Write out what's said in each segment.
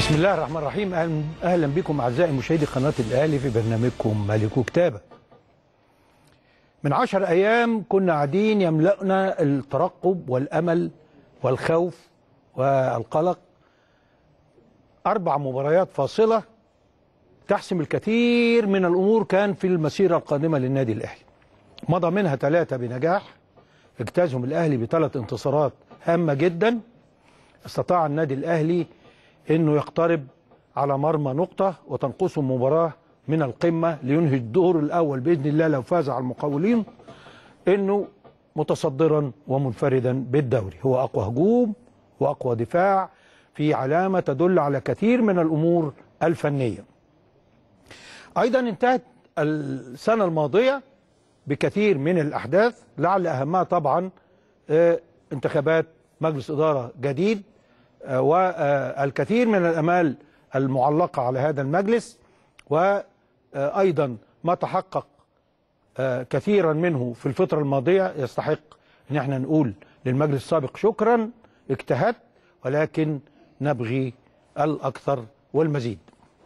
بسم الله الرحمن الرحيم اهلا اهلا بكم اعزائي مشاهدي قناه الاهلي في برنامجكم ملك كتابه. من عشر ايام كنا قاعدين يملأنا الترقب والامل والخوف والقلق اربع مباريات فاصله تحسم الكثير من الامور كان في المسيره القادمه للنادي الاهلي. مضى منها ثلاثه بنجاح اجتازهم الاهلي بثلاث انتصارات هامه جدا استطاع النادي الاهلي انه يقترب على مرمى نقطه وتنقصه مباراه من القمه لينهي الدور الاول باذن الله لو فاز على المقاولين انه متصدرا ومنفردا بالدوري هو اقوى هجوم واقوى دفاع في علامه تدل على كثير من الامور الفنيه. ايضا انتهت السنه الماضيه بكثير من الاحداث لعل اهمها طبعا آه، انتخابات مجلس اداره جديد آه، والكثير من الامال المعلقه على هذا المجلس وايضا ما تحقق آه، كثيرا منه في الفتره الماضيه يستحق ان احنا نقول للمجلس السابق شكرا اجتهدت ولكن نبغي الاكثر والمزيد.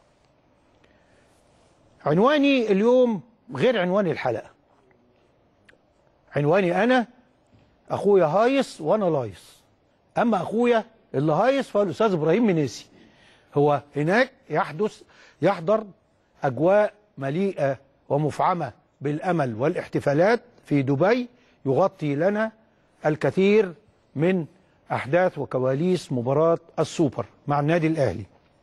عنواني اليوم غير عنوان الحلقه. عنواني انا اخويا هايص وانا لايص. اما اخويا اللي هايص فهو الاستاذ ابراهيم منيسي. هو هناك يحدث يحضر اجواء مليئه ومفعمه بالامل والاحتفالات في دبي يغطي لنا الكثير من احداث وكواليس مباراه السوبر مع النادي الاهلي.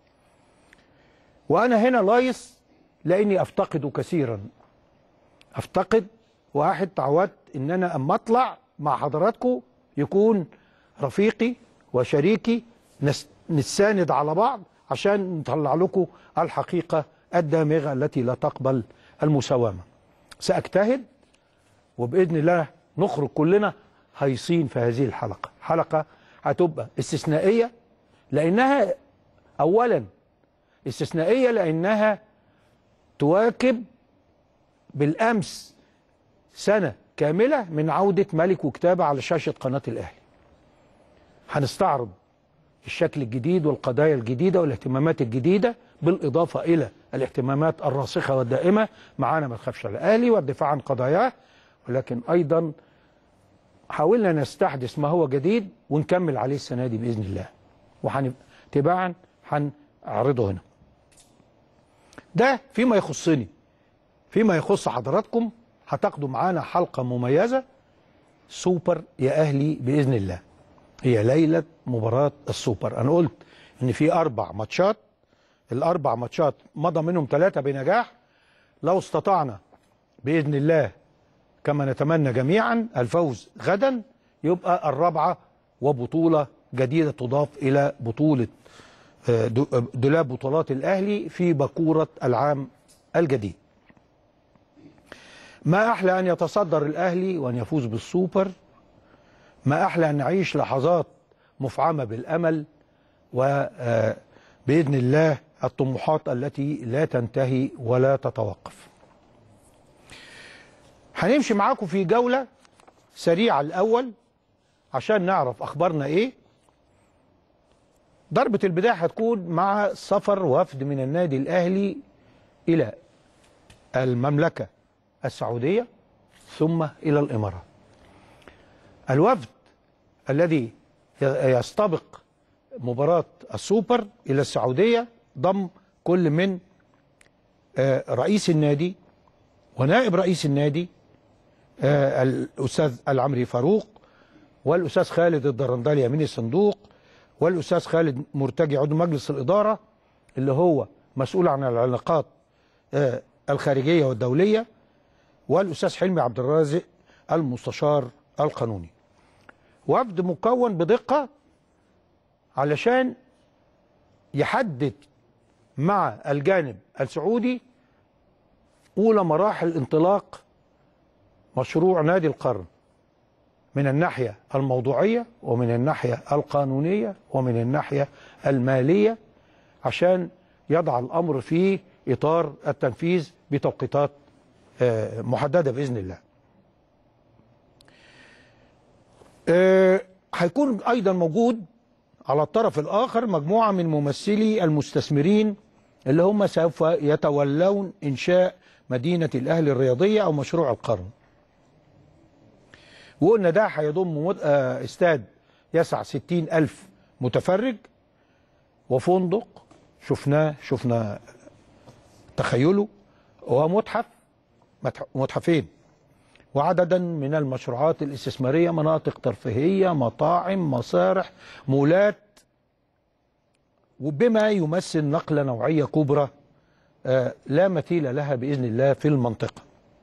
وانا هنا لايص لاني افتقده كثيرا. افتقد واحد تعودت ان انا اما اطلع مع حضراتكم يكون رفيقي وشريكي نس- نتساند على بعض عشان نطلع لكم الحقيقه الدامغه التي لا تقبل المساومه. ساجتهد وباذن الله نخرج كلنا هيصين في هذه الحلقه، حلقه هتبقى استثنائيه لانها اولا استثنائيه لانها تواكب بالامس سنه كامله من عوده ملك وكتابه على شاشه قناه الاهلي. هنستعرض الشكل الجديد والقضايا الجديده والاهتمامات الجديده بالاضافه الى الاهتمامات الراسخه والدائمه معانا ما تخافش على الاهلي والدفاع عن قضاياه ولكن ايضا حاولنا نستحدث ما هو جديد ونكمل عليه السنه دي باذن الله وتباعا هنعرضه هنا. ده فيما يخصني فيما يخص حضراتكم هتاخدوا معانا حلقه مميزه سوبر يا اهلي باذن الله. هي ليله مباراه السوبر انا قلت ان في اربع ماتشات الاربع ماتشات مضى منهم ثلاثه بنجاح لو استطعنا باذن الله كما نتمنى جميعا الفوز غدا يبقى الرابعه وبطوله جديده تضاف الى بطوله آه، دو- آه، دولاب بطولات الاهلي في بكوره العام الجديد. ما احلى ان يتصدر الاهلي وان يفوز بالسوبر ما احلى ان نعيش لحظات مفعمه بالامل وباذن الله الطموحات التي لا تنتهي ولا تتوقف. هنمشي معاكم في جوله سريعه الاول عشان نعرف اخبارنا ايه. ضربه البدايه هتكون مع سفر وفد من النادي الاهلي الى المملكه السعوديه ثم الى الامارات. الوفد الذي يستبق مباراة السوبر إلى السعودية ضم كل من آه، رئيس النادي ونائب رئيس النادي آه، الأستاذ العمري فاروق والأستاذ خالد الدرندلي أمين الصندوق والأستاذ خالد مرتجي عضو مجلس الإدارة اللي هو مسؤول عن العلاقات آه، الخارجية والدولية والأستاذ حلمي عبد الرازق المستشار القانوني وفد مكون بدقة علشان يحدد مع الجانب السعودي أولى مراحل انطلاق مشروع نادي القرن من الناحية الموضوعية ومن الناحية القانونية ومن الناحية المالية عشان يضع الأمر في إطار التنفيذ بتوقيتات آه، محددة بإذن الله آه، هيكون ايضا موجود على الطرف الآخر مجموعة من ممثلي المستثمرين اللي هم سوف يتولون إنشاء مدينة الأهلي الرياضية أو مشروع القرن وقلنا ده هيضم مد- آه، استاد يسع 60 ألف متفرج وفندق شفناه شفنا تخيله ومتحف متح- متحفين وعددا من المشروعات الاستثمارية مناطق ترفيهية مطاعم مسارح مولات وبما يمثل نقلة نوعية كبرى آه، لا مثيل لها بإذن الله في المنطقة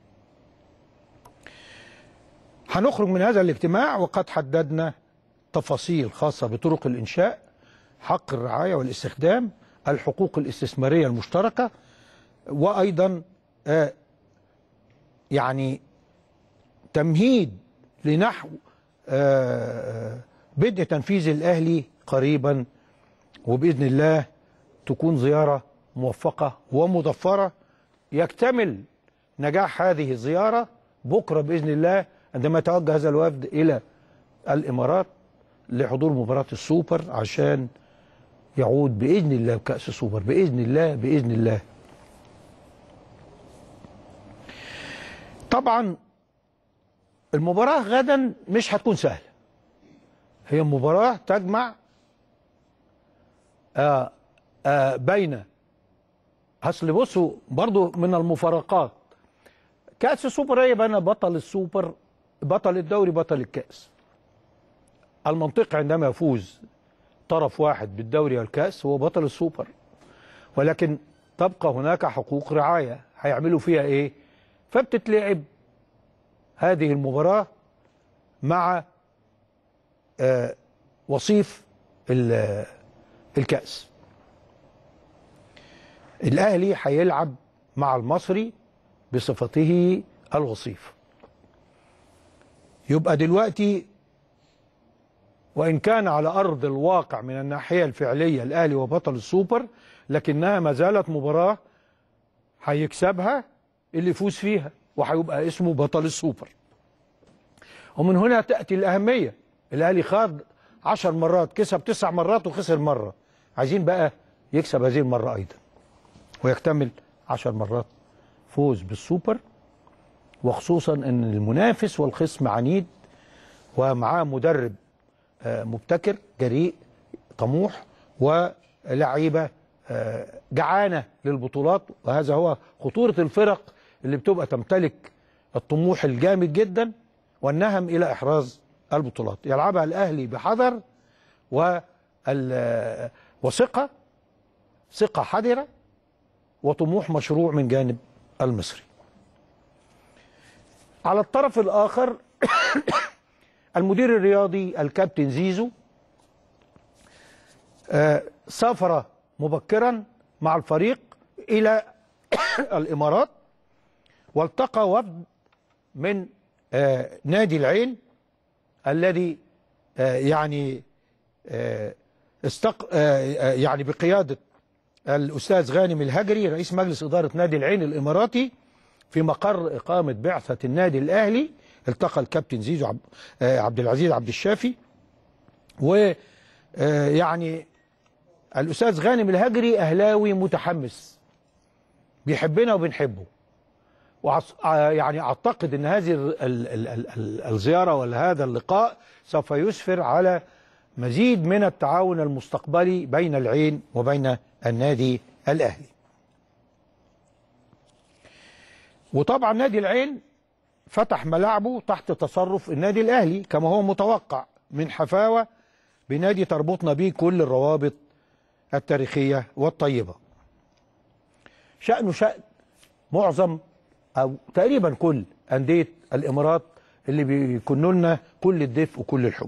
هنخرج من هذا الاجتماع وقد حددنا تفاصيل خاصة بطرق الإنشاء حق الرعاية والاستخدام الحقوق الاستثمارية المشتركة وأيضا آه، يعني تمهيد لنحو آه، بدء تنفيذ الأهلي قريبا وبإذن الله تكون زيارة موفقة ومضفرة يكتمل نجاح هذه الزيارة بكرة بإذن الله عندما يتوجه هذا الوفد إلى الإمارات لحضور مباراة السوبر عشان يعود بإذن الله بكأس السوبر بإذن الله بإذن الله طبعا المباراة غدا مش هتكون سهلة هي مباراة تجمع آه آه بين اصل بصوا برضو من المفارقات كأس السوبر هي بين بطل السوبر بطل الدوري بطل الكأس المنطقي عندما يفوز طرف واحد بالدوري والكأس هو بطل السوبر ولكن تبقى هناك حقوق رعاية هيعملوا فيها ايه فبتتلعب هذه المباراة مع آه وصيف ال- الكأس الأهلي هيلعب مع المصري بصفته الوصيف يبقى دلوقتي وإن كان على أرض الواقع من الناحية الفعلية الأهلي وبطل السوبر لكنها ما زالت مباراة هيكسبها اللي يفوز فيها وهيبقى اسمه بطل السوبر ومن هنا تأتي الأهمية الأهلي خاض عشر مرات كسب تسع مرات وخسر مرة عايزين بقى يكسب هذه المرة أيضا ويكتمل عشر مرات فوز بالسوبر وخصوصا أن المنافس والخصم عنيد ومعاه مدرب آه، مبتكر جريء طموح ولعيبة آه، جعانة للبطولات وهذا هو خطورة الفرق اللي بتبقى تمتلك الطموح الجامد جدا والنهم إلى إحراز البطولات يلعبها الأهلي بحذر وال- وثقة ثقة حذرة وطموح مشروع من جانب المصري على الطرف الآخر المدير الرياضي الكابتن زيزو آه، سافر مبكرا مع الفريق إلى الإمارات والتقى وفد من آه، نادي العين الذي آه، يعني آه، استق آه، آه، يعني بقيادة الأستاذ غانم الهجري رئيس مجلس إدارة نادي العين الإماراتي في مقر إقامة بعثة النادي الأهلي التقى الكابتن زيزو عب- آه، عبد العزيز عبد الشافي ويعني الأستاذ غانم الهجري أهلاوي متحمس بيحبنا وبنحبه وعص... آه يعني أعتقد أن هذه ال... ال... ال... ال... ال... الزيارة ولا هذا اللقاء سوف يسفر على مزيد من التعاون المستقبلي بين العين وبين النادي الأهلي وطبعا نادي العين فتح ملاعبه تحت تصرف النادي الأهلي كما هو متوقع من حفاوة بنادي تربطنا به كل الروابط التاريخية والطيبة شأنه شأن معظم أو تقريبا كل أندية الإمارات اللي بيكونوا لنا كل الدفء وكل الحب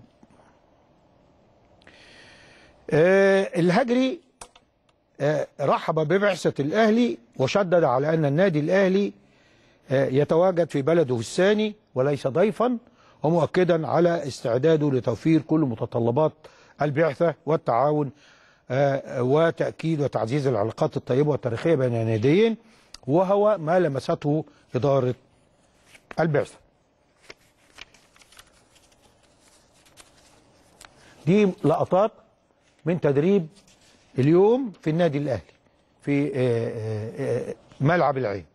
آه الهجري آه رحب ببعثة الأهلي وشدد على أن النادي الأهلي آه يتواجد في بلده الثاني وليس ضيفا ومؤكدا على استعداده لتوفير كل متطلبات البعثة والتعاون آه وتأكيد وتعزيز العلاقات الطيبة والتاريخية بين الناديين وهو ما لمسته إدارة البعثة دي لقطات من تدريب اليوم في النادي الاهلي في آه، آه، آه، ملعب العين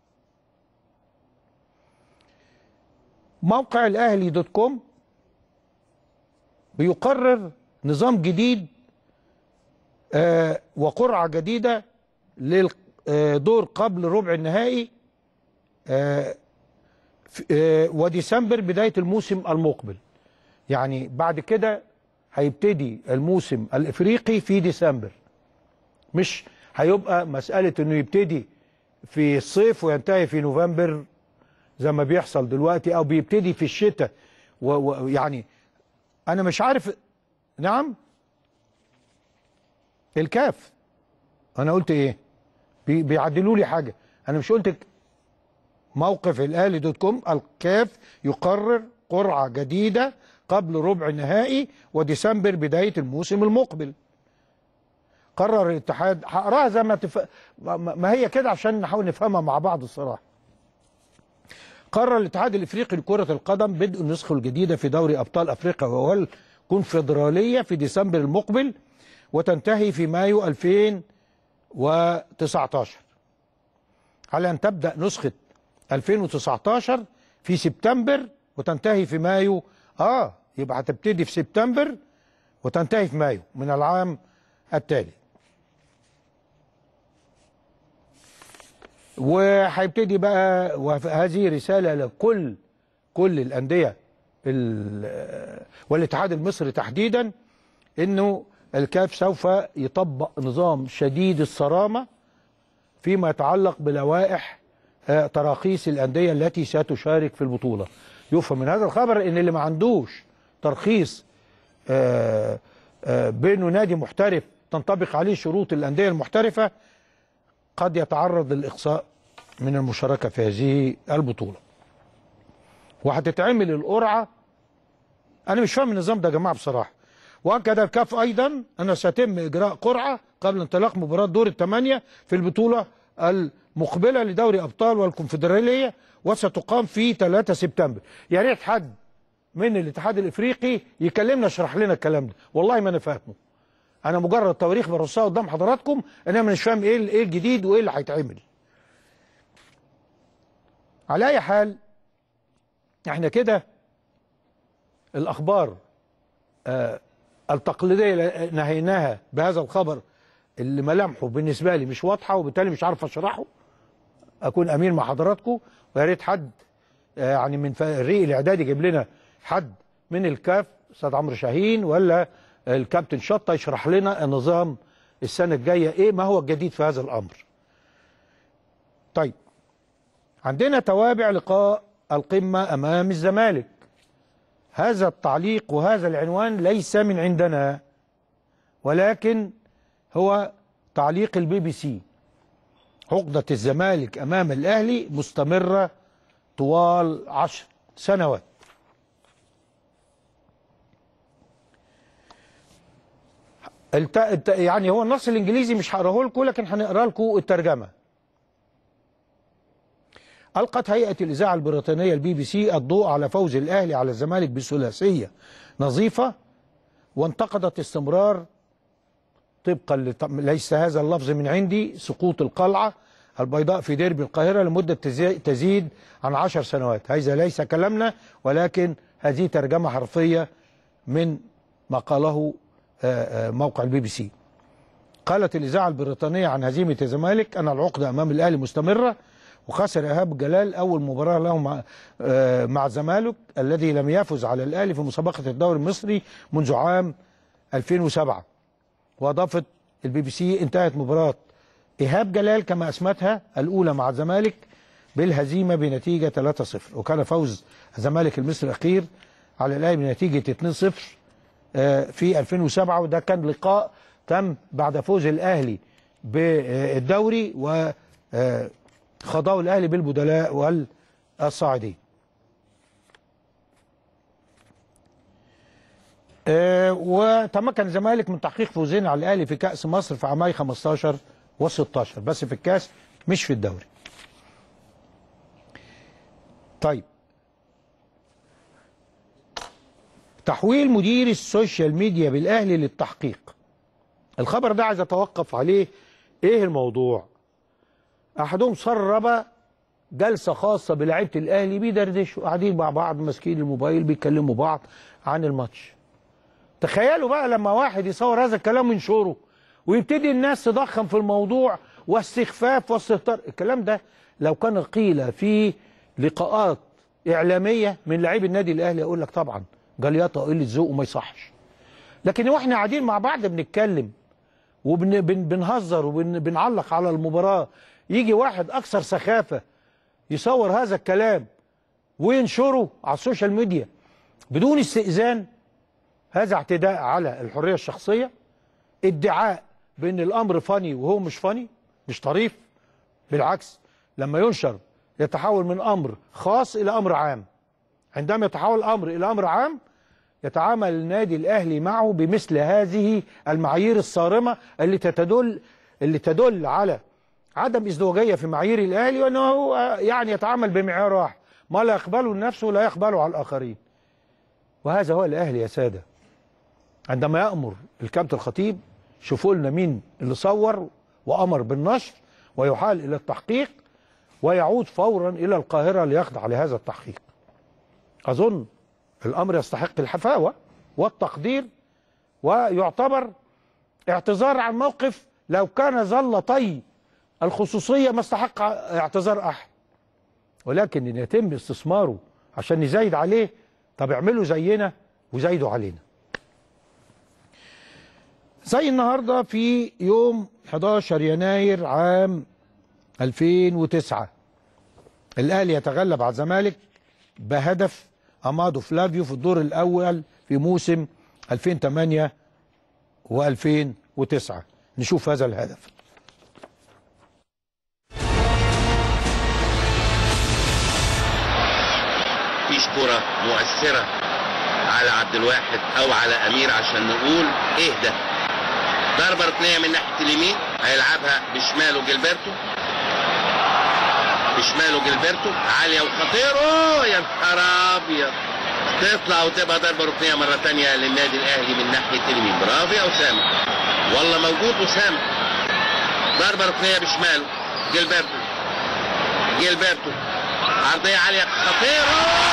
موقع الاهلي دوت كوم بيقرر نظام جديد آه، وقرعه جديده للدور قبل ربع النهائي آه، في- آه، وديسمبر بدايه الموسم المقبل يعني بعد كده هيبتدي الموسم الافريقي في ديسمبر مش هيبقى مساله انه يبتدي في الصيف وينتهي في نوفمبر زي ما بيحصل دلوقتي او بيبتدي في الشتاء ويعني انا مش عارف نعم الكاف انا قلت ايه بي- بيعدلوا لي حاجه انا مش قلت ك- موقف الاهلي دوت كوم الكاف يقرر قرعه جديده قبل ربع النهائي وديسمبر بدايه الموسم المقبل قرر الاتحاد هقراها زي ما تف... ما- ما هي كده عشان نحاول نفهمها مع بعض الصراحه قرر الاتحاد الافريقي لكره القدم بدء النسخه الجديده في دوري ابطال افريقيا وهو الكونفدراليه في ديسمبر المقبل وتنتهي في مايو 2019 على ان تبدا نسخه 2019 في سبتمبر وتنتهي في مايو اه يبقى هتبتدي في سبتمبر وتنتهي في مايو من العام التالي وهيبتدي بقى وهذه رساله لكل كل الانديه ال- والاتحاد المصري تحديدا انه الكاف سوف يطبق نظام شديد الصرامه فيما يتعلق بلوائح آه، تراخيص الانديه التي ستشارك في البطوله يفهم من هذا الخبر ان اللي ما عندوش ترخيص آه، آه، بانه نادي محترف تنطبق عليه شروط الانديه المحترفه قد يتعرض للاقصاء من المشاركه في هذه البطوله وهتتعمل القرعه انا مش فاهم النظام ده يا جماعه بصراحه واكد الكاف ايضا ان سيتم اجراء قرعه قبل انطلاق مباراه دور الثمانيه في البطوله المقبله لدوري ابطال والكونفدراليه وستقام في 3 سبتمبر يا ريت حد من الاتحاد الافريقي يكلمنا يشرح لنا الكلام ده والله ما انا فاهمه انا مجرد تواريخ برصها قدام حضراتكم انا مش فاهم ايه ايه الجديد وايه اللي هيتعمل على اي حال احنا كده الاخبار آه التقليديه اللي نهيناها بهذا الخبر اللي ملامحه بالنسبه لي مش واضحه وبالتالي مش عارف اشرحه اكون امين مع حضراتكم ويا ريت حد آه يعني من فريق الاعداد يجيب لنا حد من الكاف استاذ عمرو شاهين ولا الكابتن شطه يشرح لنا النظام السنه الجايه ايه ما هو الجديد في هذا الامر. طيب عندنا توابع لقاء القمه امام الزمالك. هذا التعليق وهذا العنوان ليس من عندنا ولكن هو تعليق البي بي سي. عقدة الزمالك أمام الأهلي مستمرة طوال عشر سنوات الت... الت... يعني هو النص الانجليزي مش هقراه لكم لكن هنقرا لكم الترجمه. القت هيئه الاذاعه البريطانيه البي بي سي الضوء على فوز الاهلي على الزمالك بثلاثيه نظيفه وانتقدت استمرار طبقا لت... ليس هذا اللفظ من عندي سقوط القلعه البيضاء في ديربي القاهره لمده تزي... تزيد عن عشر سنوات، هذا ليس كلامنا ولكن هذه ترجمه حرفيه من ما قاله موقع البي بي سي قالت الإذاعة البريطانية عن هزيمة الزمالك أن العقدة أمام الأهلي مستمرة وخسر إيهاب جلال أول مباراة له مع مع الزمالك الذي لم يفز على الأهلي في مسابقة الدوري المصري منذ عام 2007 وأضافت البي بي سي انتهت مباراة إيهاب جلال كما أسمتها الأولى مع الزمالك بالهزيمة بنتيجة 3-0 وكان فوز الزمالك المصري الأخير على الأهلي بنتيجة 2-0 في 2007 وده كان لقاء تم بعد فوز الاهلي بالدوري وخضعه الاهلي بالبدلاء والصاعدين. وتمكن الزمالك من تحقيق فوزين على الاهلي في كاس مصر في عامي 15 و16 بس في الكاس مش في الدوري. طيب تحويل مدير السوشيال ميديا بالاهلي للتحقيق الخبر ده عايز اتوقف عليه ايه الموضوع احدهم سرب جلسه خاصه بلعيبه الاهلي بيدردشوا قاعدين مع بعض ماسكين الموبايل بيكلموا بعض عن الماتش تخيلوا بقى لما واحد يصور هذا الكلام وينشره ويبتدي الناس تضخم في الموضوع واستخفاف واستهتار الكلام ده لو كان قيل في لقاءات اعلاميه من لاعبي النادي الاهلي اقول لك طبعا جليطه وقله ذوق وما يصحش لكن واحنا قاعدين مع بعض بنتكلم وبنهزر وبنعلق على المباراه يجي واحد اكثر سخافه يصور هذا الكلام وينشره على السوشيال ميديا بدون استئذان هذا اعتداء على الحريه الشخصيه ادعاء بان الامر فاني وهو مش فاني مش طريف بالعكس لما ينشر يتحول من امر خاص الى امر عام عندما يتحول الامر الى امر عام يتعامل النادي الاهلي معه بمثل هذه المعايير الصارمه اللي تدل اللي تدل على عدم ازدواجيه في معايير الاهلي وانه يعني يتعامل بمعيار واحد ما لا يقبله لنفسه لا يقبله على الاخرين وهذا هو الاهلي يا ساده عندما يامر الكابتن الخطيب شوفوا لنا مين اللي صور وامر بالنشر ويحال الى التحقيق ويعود فورا الى القاهره ليخضع لهذا التحقيق اظن الامر يستحق الحفاوه والتقدير ويعتبر اعتذار عن موقف لو كان ظل طي الخصوصيه ما استحق اعتذار احد ولكن ان يتم استثماره عشان نزايد عليه طب اعملوا زينا وزايدوا علينا زي النهارده في يوم 11 يناير عام 2009 الاهلي يتغلب على الزمالك بهدف امادو فلافيو في الدور الاول في موسم 2008 و2009 نشوف هذا الهدف مفيش كرة مؤثرة على عبد الواحد او على امير عشان نقول ايه ده ضربة ركنية من ناحية اليمين هيلعبها بشماله جilberto بشماله جilberto عالية وخطيرة يا نهار ابيض تطلع وتبقى ضربة ركنية مرة تانية للنادي الاهلي من ناحية اليمين برافو يا اسامة والله موجود اسامة ضربة ركنية بشماله جilberto جilberto عرضية عالية خطيرة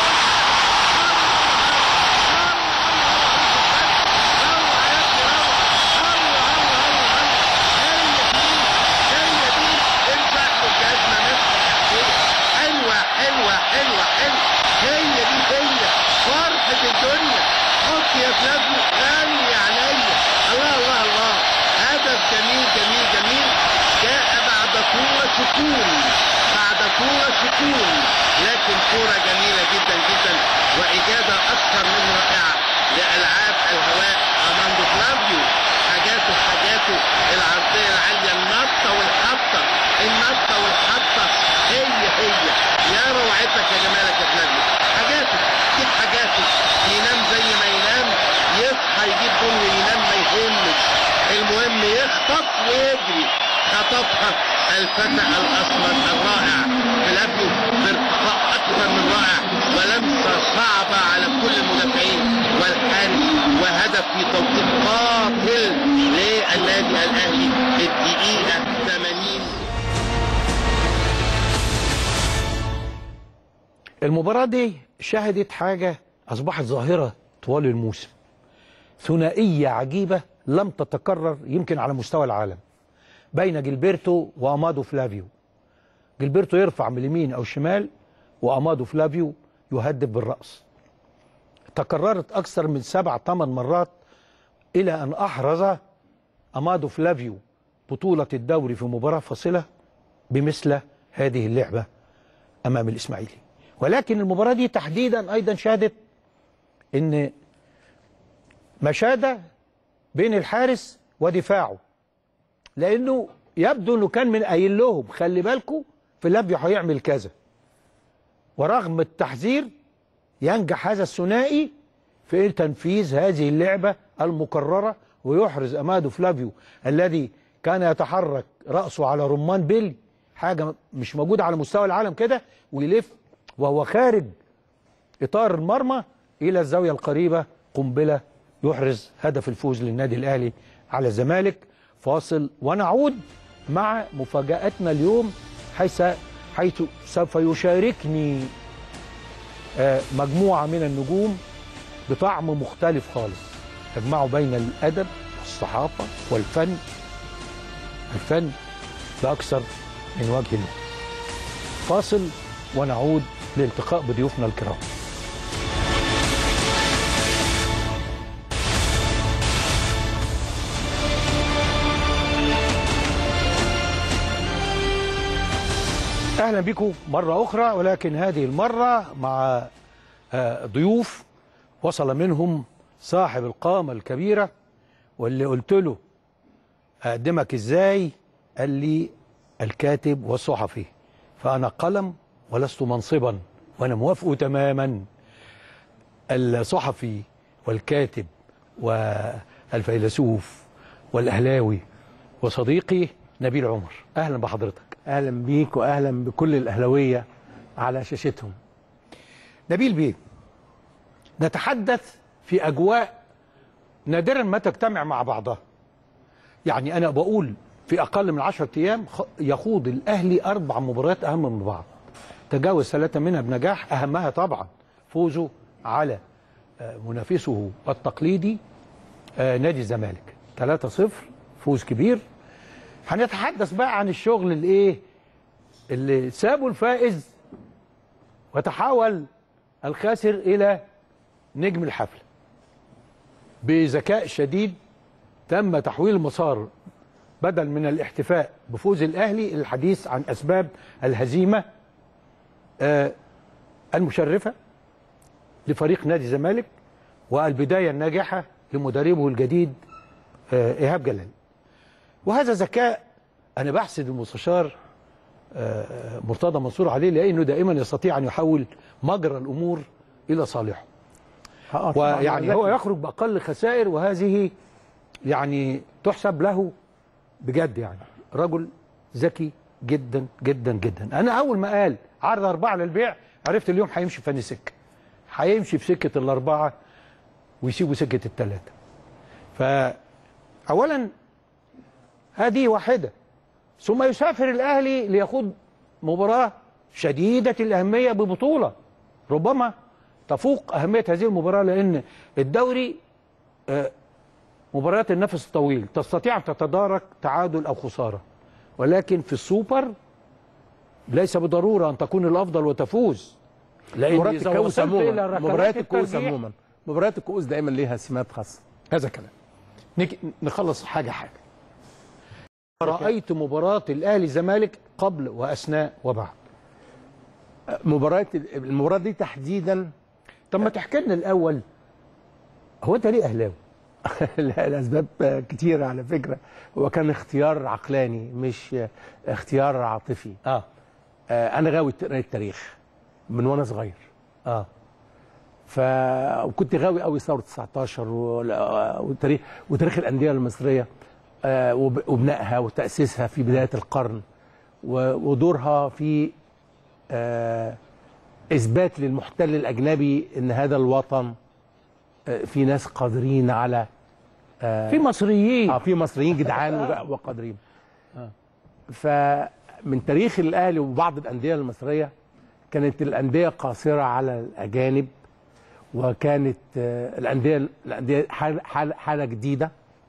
حلوة حلوة حلوة حلوة هي دي هي فرحة الدنيا حط يا فلافيو غالي عليا الله الله الله هدف جميل جميل جميل جاء بعد كورة سكون بعد كورة سكون لكن كورة جميلة جدا جدا وإجادة أكثر من رائعة لألعاب الهواء أماندو فلافيو حاجاته حاجاته العرضية العالية النطة والحطة النطة والحطة هي هي يا روعتك يا جمالك يا فلافيو حاجاته دي حاجاته ينام زي ما ينام يصحى يجيب جول وينام ما يهمش المهم يخطف ويجري خطفها الفتى الاسمر الرائع فلافيو بارتقاء اكثر من رائع ولمسه صعبه على كل المدافعين والحارس وهدف في توقيت قاتل للنادي الاهلي في الدقيقه 80 المباراة دي شهدت حاجة أصبحت ظاهرة طوال الموسم ثنائية عجيبة لم تتكرر يمكن على مستوى العالم بين جilberto وأمادو فلافيو جilberto يرفع من اليمين أو الشمال وأمادو فلافيو يهدف بالرأس تكررت أكثر من سبع ثمان مرات إلى أن أحرز أمادو فلافيو بطولة الدوري في مباراة فاصلة بمثل هذه اللعبة أمام الإسماعيلي ولكن المباراة دي تحديدا أيضا شهدت أن مشادة بين الحارس ودفاعه لأنه يبدو أنه كان من قايل لهم خلي بالكم فلافيو هيعمل كذا ورغم التحذير ينجح هذا الثنائي في تنفيذ هذه اللعبة المكررة ويحرز أمادو فلافيو الذي كان يتحرك رأسه على رمان بيلي حاجة مش موجودة على مستوى العالم كده ويلف وهو خارج إطار المرمى إلى الزاوية القريبة قنبلة يحرز هدف الفوز للنادي الأهلي على الزمالك فاصل ونعود مع مفاجاتنا اليوم حيث حيث سوف يشاركني آه، مجموعه من النجوم بطعم مختلف خالص يجمعوا بين الادب والصحافه والفن الفن باكثر من وجه له فاصل ونعود لالتقاء بضيوفنا الكرام اهلا بكم مره اخرى ولكن هذه المره مع آه، ضيوف وصل منهم صاحب القامه الكبيره واللي قلت له اقدمك ازاي قال لي الكاتب والصحفي فانا قلم ولست منصبا وانا موافقه تماما الصحفي والكاتب والفيلسوف والاهلاوي وصديقي نبيل عمر اهلا بحضرتك اهلا بيك واهلا بكل الاهلاويه على شاشتهم نبيل بيه نتحدث في اجواء نادرا ما تجتمع مع بعضها يعني انا بقول في اقل من 10 ايام خ- يخوض الاهلي اربع مباريات اهم من بعض تجاوز ثلاثه منها بنجاح اهمها طبعا فوزه على آه، منافسه التقليدي آه، نادي الزمالك 3-0 فوز كبير هنتحدث بقى عن الشغل الايه اللي سابه الفائز وتحول الخاسر الى نجم الحفله بذكاء شديد تم تحويل المسار بدل من الاحتفاء بفوز الاهلي الحديث عن اسباب الهزيمه آه، المشرفه لفريق نادي الزمالك والبدايه الناجحه لمدربه الجديد آه، ايهاب جلال وهذا ذكاء انا بحسد المستشار آه، مرتضى منصور عليه لانه دائما يستطيع ان يحول مجرى الامور الى صالحه آه، طبعاً ويعني هو ذكي. يخرج باقل خسائر وهذه يعني تحسب له بجد يعني رجل ذكي جدا جدا جدا انا اول ما قال عرض اربعه للبيع عرفت اليوم هيمشي في فني سكه هيمشي في سكه الاربعه ويسيبوا سكه الثلاثه فاولا هذه واحده ثم يسافر الاهلي ليخوض مباراه شديده الاهميه ببطوله ربما تفوق اهميه هذه المباراه لان الدوري آه، مباريات النفس الطويل تستطيع ان تتدارك تعادل او خساره ولكن في السوبر ليس بالضروره ان تكون الافضل وتفوز لان مباريات إذا الكؤوس وصلت عموما إلى ركلات مباريات الكؤوس الترجيح- عموما مباريات الكؤوس دايما ليها سمات خاصه هذا كلام نك... نخلص حاجه حاجه رايت مباراه الاهلي الزمالك قبل واثناء وبعد مباراه المباراه دي تحديدا طب ما تحكي لنا الاول هو انت ليه اهلاوي الاسباب كتيره على فكره هو كان اختيار عقلاني مش اختيار عاطفي اه آه، انا غاوي قرايه التاريخ من وانا صغير اه ف وكنت غاوي قوي ثوره 19 وال- وتاريخ وتاريخ الانديه المصريه آه، وب- وبنائها وتاسيسها في بدايه القرن و- ودورها في آه، اثبات للمحتل الاجنبي ان هذا الوطن آه، في ناس قادرين على في مصريين اه في مصريين جدعان وج- وقادرين فمن تاريخ الاهلي وبعض الانديه المصريه كانت الانديه قاصره على الاجانب وكانت آه، الانديه الانديه حاله حاله حالة جديده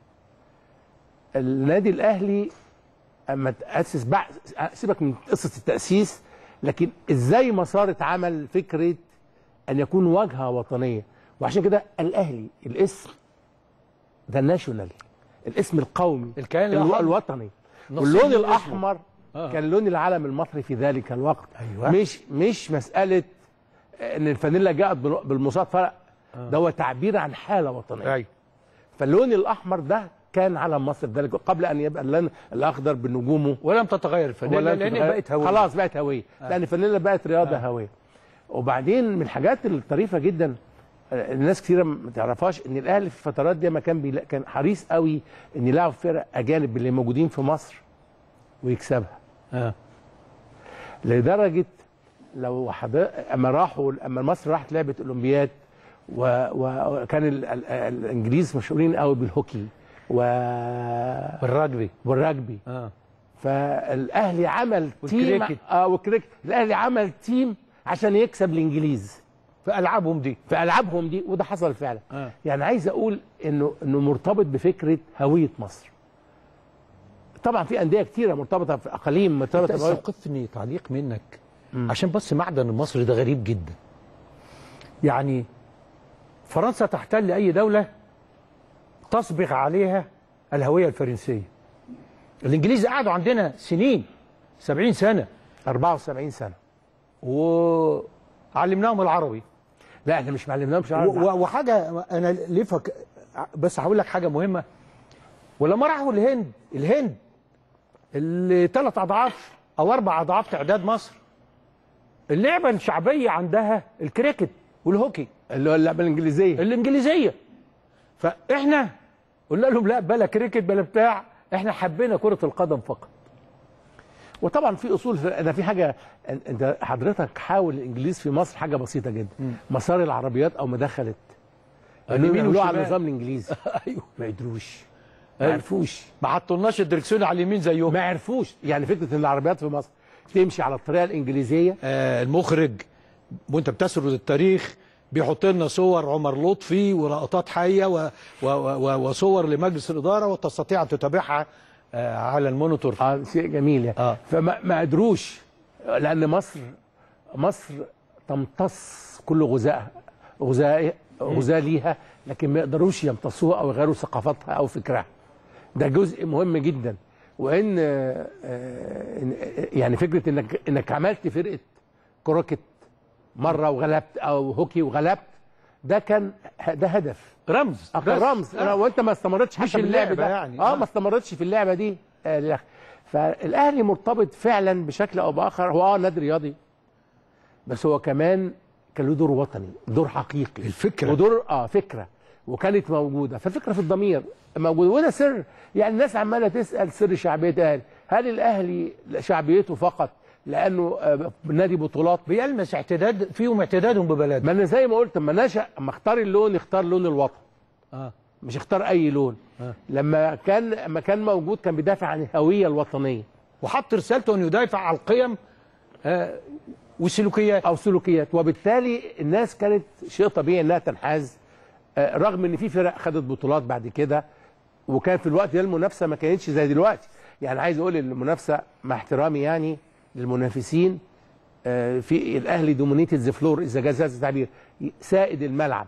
النادي الاهلي اما تاسس بعد سيبك من قصه التاسيس لكن ازاي مسار اتعمل فكره ان يكون واجهه وطنيه وعشان كده الاهلي الاسم ده الناشونال الاسم القومي الكيان الو- الأحمر. الوطني نصيب واللون من الاحمر آه. كان لون العلم المصري في ذلك الوقت أيوة. مش مش مساله ان الفانيلا جاءت بال- بالمصاد ده هو تعبير عن حاله وطنيه ايوه فاللون الاحمر ده كان علم مصر في ذلك قبل ان يبقى اللون الاخضر بنجومه ولم تتغير الفانيلا ولا لان تتغير- بقت هويه خلاص بقت هويه آه. لان الفانيلا بقت رياضه آه. هويه وبعدين من الحاجات الطريفه جدا آه، الناس كثيره ما تعرفهاش ان الاهلي في الفترات دي ما كان بيلا... كان حريص قوي ان يلعب فرق اجانب اللي موجودين في مصر ويكسبها آه. لدرجه لو حضر... اما راحوا اما مصر راحت لعبه اولمبياد و... و- وكان ال... ال... الانجليز مشهورين قوي بالهوكي و... الرجبي والرجبي اه فالاهلي عمل تيم والكريكت. اه والكريكت الاهلي عمل تيم عشان يكسب الانجليز في العابهم دي في العابهم دي وده حصل فعلا آه. يعني عايز اقول انه انه مرتبط بفكره هويه مصر طبعا في انديه كتيره مرتبطه في اقاليم مرتبطه بهوية- استوقفني تعليق منك عشان بس معدن المصري ده غريب جدا يعني فرنسا تحتل اي دوله تصبغ عليها الهويه الفرنسيه الانجليز قعدوا عندنا سنين 70 سنه 74 سنه وعلمناهم العربي لا احنا مش معلمناهمش و- و- وحاجه انا ليه فك... بس هقول لك حاجه مهمه ولما راحوا الهند الهند اللي ثلاث اضعاف او اربع اضعاف تعداد مصر اللعبه الشعبيه عندها الكريكت والهوكي اللي هو اللعبه الانجليزيه الانجليزيه فاحنا قلنا لهم لا بلا كريكت بلا بتاع احنا حبينا كره القدم فقط وطبعا في اصول في ده في حاجه أن- انت حضرتك حاول الانجليز في مصر حاجه بسيطه جدا مسار العربيات او ما دخلت اليمين اليمين على والشمال. النظام الانجليزي ايوه ما قدروش ما أيوة. عرفوش ما حطولناش الدركسيون على اليمين زيهم ما عرفوش يعني فكره ان العربيات في مصر تمشي على الطريقه الانجليزيه آه، المخرج وانت بتسرد التاريخ بيحط لنا صور عمر لطفي ولقطات حيه و و و وصور لمجلس الاداره وتستطيع ان تتابعها آه، على المونيتور اه شيء جميل يعني آه. فما ما قدروش لان مصر مصر تمتص كل غذاء غذاء غذاء ليها لكن ما يقدروش يمتصوها او يغيروا ثقافتها او فكرها ده جزء مهم جدا وان آه، آه، إن- يعني فكره انك انك عملت فرقه كروكت مره وغلبت او هوكي وغلبت ده كان ده هدف رمز اه كان بس. رمز آه. وانت ما استمرتش مش حتى في اللعب اللعبة ده يعني. اه آه. ما استمرتش في اللعبه دي آه للآخر. فالاهلي مرتبط فعلا بشكل او باخر هو اه نادي رياضي بس هو كمان كان له دور وطني دور حقيقي الفكرة. ودور اه فكره وكانت موجوده فالفكره في الضمير موجوده وده سر يعني الناس عماله تسال سر شعبيه الاهلي هل الاهلي شعبيته فقط لانه آه نادي بطولات بيلمس اعتداد فيهم اعتدادهم ببلد ما انا زي ما قلت اما نشا اما اختار اللون اختار لون الوطن اه مش اختار اي لون آه. لما كان لما كان موجود كان بيدافع عن الهويه الوطنيه وحط رسالته انه يدافع عن القيم آه والسلوكيات او سلوكيات وبالتالي الناس كانت شيء طبيعي انها تنحاز آه، رغم ان في فرق خدت بطولات بعد كده وكان في الوقت ده المنافسه ما كانتش زي دلوقتي يعني عايز اقول المنافسه مع احترامي يعني للمنافسين آه، في الاهلي دومينيتد ذا فلور اذا جاز هذا التعبير سائد الملعب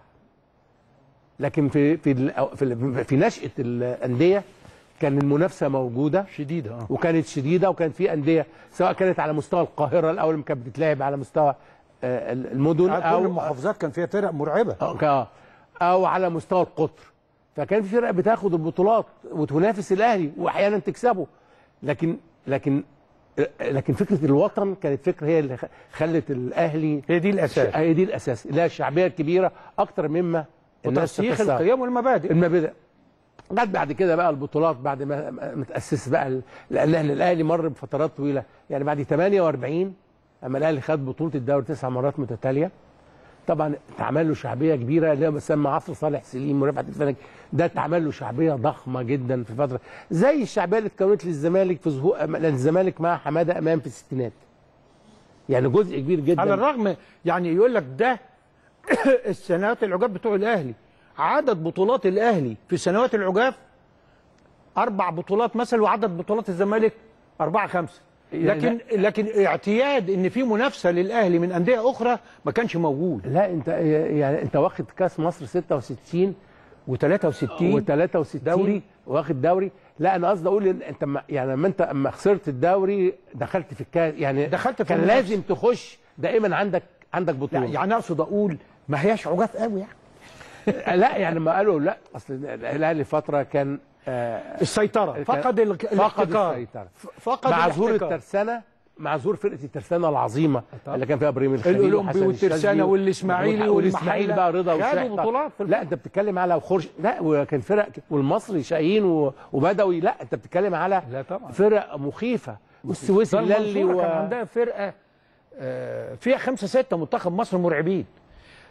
لكن في في ال- في, ال- في نشاه الانديه كان المنافسه موجوده شديده اه وكانت شديده وكان في انديه سواء كانت على مستوى القاهره الاول لما كانت بتتلعب على مستوى آه، المدن كل او المحافظات كان فيها فرق مرعبه أو- آه، او على مستوى القطر فكان في فرق بتاخد البطولات وتنافس الاهلي واحيانا تكسبه لكن لكن لكن فكره الوطن كانت فكره هي اللي خ- خلت الاهلي هي دي الاساس هي دي الاساس لها الشعبيه الكبيره اكتر مما الناس وترسيخ تتصور. القيم والمبادئ المبادئ جت بعد كده بقى البطولات بعد ما ما تاسس بقى ال- لان احنا الاهلي مر بفترات طويله يعني بعد 48 اما الاهلي خد بطوله الدوري تسع مرات متتاليه طبعا اتعمل له شعبيه كبيره اللي هو بسمى عصر صالح سليم ورفعت الفلك ده اتعمل له شعبيه ضخمه جدا في فتره زي الشعبيه اللي اتكونت للزمالك في ظهور الزمالك مع حماده امام في الستينات يعني جزء كبير جدا على الرغم يعني يقول لك ده السنوات العجاف بتوع الاهلي عدد بطولات الاهلي في سنوات العجاف اربع بطولات مثلا وعدد بطولات الزمالك اربعه خمسه يعني لكن لكن اعتياد ان في منافسه للاهلي من انديه اخرى ما كانش موجود لا انت يعني انت واخد كاس مصر 66 و63 و63 دوري. واخد دوري لا انا قصدي اقول ان انت ما يعني لما انت اما خسرت الدوري دخلت في الكاس يعني دخلت في كان المنافسة. لازم تخش دائما عندك عندك بطوله يعني, يعني اقصد اقول ما هياش عجاف قوي يعني لا يعني ما قالوا لا اصل الاهلي فتره كان آه السيطره كان- فقد ال- فقد الاحتكار السيطره ف- فقد مع ظهور الاحتكار. الترسانه مع ظهور فرقه الترسانه العظيمه طبعا. اللي كان فيها ابراهيم الخليل الأولمبي وحسن والترسانة الشاذلي والإسماعيلي والاسماعيلي والمحلة. بقى رضا خدوا وشحتة. بطولات في لا انت بتتكلم على خرش لا وكان فرق والمصري شقيين و- وبدوي لا انت بتتكلم على لا طبعا. فرق مخيفه والسويسي فالمنصورة للي و... كان عندها فرقه آه، فيها خمسه سته منتخب مصر مرعبين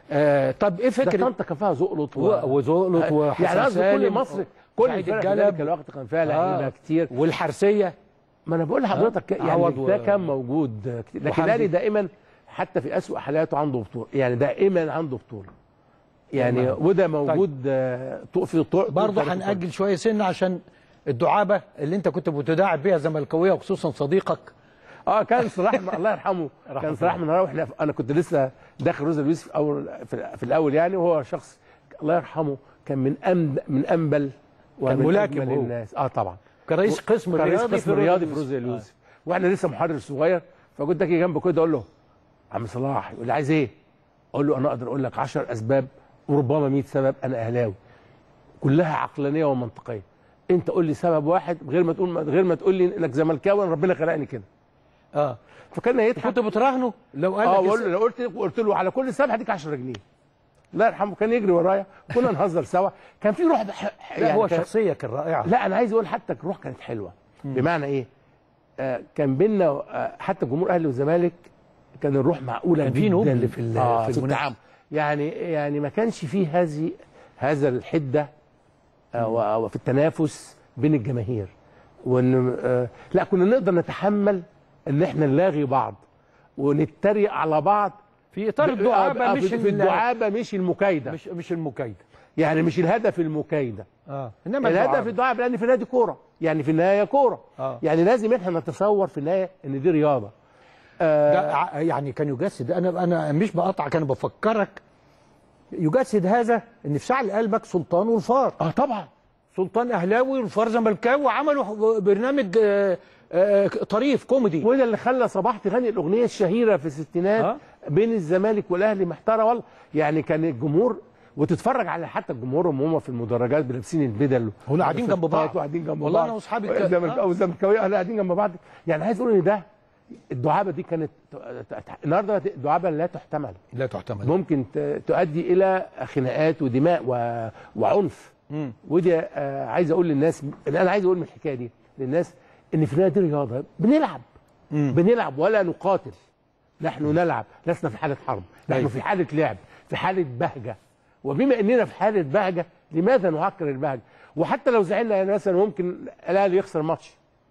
آه طب ايه ده فكره طنطا كان فيها زقلط و- وزقلط وحسن يعني قصدي كل سالم مصر كل وسعيد الفرق في الجلب. ذلك الوقت كان فيها لعيبه آه. كتير والحرسيه ما انا بقول لحضرتك يعني عوض و- ده كان موجود كتير لكن وحمدي. الاهلي دائما حتى في اسوء حالاته عنده بطوله يعني دائما عنده بطوله يعني تمام. وده موجود آه، طو- في طو- برضه طول تاريخ هنأجل شويه سنه عشان الدعابه اللي انت كنت متداعب بيها زملكاويه وخصوصا صديقك اه كان صلاح الله يرحمه كان صلاح من راوح انا كنت لسه داخل روزا لويس في اول في, في الاول يعني وهو شخص الله يرحمه كان من أمد من انبل ومن ملاكم أجمل هو. الناس اه طبعا كرئيس قسم كان رئيس رياضي قسم رياضي في روزا لويس واحنا لسه محرر صغير فكنت اجي جنبه كده اقول له عم صلاح يقول لي عايز ايه؟ اقول له انا اقدر اقول لك 10 اسباب وربما 100 سبب انا اهلاوي كلها عقلانيه ومنطقيه انت قول لي سبب واحد غير ما تقول غير ما تقول لي انك زملكاوي أنا ربنا خلقني كده اه فكان يضحك كنت بتراهنه لو قال اه لك بقول له لو قلت قلت له على كل سبب هديك 10 جنيه الله يرحمه كان يجري ورايا كنا نهزر سوا كان في روح بح... لا هو كان- شخصيه كان رائعه لا انا عايز اقول حتى الروح كانت حلوه بمعنى ايه آه كان بينا آه حتى جمهور اهلي والزمالك كان الروح معقوله كان في جدا نبل في ال- آه في في المنافسة. التعامل يعني يعني ما كانش فيه هذه هذا الحده آه و- وفي التنافس بين الجماهير وان آه لا كنا نقدر نتحمل ان احنا نلاغي بعض ونتريق على بعض في اطار الدعابه آه، مش في, في ال- الدعابه مش المكايده مش مش المكايده يعني مش الهدف المكايده اه انما الهدف الدعابة. الدعاء لان في نادي كوره يعني في النهايه كوره آه. يعني لازم احنا نتصور في النهايه ان دي رياضه آه ده ع- يعني كان يجسد انا انا مش بقطعك انا بفكرك يجسد هذا ان في شعل قلبك سلطان والفار اه طبعا سلطان اهلاوي والفار زملكاوي وعملوا برنامج آه، آه، طريف كوميدي وده اللي خلى صباح تغني الاغنيه الشهيره في الستينات آه. بين الزمالك والاهلي محتاره والله يعني كان الجمهور وتتفرج على حتى الجمهور وهم في المدرجات بلابسين البدل هم قاعدين جنب بعض. وقاعدين جنب والله بعض أنا وأصحابي ك- الزمالك آه. او الزملكاويه أهل قاعدين جنب بعض يعني عايز اقول ان ده الدعابه دي كانت النهارده الدعابه لا تحتمل لا تحتمل ممكن ت- تؤدي الى خناقات ودماء و... وعنف مم. ودي آه عايز اقول للناس انا عايز اقول من الحكايه دي للناس ان في النهايه دي رياضه بنلعب مم. بنلعب ولا نقاتل نحن نلعب لسنا في حاله حرب نحن أيوة. في حاله لعب في حاله بهجه وبما اننا في حاله بهجه لماذا نعكر البهجه وحتى لو زعلنا يعني مثلا ممكن الاهلي يخسر ماتش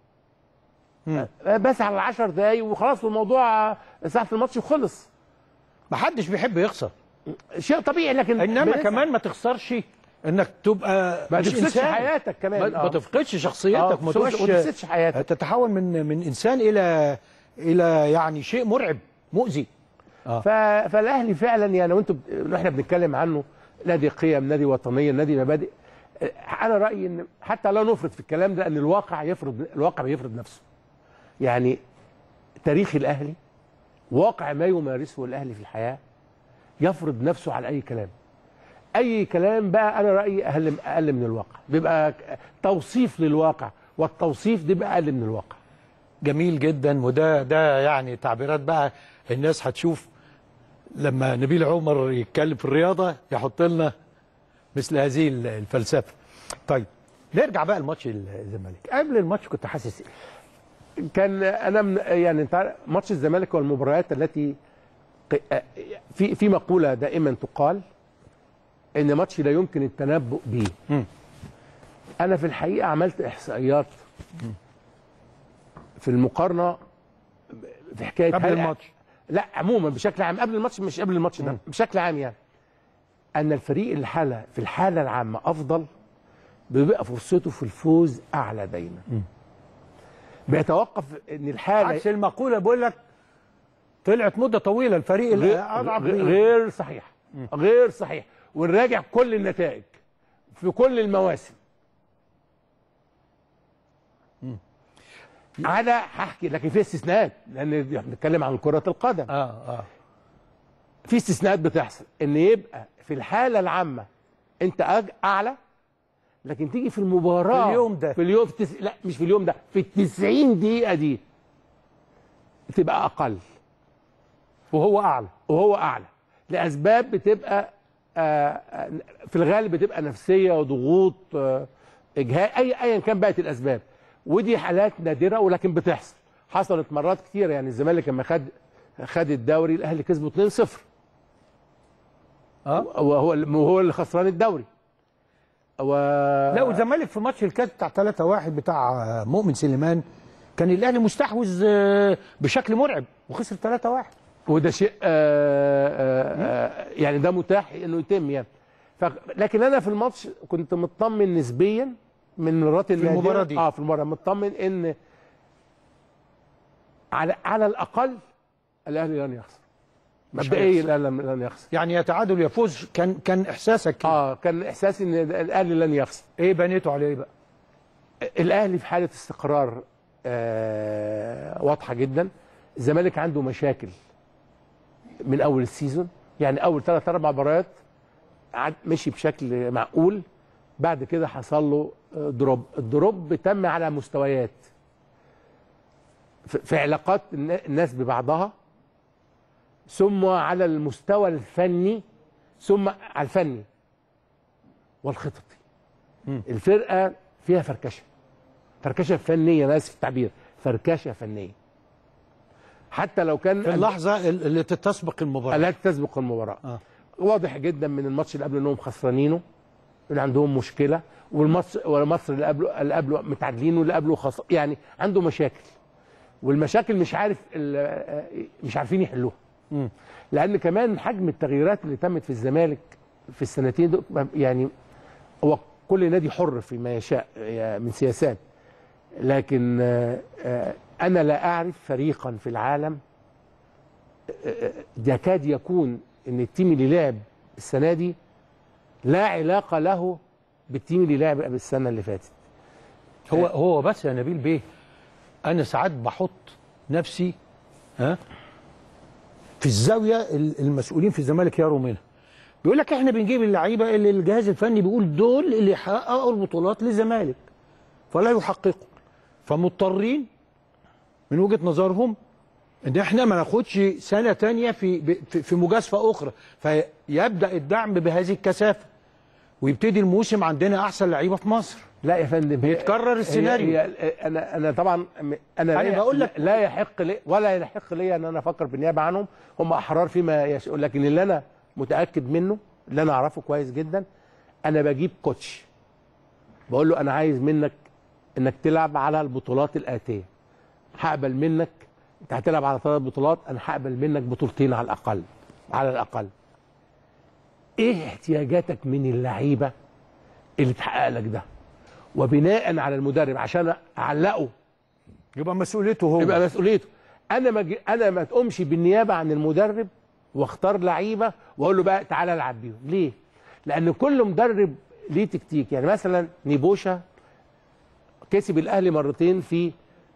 مم. آه، بس على 10 دقايق وخلاص والموضوع آه، ساعه الماتش وخلص ما حدش بيحب يخسر شيء طبيعي لكن انما بنسعى. كمان ما تخسرش انك تبقى ما مش تفسدش إنسان. حياتك كمان ما, ما آه. تفقدش شخصيتك آه، ما ما تبقاش تفسدش حياتك تتحول من من انسان الى الى يعني شيء مرعب مؤذي ف... فالاهلي فعلا يعني لو انتوا ب... احنا بنتكلم عنه نادي قيم نادي وطنيه نادي مبادئ آه، انا رايي ان حتى لا نفرط في الكلام ده ان الواقع يفرض الواقع بيفرض نفسه يعني تاريخ الاهلي واقع ما يمارسه الاهلي في الحياه يفرض نفسه على اي كلام اي كلام بقى انا رايي اقل اقل من الواقع بيبقى ك- توصيف للواقع والتوصيف ده بقى اقل من الواقع جميل جدا وده ده يعني تعبيرات بقى الناس هتشوف لما نبيل عمر يتكلم في الرياضه يحط لنا مثل هذه الفلسفه. طيب نرجع بقى لماتش الزمالك قبل الماتش كنت حاسس ايه؟ كان انا من يعني انت عارف ماتش الزمالك والمباريات التي ق- في في مقوله دائما تقال ان ماتش لا يمكن التنبؤ به مم. انا في الحقيقه عملت احصائيات في المقارنه في حكايه قبل هل- الماتش. لا عموما بشكل عام قبل الماتش مش قبل الماتش ده بشكل عام يعني ان الفريق الحاله في الحاله العامه افضل بيبقى فرصته في الفوز اعلى دايما بيتوقف ان الحاله عكس المقوله بقول لك طلعت مده طويله الفريق غير, الاضعف غير, غير صحيح غير صحيح ونراجع كل النتائج في كل المواسم على هحكي لكن في استثناءات لان بنتكلم عن كره القدم اه اه في استثناءات بتحصل ان يبقى في الحاله العامه انت أج- اعلى لكن تيجي في المباراه في اليوم ده. في اليوم في تس... لا مش في اليوم ده في ال 90 دقيقه دي تبقى اقل وهو اعلى وهو اعلى لاسباب بتبقى آه، آه، في الغالب بتبقى نفسيه وضغوط آه، اجهاد اي ايا كان بقت الاسباب ودي حالات نادره ولكن بتحصل حصلت مرات كتير يعني الزمالك لما خد خد الدوري الاهلي كسبه 2-0 اه وهو وهو اللي خسران الدوري و لا والزمالك في ماتش الكاس بتاع 3-1 بتاع مؤمن سليمان كان الاهلي مستحوذ آه، بشكل مرعب وخسر 3-1 وده شيء آه آه آه يعني ده متاح انه يتم يعني ف... لكن انا في الماتش كنت مطمن نسبيا من مرات النادية المباراة دي. اه في المباراه مطمن ان على على الاقل الاهلي لن يخسر مش مبدئيا هيخسر. الاهلي لن لن يخسر يعني يتعادل يفوز كان كان احساسك كده اه كان احساسي ان الاهلي لن يخسر ايه بنيته عليه إيه بقى الاهلي في حاله استقرار آه واضحه جدا الزمالك عنده مشاكل من اول السيزون يعني اول ثلاث اربع مباريات عد- مشي بشكل معقول بعد كده حصل له آه، دروب الدروب تم على مستويات في- في علاقات النا- الناس ببعضها ثم على المستوى الفني ثم على الفني والخططي الفرقه فيها فركشه فركشه فنيه انا اسف في التعبير فركشه فنيه حتى لو كان في اللحظه اللي تسبق المباراه التي تسبق المباراه آه. واضح جدا من الماتش اللي قبله انهم خسرانينه اللي عندهم مشكله والماتش والمصر اللي قبله اللي قبله متعادلين واللي قبله خسر يعني عنده مشاكل والمشاكل مش عارف ال- مش عارفين يحلوها مم. لان كمان حجم التغييرات اللي تمت في الزمالك في السنتين دول يعني هو كل نادي حر فيما يشاء من سياسات لكن آه، آه، انا لا اعرف فريقا في العالم آه، آه، يكاد يكون ان التيم اللي لعب السنه دي لا علاقه له بالتيم اللي لعب قبل السنه اللي فاتت هو هو بس يا نبيل بيه انا ساعات بحط نفسي ها في الزاويه ال- المسؤولين في الزمالك يروا منها بيقول لك احنا بنجيب اللعيبه اللي الجهاز الفني بيقول دول اللي يحققوا البطولات للزمالك فلا يحققوا فمضطرين من وجهه نظرهم ان احنا ما ناخدش سنه تانية في ب- في- في مجازفه اخرى فيبدا الدعم بهذه الكثافه ويبتدي الموسم عندنا احسن لعيبه في مصر لا يا فندم هي- يتكرر هي- السيناريو. هي انا انا طبعا م- انا, أنا لا- بقول لك- لا يحق لي ولا يحق لي ان انا افكر بالنيابه عنهم هم احرار فيما يشاءون لكن اللي انا متاكد منه اللي انا اعرفه كويس جدا انا بجيب كوتش بقول له انا عايز منك انك تلعب على البطولات الاتيه هقبل منك انت هتلعب على ثلاث بطولات انا هقبل منك بطولتين على الاقل على الاقل ايه احتياجاتك من اللعيبه اللي تحقق لك ده وبناء على المدرب عشان اعلقه يبقى مسؤوليته هو يبقى مسؤوليته انا ما جي- انا ما تقومش بالنيابه عن المدرب واختار لعيبه واقول له بقى تعالى العب بيهم ليه لان كل مدرب ليه تكتيك يعني مثلا نيبوشا كسب الاهلي مرتين في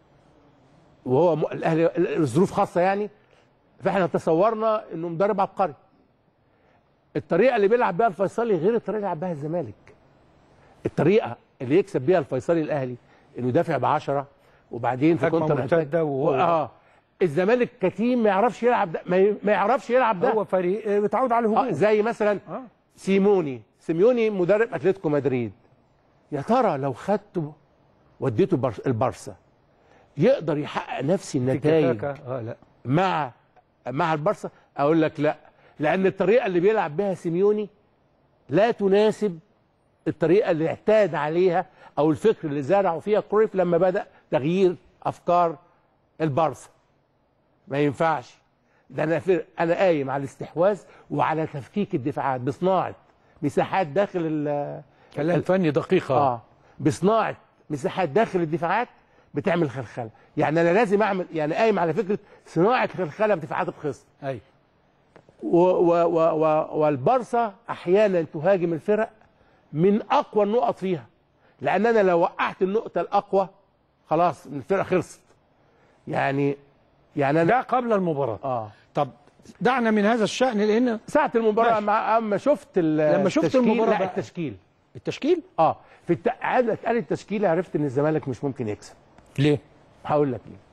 وهو م- الاهلي ظروف خاصه يعني فاحنا تصورنا انه مدرب عبقري الطريقه اللي بيلعب بيها الفيصلي غير الطريقه اللي بيلعب بيها الزمالك الطريقه اللي يكسب بيها الفيصلي الاهلي انه يدافع ب 10 وبعدين في هجمة كونتر مرتدة أتاك. وهو- اه الزمالك كتيم ما يعرفش يلعب ده ما ي- ما يعرفش يلعب ده هو فريق آه، متعود على آه الهجوم زي مثلا آه. سيموني سيميوني مدرب اتلتيكو مدريد يا ترى لو خدته وديته بر- البارسا يقدر يحقق نفس النتائج تيكي تاكا. اه لا مع مع البارسا اقول لك لا لان الطريقه اللي بيلعب بها سيميوني لا تناسب الطريقه اللي اعتاد عليها او الفكر اللي زرعه فيها كرويف لما بدا تغيير افكار البارسا ما ينفعش ده انا فر... انا قايم على الاستحواذ وعلى تفكيك الدفاعات بصناعه مساحات داخل ال كلام فني دقيق آه. اه بصناعه مساحات داخل الدفاعات بتعمل خلخله يعني انا لازم اعمل يعني قايم على فكره صناعه خلخله بدفاعات الخصم ايوه و و و و والبارسا احيانا تهاجم الفرق من اقوى النقط فيها لان انا لو وقعت النقطه الاقوى خلاص الفرقه خلصت يعني يعني انا ده قبل المباراه اه طب دعنا من هذا الشأن لأن ساعه المباراه ماشي. مع اما شفت ال- لما شفت التشكيل- المباراة لا بقى. التشكيل التشكيل اه في الت... عاد اتقال التشكيل عرفت ان الزمالك مش ممكن يكسب ليه؟ هقول لك ليه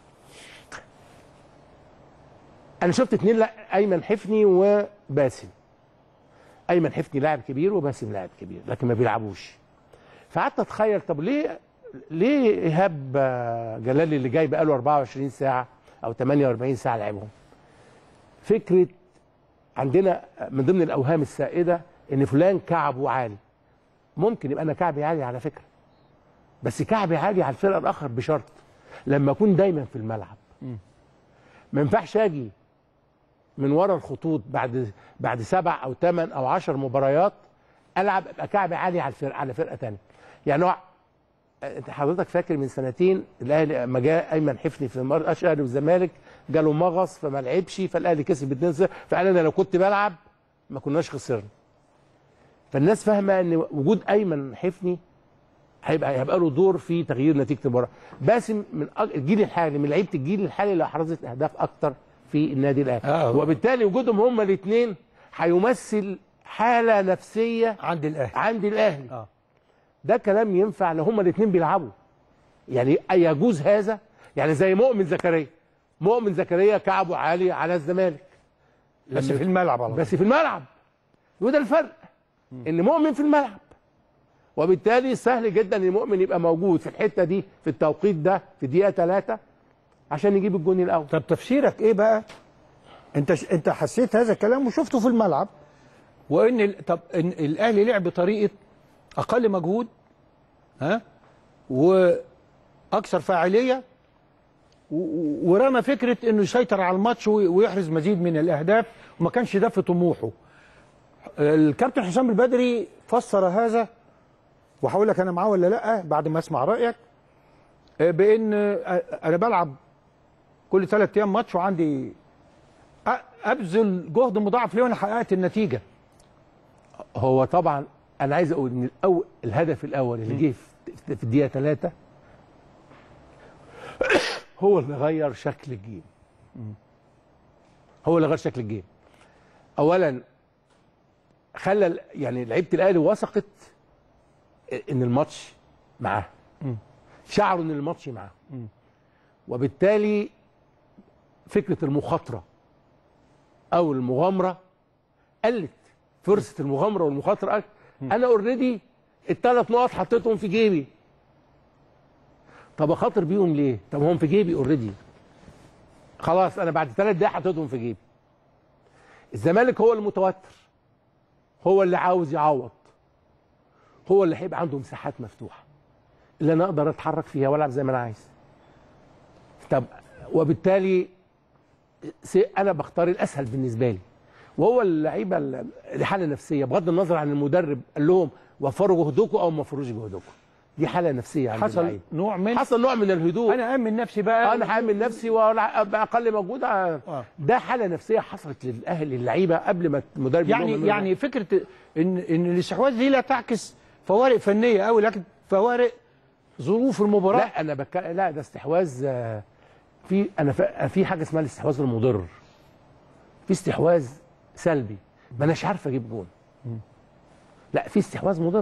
انا شفت اتنين لا ايمن حفني وباسم ايمن حفني لاعب كبير وباسم لاعب كبير لكن ما بيلعبوش فقعدت اتخيل طب ليه ليه ايهاب آه، جلال اللي جاي بقاله 24 ساعه او 48 ساعه لعبهم فكره عندنا من ضمن الاوهام السائده ان فلان كعبه عالي ممكن يبقى انا كعبي عالي على فكره بس كعبي عالي على الفرقه الاخر بشرط لما اكون دايما في الملعب ما ينفعش اجي من ورا الخطوط بعد بعد سبع او ثمان او عشر مباريات العب ابقى كعبي عالي على الفرقه على فرقه ثانيه يعني هو انت حضرتك فاكر من سنتين الاهلي لما جاء ايمن حفني في ماتش الاهلي والزمالك جاله مغص فما لعبش فالاهلي كسب 2-0 فقال انا لو كنت بلعب ما كناش خسرنا فالناس فاهمه ان وجود ايمن حفني هيبقى هيبقى له دور في تغيير نتيجه المباراه باسم من أج- الجيل الحالي من لعيبه الجيل الحالي اللي احرزت اهداف اكتر في النادي الاهلي آه. وبالتالي وجودهم هما الاثنين هيمثل حاله نفسيه عند الاهلي عند الاهلي اه ده كلام ينفع لو هما الاثنين بيلعبوا يعني يجوز هذا يعني زي مؤمن زكريا مؤمن زكريا كعبه عالي على الزمالك بس لما- في الملعب على طول. بس في الملعب وده الفرق ان مؤمن في الملعب وبالتالي سهل جدا ان مؤمن يبقى موجود في الحته دي في التوقيت ده في دقيقه ثلاثه عشان يجيب الجون الاول طب تفسيرك ايه بقى انت ش... انت حسيت هذا الكلام وشفته في الملعب وان ال... طب ان الاهلي لعب بطريقه اقل مجهود ها واكثر فاعليه و... و- ورمى فكره انه يسيطر على الماتش وي- ويحرز مزيد من الاهداف وما كانش ده في طموحه الكابتن حسام البدري فسر هذا وهقول لك انا معاه ولا لا بعد ما اسمع رايك آه، بان آه، انا بلعب كل ثلاث ايام ماتش وعندي أ- ابذل جهد مضاعف ليه وانا حققت النتيجه هو طبعا انا عايز اقول ان الأول الهدف الاول اللي جه في- في الدقيقه ثلاثه هو اللي غير شكل الجيم هو اللي غير شكل الجيم اولا خلى ال- يعني لعيبه الاهلي وثقت ان الماتش معاه شعروا ان الماتش معاه وبالتالي فكره المخاطره او المغامره قلت فرصه المغامره والمخاطره أكتر. انا اوريدي الثلاث نقط حطيتهم في جيبي طب اخاطر بيهم ليه؟ طب هم في جيبي اوريدي خلاص انا بعد ثلاث دقايق حطيتهم في جيبي الزمالك هو المتوتر هو اللي عاوز يعوض هو اللي هيبقى عنده مساحات مفتوحه اللي انا اقدر اتحرك فيها والعب زي ما انا عايز طب وبالتالي سي- انا بختار الاسهل بالنسبه لي وهو اللعيبه ال- الحاله النفسيه بغض النظر عن المدرب قال لهم وفروا جهدكم او ما وفروش جهدكم دي حاله نفسيه عند حصل اللعيبه نوع من حصل نوع من الهدوء انا امن نفسي بقى انا هعمل نفسي باقل مجهود آه. آه. ده حاله نفسيه حصلت للاهل اللعيبه قبل ما المدرب يقول لهم يعني اعملوا يعني فكره ان ان الاستحواذ دي لا تعكس فوارق فنيه قوي لكن فوارق ظروف المباراه لا انا بك... لا ده استحواذ آه، في انا ف... في حاجه اسمها الاستحواذ المضر في استحواذ سلبي ما اناش عارف اجيب جون لا في استحواذ مضر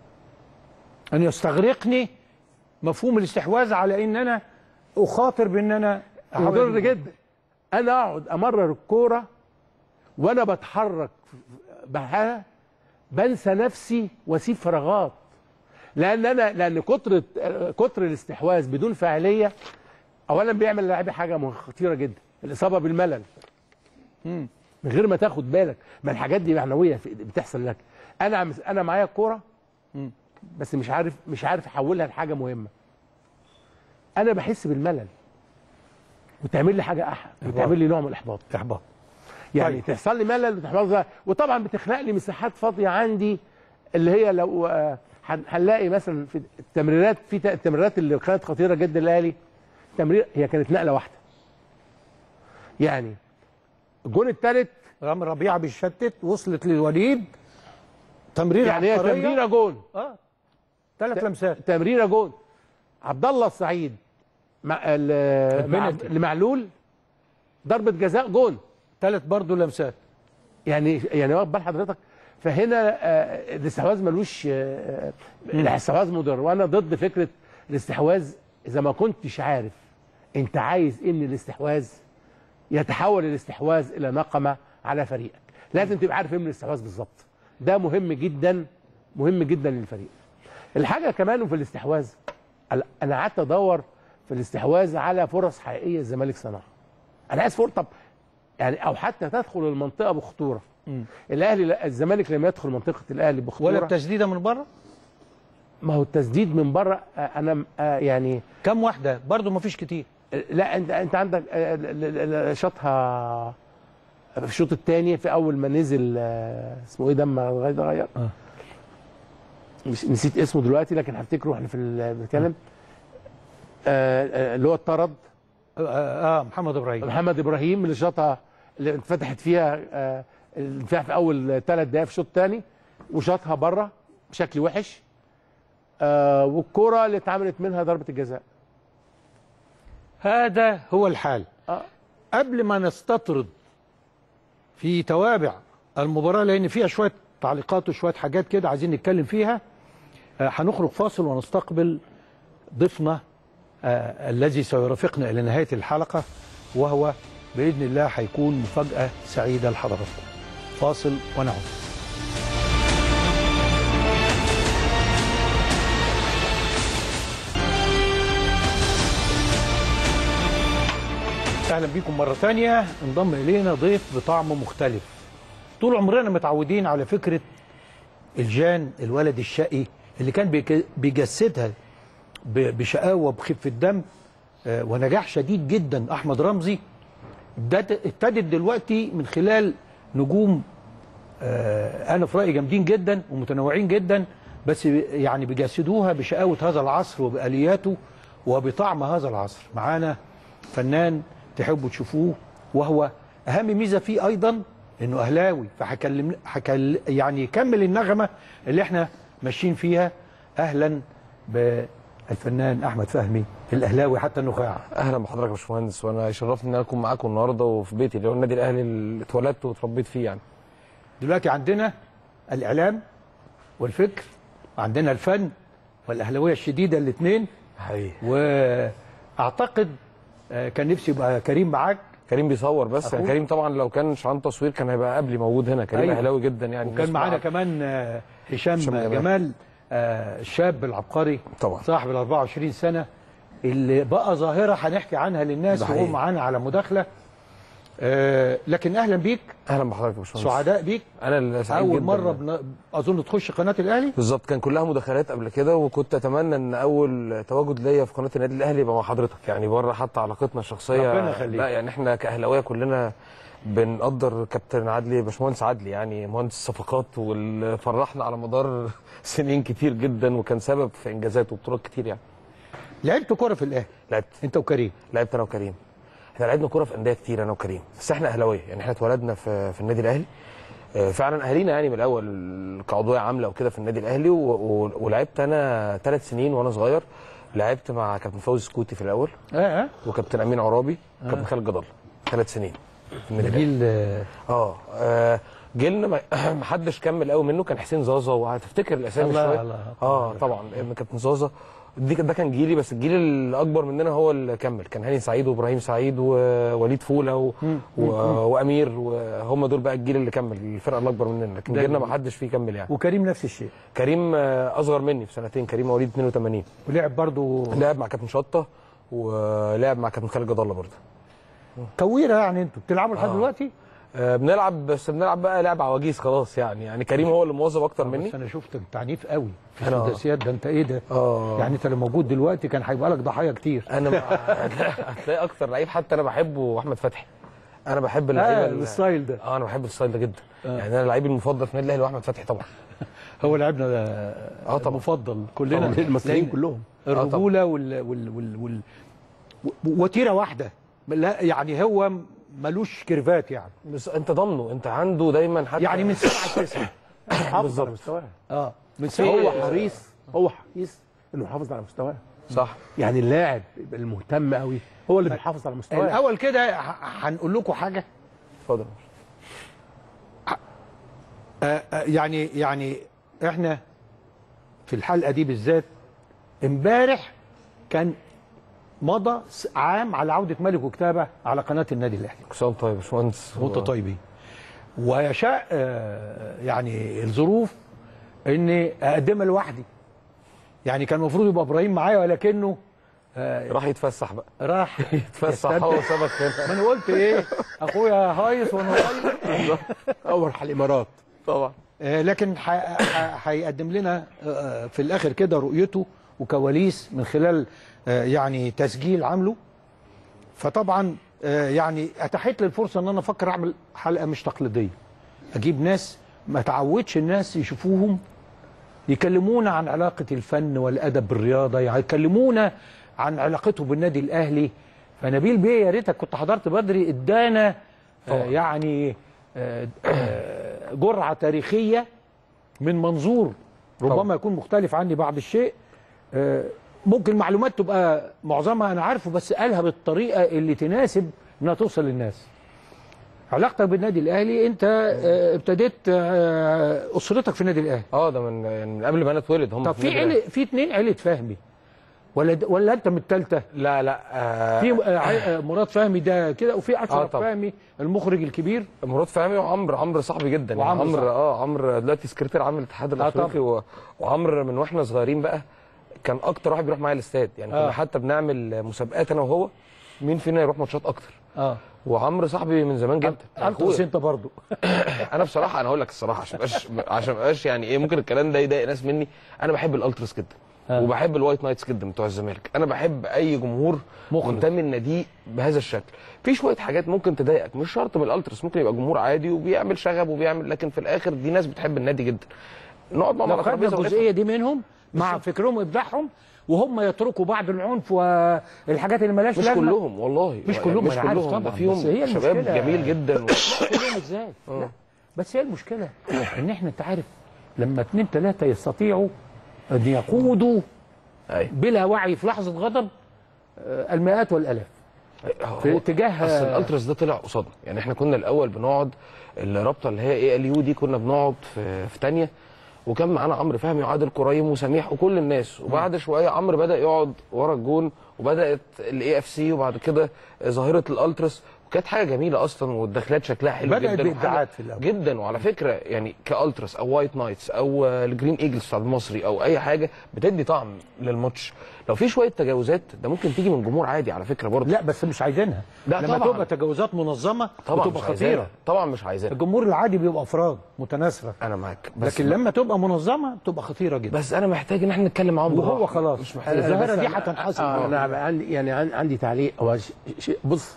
ان يستغرقني مفهوم الاستحواذ على ان انا اخاطر بان انا أحاول مضر أجيب. جدا انا اقعد امرر الكوره وانا بتحرك بها بنسى نفسي واسيب فراغات لان انا لان كتر كتر الاستحواذ بدون فاعليه اولا بيعمل للاعب حاجه مه- خطيره جدا الاصابه بالملل من غير ما تاخد بالك ما الحاجات دي معنويه في- بتحصل لك انا عم- انا معايا الكوره بس مش عارف مش عارف احولها لحاجه مهمه انا بحس بالملل وتعمل لي حاجه احلى وتعمل لي نوع من الاحباط احباط يعني طيب. تحصل لي ملل وتحصل وطبعا بتخلق لي مساحات فاضيه عندي اللي هي لو آه، هن- هنلاقي مثلا في التمريرات في ت- التمريرات اللي كانت خطيره جدا للاهلي تمرير هي كانت نقله واحده يعني الجون الثالث رامي ربيعه بيشتت وصلت للوليد تمرير يعني هي عبقرية. تمريره جون اه ثلاث لمسات تمريره جون عبد الله السعيد مع ال- مع البنالتي. لمعلول ضربه جزاء جون ثلاث برضه لمسات يعني يعني واخد بال حضرتك فهنا آه، الاستحواذ ملوش آه، الاستحواذ مضر وانا ضد فكره الاستحواذ اذا ما كنتش عارف انت عايز ايه من الاستحواذ يتحول الاستحواذ الى نقمه على فريقك لازم تبقى عارف ايه من الاستحواذ بالظبط ده مهم جدا مهم جدا للفريق الحاجه كمان في الاستحواذ ال- انا قعدت ادور في الاستحواذ على فرص حقيقيه الزمالك صنعها انا عايز فرصه طب يعني او حتى تدخل المنطقه بخطوره الاهلي لا الزمالك لما يدخل منطقه الاهلي بخطوره ولا التسديده من بره ما هو التسديد من بره آه، انا آه، يعني كم واحده برضو ما فيش كتير لا انت انت عندك آه، ل- ل- ل- شاطها في الشوط الثاني في اول ما نزل آه، اسمه ايه ده ما غير غير آه. مش نسيت اسمه دلوقتي لكن هفتكره احنا في ال- بنتكلم آه، آه، اللي هو اتطرد اه, آه محمد ابراهيم محمد ابراهيم اللي شاطها اللي اتفتحت فيها آه، الدفاع في اول ثلاث دقائق في الشوط الثاني وشاطها بره بشكل وحش آه، والكره اللي اتعملت منها ضربه الجزاء هذا هو الحال اه قبل ما نستطرد في توابع المباراة لأن فيها شوية تعليقات وشوية حاجات كده عايزين نتكلم فيها آه، هنخرج فاصل ونستقبل ضيفنا آه، الذي سيرافقنا إلى نهاية الحلقة وهو بإذن الله هيكون مفاجأة سعيدة لحضراتكم فاصل ونعود اهلا بيكم مره ثانيه انضم الينا ضيف بطعم مختلف طول عمرنا متعودين على فكره الجان الولد الشقي اللي كان بيك- بيجسدها ب- بشقاوه بخفه دم آه، ونجاح شديد جدا احمد رمزي ابتدت ابتدت دلوقتي من خلال نجوم آه، انا في رايي جامدين جدا ومتنوعين جدا بس يعني بيجسدوها بشقاوه هذا العصر وبالياته وبطعم هذا العصر معانا فنان تحبوا تشوفوه وهو اهم ميزه فيه ايضا انه اهلاوي فهكلم هكل يعني يكمل النغمه اللي احنا ماشيين فيها اهلا بالفنان احمد فهمي الاهلاوي حتى النخاع اهلا بحضرتك يا باشمهندس وانا يشرفني ان انا اكون معاكم النهارده وفي بيتي اللي هو النادي الاهلي اللي اتولدت واتربيت فيه يعني دلوقتي عندنا الاعلام والفكر عندنا الفن والاهلاويه الشديده الاثنين حقيقي واعتقد آه، كان نفسي يبقى كريم معاك كريم بيصور بس أخوه؟ يعني كريم طبعا لو كان عن تصوير كان هيبقى قبلي موجود هنا كريم أيوة. اهلاوي جدا يعني وكان الناس معانا معاه. كمان آه، هشام هشام جمال, جمال. آه، الشاب العبقري طبعا. صاحب ال 24 سنه اللي بقى ظاهره هنحكي عنها للناس ده وهو حقيقي. معانا على مداخله آه، لكن اهلا بيك اهلا بحضرتك يا باشمهندس سعداء بيك انا اللي سعيد اول جدا مره بن... اظن تخش قناه الاهلي بالظبط كان كلها مداخلات قبل كده وكنت اتمنى ان اول تواجد ليا في قناه النادي الاهلي يبقى مع حضرتك يعني بره حتى علاقتنا الشخصيه ربنا يخليك. لا يعني احنا كاهلاويه كلنا بنقدر كابتن عدلي باشمهندس عدلي يعني مهندس الصفقات واللي فرحنا على مدار سنين كتير جدا وكان سبب في انجازات وبطولات كتير يعني لعبت كوره في الاهلي لعبت انت وكريم لعبت انا وكريم احنا لعبنا كوره في انديه كتير انا وكريم بس احنا اهلاويه يعني احنا اتولدنا في في النادي الاهلي آه، فعلا اهالينا يعني من الاول كعضويه عامله وكده في النادي الاهلي و- و- ولعبت انا ثلاث سنين وانا صغير لعبت مع كابتن فوزي سكوتي في الاول اه اه وكابتن امين عرابي وكابتن خالد جدل ثلاث سنين في النادي الاهلي جيل آه، اه آه، جيلنا ما ما حدش كمل قوي منه كان حسين زازا وهتفتكر الاسامي الله- شويه الله. اه طبعا ابن كابتن زازا دي ده كان جيلي بس الجيل الاكبر مننا هو اللي كمل كان هاني سعيد وابراهيم سعيد ووليد فوله و... و... وامير وهم دول بقى الجيل اللي كمل الفرقه الاكبر مننا لكن ده جيلنا جميل. ما حدش فيه كمل يعني وكريم نفس الشيء كريم آه، اصغر مني بسنتين كريم مواليد 82 ولعب برضو لعب مع كابتن شطه ولعب مع كابتن خالد جد الله برضه كويره يعني انتوا بتلعبوا لحد آه. دلوقتي آه، بنلعب بس بنلعب بقى لعب عواجيز خلاص يعني يعني كريم هو اللي موظف اكتر مني بس انا شفتك عنيف قوي في أنا- السداسيات ده انت ايه ده اه يعني انت لو موجود دلوقتي كان هيبقى لك ضحايا كتير انا ما- هتلاقي اكتر لعيب حتى انا بحبه احمد فتحي انا بحب اللعيبه اه ال- الستايل ده اه انا بحب الستايل ده جدا آه. يعني انا اللعيب المفضل في النادي الاهلي هو احمد فتحي طبعا هو لعبنا اه طبعا المفضل كلنا طبعاً. المصريين لأن كلهم الرجوله وال وال وال, وال و- وتيره واحده لا يعني هو ملوش كيرفات يعني بس انت ضامنه انت عنده دايما حتى يعني من سبعه لتسعه حافظ على مستواه اه من هو سبعه حريص هو حريص انه يحافظ على مستواه صح يعني اللاعب المهتم قوي هو اللي بيحافظ على مستواه الاول كده ه- هنقول لكم حاجه اتفضل آه، آه، يعني يعني احنا في الحلقه دي بالذات امبارح كان مضى س- عام على عوده ملك وكتابه على قناه النادي الاهلي كل سنه وانت طيب يا باشمهندس وانت طيبين ويشاء آه، يعني الظروف اني اقدمها لوحدي يعني كان المفروض يبقى ابراهيم معايا ولكنه راح يتفسح بقى راح يتفسح هو وسابك ما هنا انا قلت ايه اخويا هايص وانا صغير اول على الامارات طبعا آه، لكن ح- ح- هيقدم لنا آه، في الاخر كده رؤيته وكواليس من خلال آه، يعني تسجيل عامله فطبعا آه، يعني اتاحت لي الفرصه ان انا افكر اعمل حلقه مش تقليديه اجيب ناس ما تعودش الناس يشوفوهم يكلمونا عن علاقه الفن والادب بالرياضه يكلمونا عن علاقته بالنادي الاهلي فنبيل بيه يا ريتك كنت حضرت بدري ادانا آه، يعني آه، آه، جرعه تاريخيه من منظور ربما يكون مختلف عني بعض الشيء آه، ممكن المعلومات تبقى معظمها انا عارفه بس قالها بالطريقه اللي تناسب انها توصل للناس علاقتك بالنادي الاهلي انت آه، ابتديت آه، اسرتك في النادي الاهلي اه ده من يعني من قبل ما انا اتولد هم طب في عيله في اتنين عيله فهمي ولا د- ولا انت من الثالثه لا لا آه في آه، عي- آه، مراد فهمي ده كده وفي آه، اشرف طبعا. فهمي المخرج الكبير مراد فهمي وعمرو عمرو صاحبي جدا يعني وعمرو عمرو صاحبي. اه عمرو دلوقتي سكرتير عام الاتحاد الافريقي و... وعمرو من واحنا صغيرين بقى كان اكتر واحد بيروح معايا الاستاد يعني آه. كنا حتى بنعمل مسابقات انا وهو مين فينا يروح ماتشات اكتر اه وعمرو صاحبي من زمان جدا الترس أخويا. انت برضو انا بصراحه انا هقول لك الصراحه عشان مبقاش عشان مبقاش يعني ايه ممكن الكلام ده يضايق ناس مني انا بحب الالتراس جدا آه. وبحب الوايت نايتس جدا بتوع الزمالك انا بحب اي جمهور مخلص. منتمي لناديه بهذا الشكل في شويه حاجات ممكن تضايقك مش شرط من الالتراس ممكن يبقى جمهور عادي وبيعمل شغب وبيعمل لكن في الاخر دي ناس بتحب النادي جدا نقعد معاهم لو على خدنا ترابيزه ونفهم. الجزئيه دي منهم مع فكرهم وابداعهم وهم يتركوا بعض العنف والحاجات اللي ملهاش مش لازمه كلهم والله مش يعني كلهم، مش أنا عارف كلهم ده طبعاً، فيهم بس هي شباب المشكلة- جميل جدا و... كلهم ازاي لا بس هي المشكله ان احنا انت عارف لما اتنين تلاته يستطيعوا ان يقودوا أيوة. بلا وعي في لحظه غضب آه، المئات والالاف في هو- اتجاه اصل الالتراس ده طلع قصادنا يعني احنا كنا الاول بنقعد الرابطه اللي هي اي ال يو دي كنا بنقعد في في تانية وكان معانا عمرو فهمي وعادل كريم وسميح وكل الناس وبعد شويه عمرو بدا يقعد ورا الجون وبدات الاي اف سي وبعد كده ظاهره الالتراس وكانت حاجه جميله اصلا والدخلات شكلها حلو بدأت جدا بإبداعات وحاجة- في الأول. جدا وعلى فكره يعني كالتراس او وايت نايتس او آه، الجرين ايجلز بتاع المصري او اي حاجه بتدي طعم للماتش لو في شويه تجاوزات ده ممكن تيجي من جمهور عادي على فكره برضه لا بس مش عايزينها لا لما طبعاً. تبقى تجاوزات منظمه طبعا بتبقى مش خطيره عايزانا. طبعا مش عايزانا الجمهور العادي بيبقى افراد متناثره انا معاك بس لكن لما تبقى منظمه بتبقى خطيره جدا بس انا محتاج ان احنا نتكلم معاهم وهو بالراحة. خلاص مش محتاج الظاهره بس دي أنا- هتنحسر آه انا عندي يعني عن- عندي تعليق هو ش- شيء بص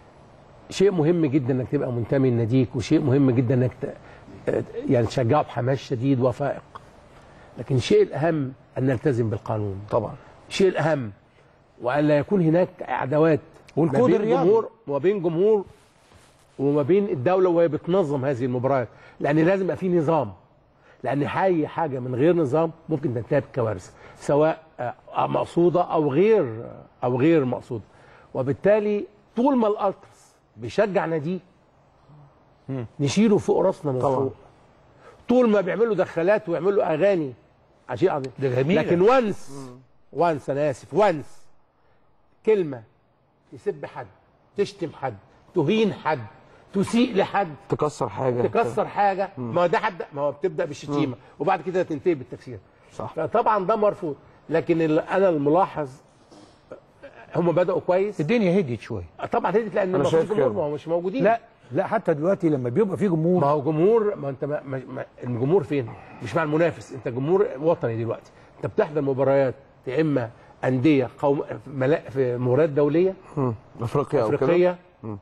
شيء مهم جدا انك تبقى منتمي لناديك وشيء مهم جدا انك ت... يعني تشجعه بحماس شديد وفائق لكن الشيء الاهم ان نلتزم بالقانون طبعا الشيء الاهم وان لا يكون هناك عداوات والكود ما بين الرياضي. جمهور وما بين جمهور وما بين الدوله وهي بتنظم هذه المباريات لان لازم يبقى في نظام لان اي حاجه من غير نظام ممكن تنتهي بكوارث سواء آه، مقصوده او غير او غير مقصوده وبالتالي طول ما الالتراس بيشجع ناديه نشيله فوق راسنا من طبعاً. فوق طول ما بيعملوا دخلات ويعملوا اغاني شيء عظيم ده جميلة. لكن وانس وانس انا اسف وانس كلمه تسب حد تشتم حد تهين حد تسيء لحد تكسر حاجه تكسر حاجه ما هو ده حد ما هو بتبدا بالشتيمه وبعد كده تنتهي بالتكسير صح. فطبعا ده مرفوض لكن ال- انا الملاحظ هم بداوا كويس الدنيا هديت شويه طبعا هديت لان أنا ما فيش شايف جمهور كده. ما هو مش موجودين لا لا حتى دلوقتي لما بيبقى في ما جمهور هو جمهور ما انت ما ما ما الجمهور فين؟ مش مع المنافس انت جمهور وطني دلوقتي انت بتحضر مباريات يا اما انديه قوم في ملا- في مباريات دوليه مم. افريقيا او كده افريقيه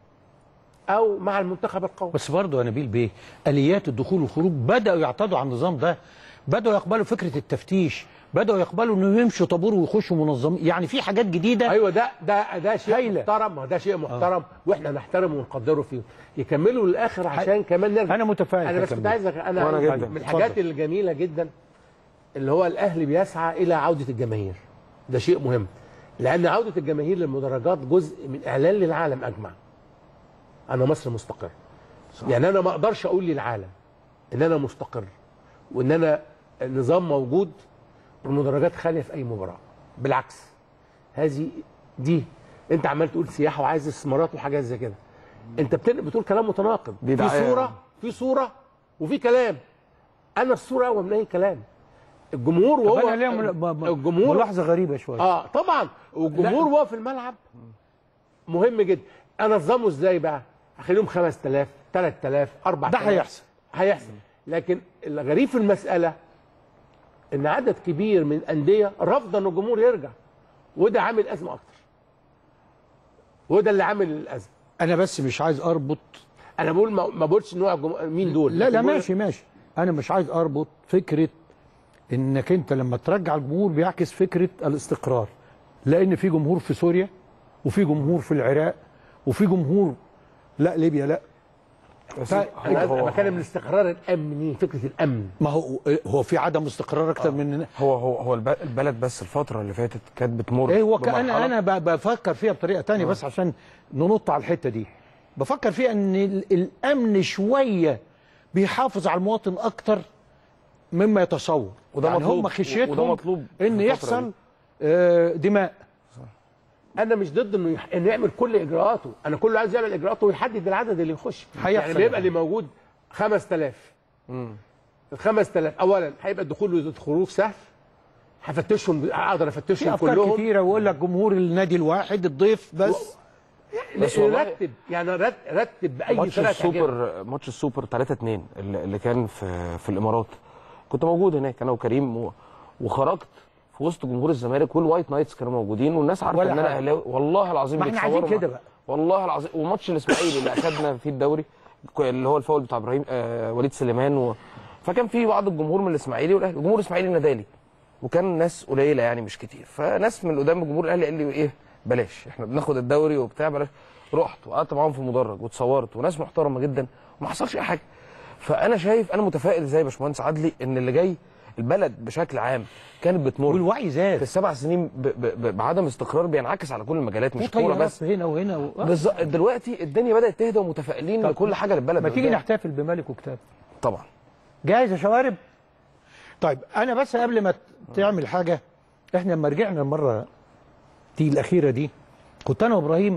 او مع المنتخب القومي بس برضه يا نبيل بيه اليات الدخول والخروج بداوا يعتادوا على النظام ده بداوا يقبلوا فكره التفتيش بداوا يقبلوا انه يمشوا طابور ويخشوا منظمين يعني في حاجات جديده ايوه ده ده ده شيء هايلة. محترم ما هو ده شيء محترم واحنا نحترمه ونقدره فيه يكملوا للاخر عشان كمان نرجع انا متفائل انا بس هكمل. كنت عايز أخ- انا وأنا جداً. من الحاجات اتفضل. الجميله جدا اللي هو الاهلي بيسعى الى عوده الجماهير ده شيء مهم لان عوده الجماهير للمدرجات جزء من اعلان للعالم اجمع انا مصر مستقر صح. يعني انا ما اقدرش اقول للعالم ان انا مستقر وان انا النظام موجود والمدرجات خاليه في اي مباراه بالعكس هذه دي انت عمال تقول سياحه وعايز استثمارات وحاجات زي كده انت بتن- بتقول كلام متناقض دي في دعاية. صوره في صوره وفي كلام انا الصوره اول من اي كلام الجمهور طب وهو انا ليا مل- م- م- الجمهور ملاحظه غريبه شويه اه طبعا والجمهور وهو في الملعب مهم جدا انظمه ازاي بقى اخليهم 5000 3000 4000 ده هيحصل. هيحصل لكن الغريب في المساله ان عدد كبير من الانديه رافضه ان الجمهور يرجع وده عامل ازمه اكتر وده اللي عامل الازمه انا بس مش عايز اربط انا بقول ما ما بقولش نوع الجمهور مين دول لا لا لكن بقول- ماشي ماشي انا مش عايز اربط فكره انك انت لما ترجع الجمهور بيعكس فكره الاستقرار لان في جمهور في سوريا وفي جمهور في العراق وفي جمهور لا ليبيا لا بس طيب، انا هو- أنا بتكلم الاستقرار الامني فكره الامن ما هو هو في عدم استقرار اكتر من هو هو هو الب- البلد بس الفتره اللي فاتت كانت بتمر ايه هو كان بمرحلة- انا ب- بفكر فيها بطريقه تانية بس عشان ننط على الحته دي بفكر فيها ان ال- الامن شويه بيحافظ على المواطن اكتر مما يتصور وده يعني مطلوب. هم خشيتهم وده مطلوب في ان الفترة يحصل دي. آه، دماء انا مش ضد انه يح... انه يعمل كل اجراءاته انا كله عايز يعمل اجراءاته ويحدد العدد اللي يخش هيحصل يعني بيبقى يعني. اللي موجود 5000 ال 5000 اولا هيبقى الدخول والخروج سهل هفتشهم اقدر في افتشهم افكار كلهم كتيره ويقول لك جمهور النادي الواحد الضيف بس بس والله- رتب يعني رت- رتب باي ماتش طريقه تعجبك. السوبر ماتش السوبر 3 2 اللي اللي كان في في الامارات كنت موجود هناك انا وكريم و... وخرجت في وسط جمهور الزمالك والوايت نايتس كانوا موجودين والناس عارفه ولا ان انا حاجة. اهلاوي والله العظيم ما احنا بيتصوروا عايزين مع- كده بقى. والله العظيم وماتش الاسماعيلي اللي اخدنا فيه الدوري اللي هو الفاول بتاع ابراهيم آه وليد سليمان و... فكان في بعض الجمهور من الاسماعيلي والاهلي جمهور الاسماعيلي نادالي وكان ناس قليله يعني مش كتير فناس من قدام الجمهور الاهلي قال لي ايه بلاش احنا بناخد الدوري وبتاع بلاش رحت وقعدت معاهم في المدرج واتصورت وناس محترمه جدا وما حصلش اي حاجه فانا شايف انا متفائل زي باشمهندس عدلي ان اللي جاي البلد بشكل عام كانت بتمر والوعي في زاد السبع سنين ب ب ب بعدم استقرار بينعكس على كل المجالات مش كوره وطيارات بس هنا وهنا و... آه. بالظبط دلوقتي الدنيا بدات تهدى ومتفائلين لكل حاجه للبلد ما تيجي قدام. نحتفل بملك وكتاب طبعا جاهز يا شوارب طيب انا بس قبل ما ت- تعمل حاجه احنا لما رجعنا المره دي الاخيره دي كنت انا وابراهيم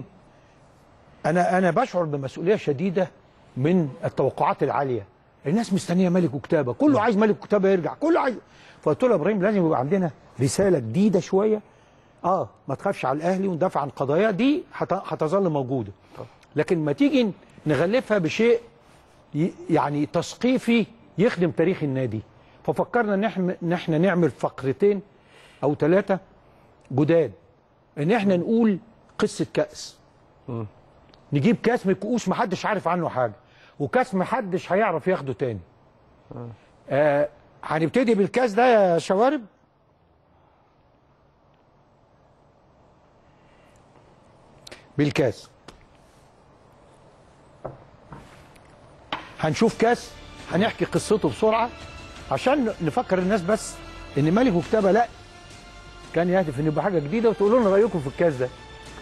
انا انا بشعر بمسؤوليه شديده من التوقعات العاليه الناس مستنيه ملك وكتابه كله عايز ملك وكتابه يرجع كله عايز فقلت له يا ابراهيم لازم يبقى عندنا رساله جديده شويه اه ما تخافش على الاهلي وندافع عن قضايا دي هت- هتظل موجوده لكن ما تيجي نغلفها بشيء ي- يعني تثقيفي يخدم تاريخ النادي ففكرنا ان احنا ان احنا نعمل فقرتين او ثلاثه جداد ان احنا نقول قصه كاس نجيب كاس من الكؤوس محدش عارف عنه حاجه وكاس محدش هيعرف ياخده تاني آه هنبتدي بالكاس ده يا شوارب بالكاس هنشوف كاس هنحكي قصته بسرعه عشان نفكر الناس بس ان ملك وكتابه لا كان يهدف ان يبقى حاجه جديده وتقولوا لنا رايكم في الكاس ده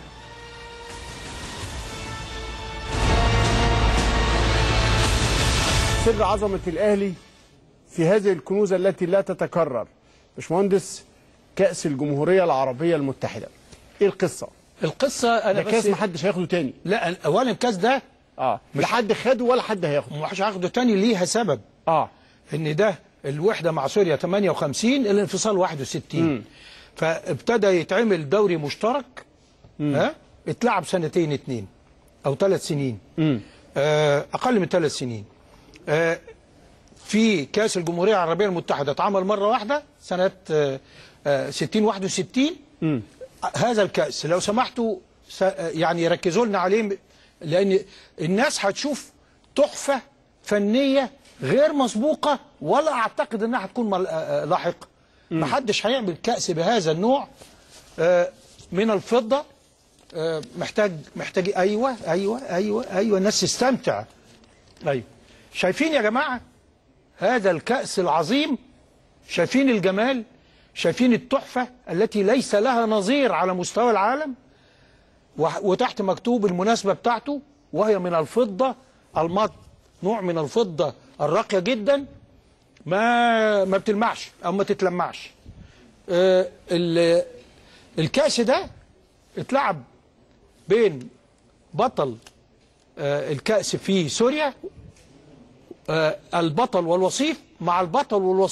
سر عظمة الأهلي في هذه الكنوز التي لا تتكرر باشمهندس كأس الجمهورية العربية المتحدة إيه القصة؟ القصه انا ده كاس محدش هياخده تاني لا اولا الكاس ده اه لا حد خده ولا حد هياخده مش هاخده تاني ليها سبب اه ان ده الوحده مع سوريا 58 الانفصال 61 فابتدى يتعمل دوري مشترك ها اتلعب سنتين اتنين او ثلاث سنين آه اقل من ثلاث سنين آه في كاس الجمهوريه العربيه المتحده اتعمل مره واحده سنه آه آه 60 61 هذا الكاس لو سمحتوا س- آه، يعني ركزوا لنا عليه لان الناس هتشوف تحفه فنيه غير مسبوقه ولا اعتقد انها هتكون مل- آه، آه، لاحقه محدش هيعمل كاس بهذا النوع آه، من الفضه آه، محتاج محتاج ايوه ايوه ايوه ايوه الناس تستمتع ايوه شايفين يا جماعه هذا الكاس العظيم شايفين الجمال شايفين التحفه التي ليس لها نظير على مستوى العالم وح- وتحت مكتوب المناسبة بتاعته وهي من الفضة المط نوع من الفضة الراقية جدا ما ما بتلمعش أو ما تتلمعش آه، ال- الكأس ده اتلعب بين بطل آه، الكأس في سوريا آه، البطل والوصيف مع البطل والوصيف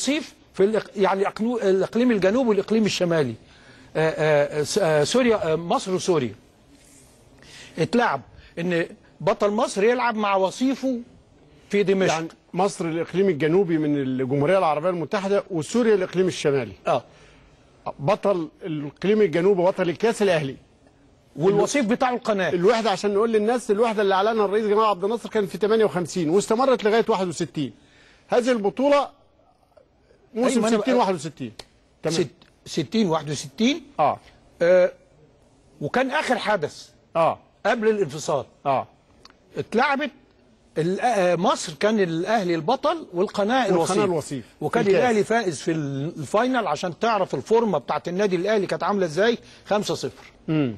في الإق... يعني أقنو... الاقليم الجنوبي والاقليم الشمالي آآ آآ س- آآ سوريا آه، مصر وسوريا اتلعب ان بطل مصر يلعب مع وصيفه في دمشق يعني مصر الاقليم الجنوبي من الجمهوريه العربيه المتحده وسوريا الاقليم الشمالي اه بطل الاقليم الجنوبي بطل الكاس الاهلي والوصيف بتاع القناه الوحده عشان نقول للناس الوحده اللي اعلنها الرئيس جمال عبد الناصر كانت في 58 واستمرت لغايه 61 هذه البطوله موسم أيوة، أنا 60 بقى- 61 تمام ست... 60 61 اه آه وكان اخر حدث اه قبل الانفصال اه اتلعبت ال- آه، مصر كان الاهلي البطل والقناه الوصيف والقناة الوصيف. وكان في الكاس. الاهلي فائز في ال- الفاينل عشان تعرف الفورمه بتاعت النادي الاهلي كانت عامله ازاي 5-0 امم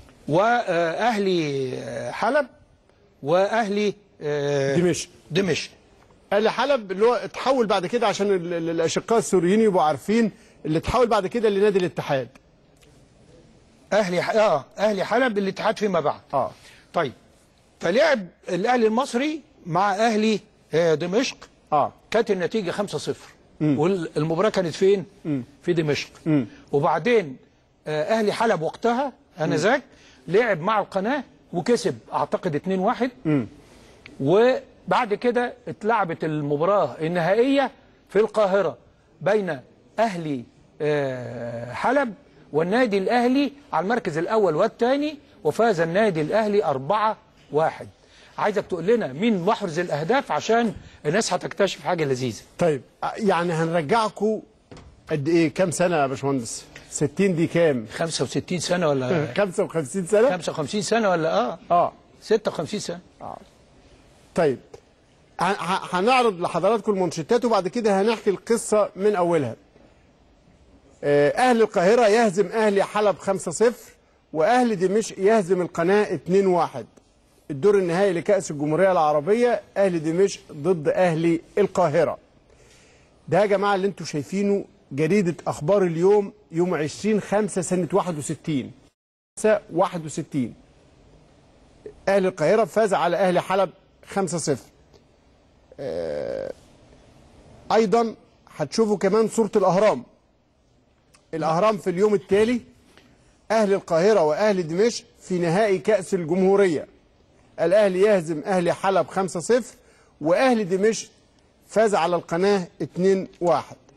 واهلي آه، حلب واهلي آه، دمشق دمشق اهلي حلب اللي هو اتحول بعد كده عشان ال- ال- الاشقاء السوريين يبقوا عارفين اللي اتحول بعد كده لنادي الاتحاد اهلي ح- اه اهلي حلب الاتحاد فيما بعد اه طيب فلعب الاهلي المصري مع اهلي آه، دمشق اه كانت النتيجه 5-0 والمباراه كانت فين؟ في دمشق وبعدين آه، اهلي حلب وقتها انذاك لعب مع القناه وكسب اعتقد 2-1 وبعد كده اتلعبت المباراه النهائيه في القاهره بين اهلي آه، حلب والنادي الاهلي على المركز الاول والثاني وفاز النادي الاهلي 4-1 عايزك تقول لنا مين محرز الاهداف عشان الناس هتكتشف حاجه لذيذه طيب يعني هنرجعكم قد ايه كام سنه يا باشمهندس 60 دي كام 65 سنه ولا 55 سنه 55 سنه ولا اه اه 56 سنه طيب ه- ه- هنعرض لحضراتكم المنشطات وبعد كده هنحكي القصه من اولها آه، اهل القاهره يهزم اهلي حلب 5-0 واهل دمشق يهزم القناه 2-1 الدور النهائي لكاس الجمهوريه العربيه اهل دمشق ضد اهلي القاهره ده يا جماعه اللي انتم شايفينه جريده اخبار اليوم يوم 20 5 سنه 61 5 61 اهل القاهره فاز على اهل حلب 5-0 آه، ايضا هتشوفوا كمان صوره الاهرام الاهرام في اليوم التالي اهل القاهره واهل دمشق في نهائي كاس الجمهوريه الاهلي يهزم اهل حلب 5-0 واهل دمشق فاز على القناه 2-1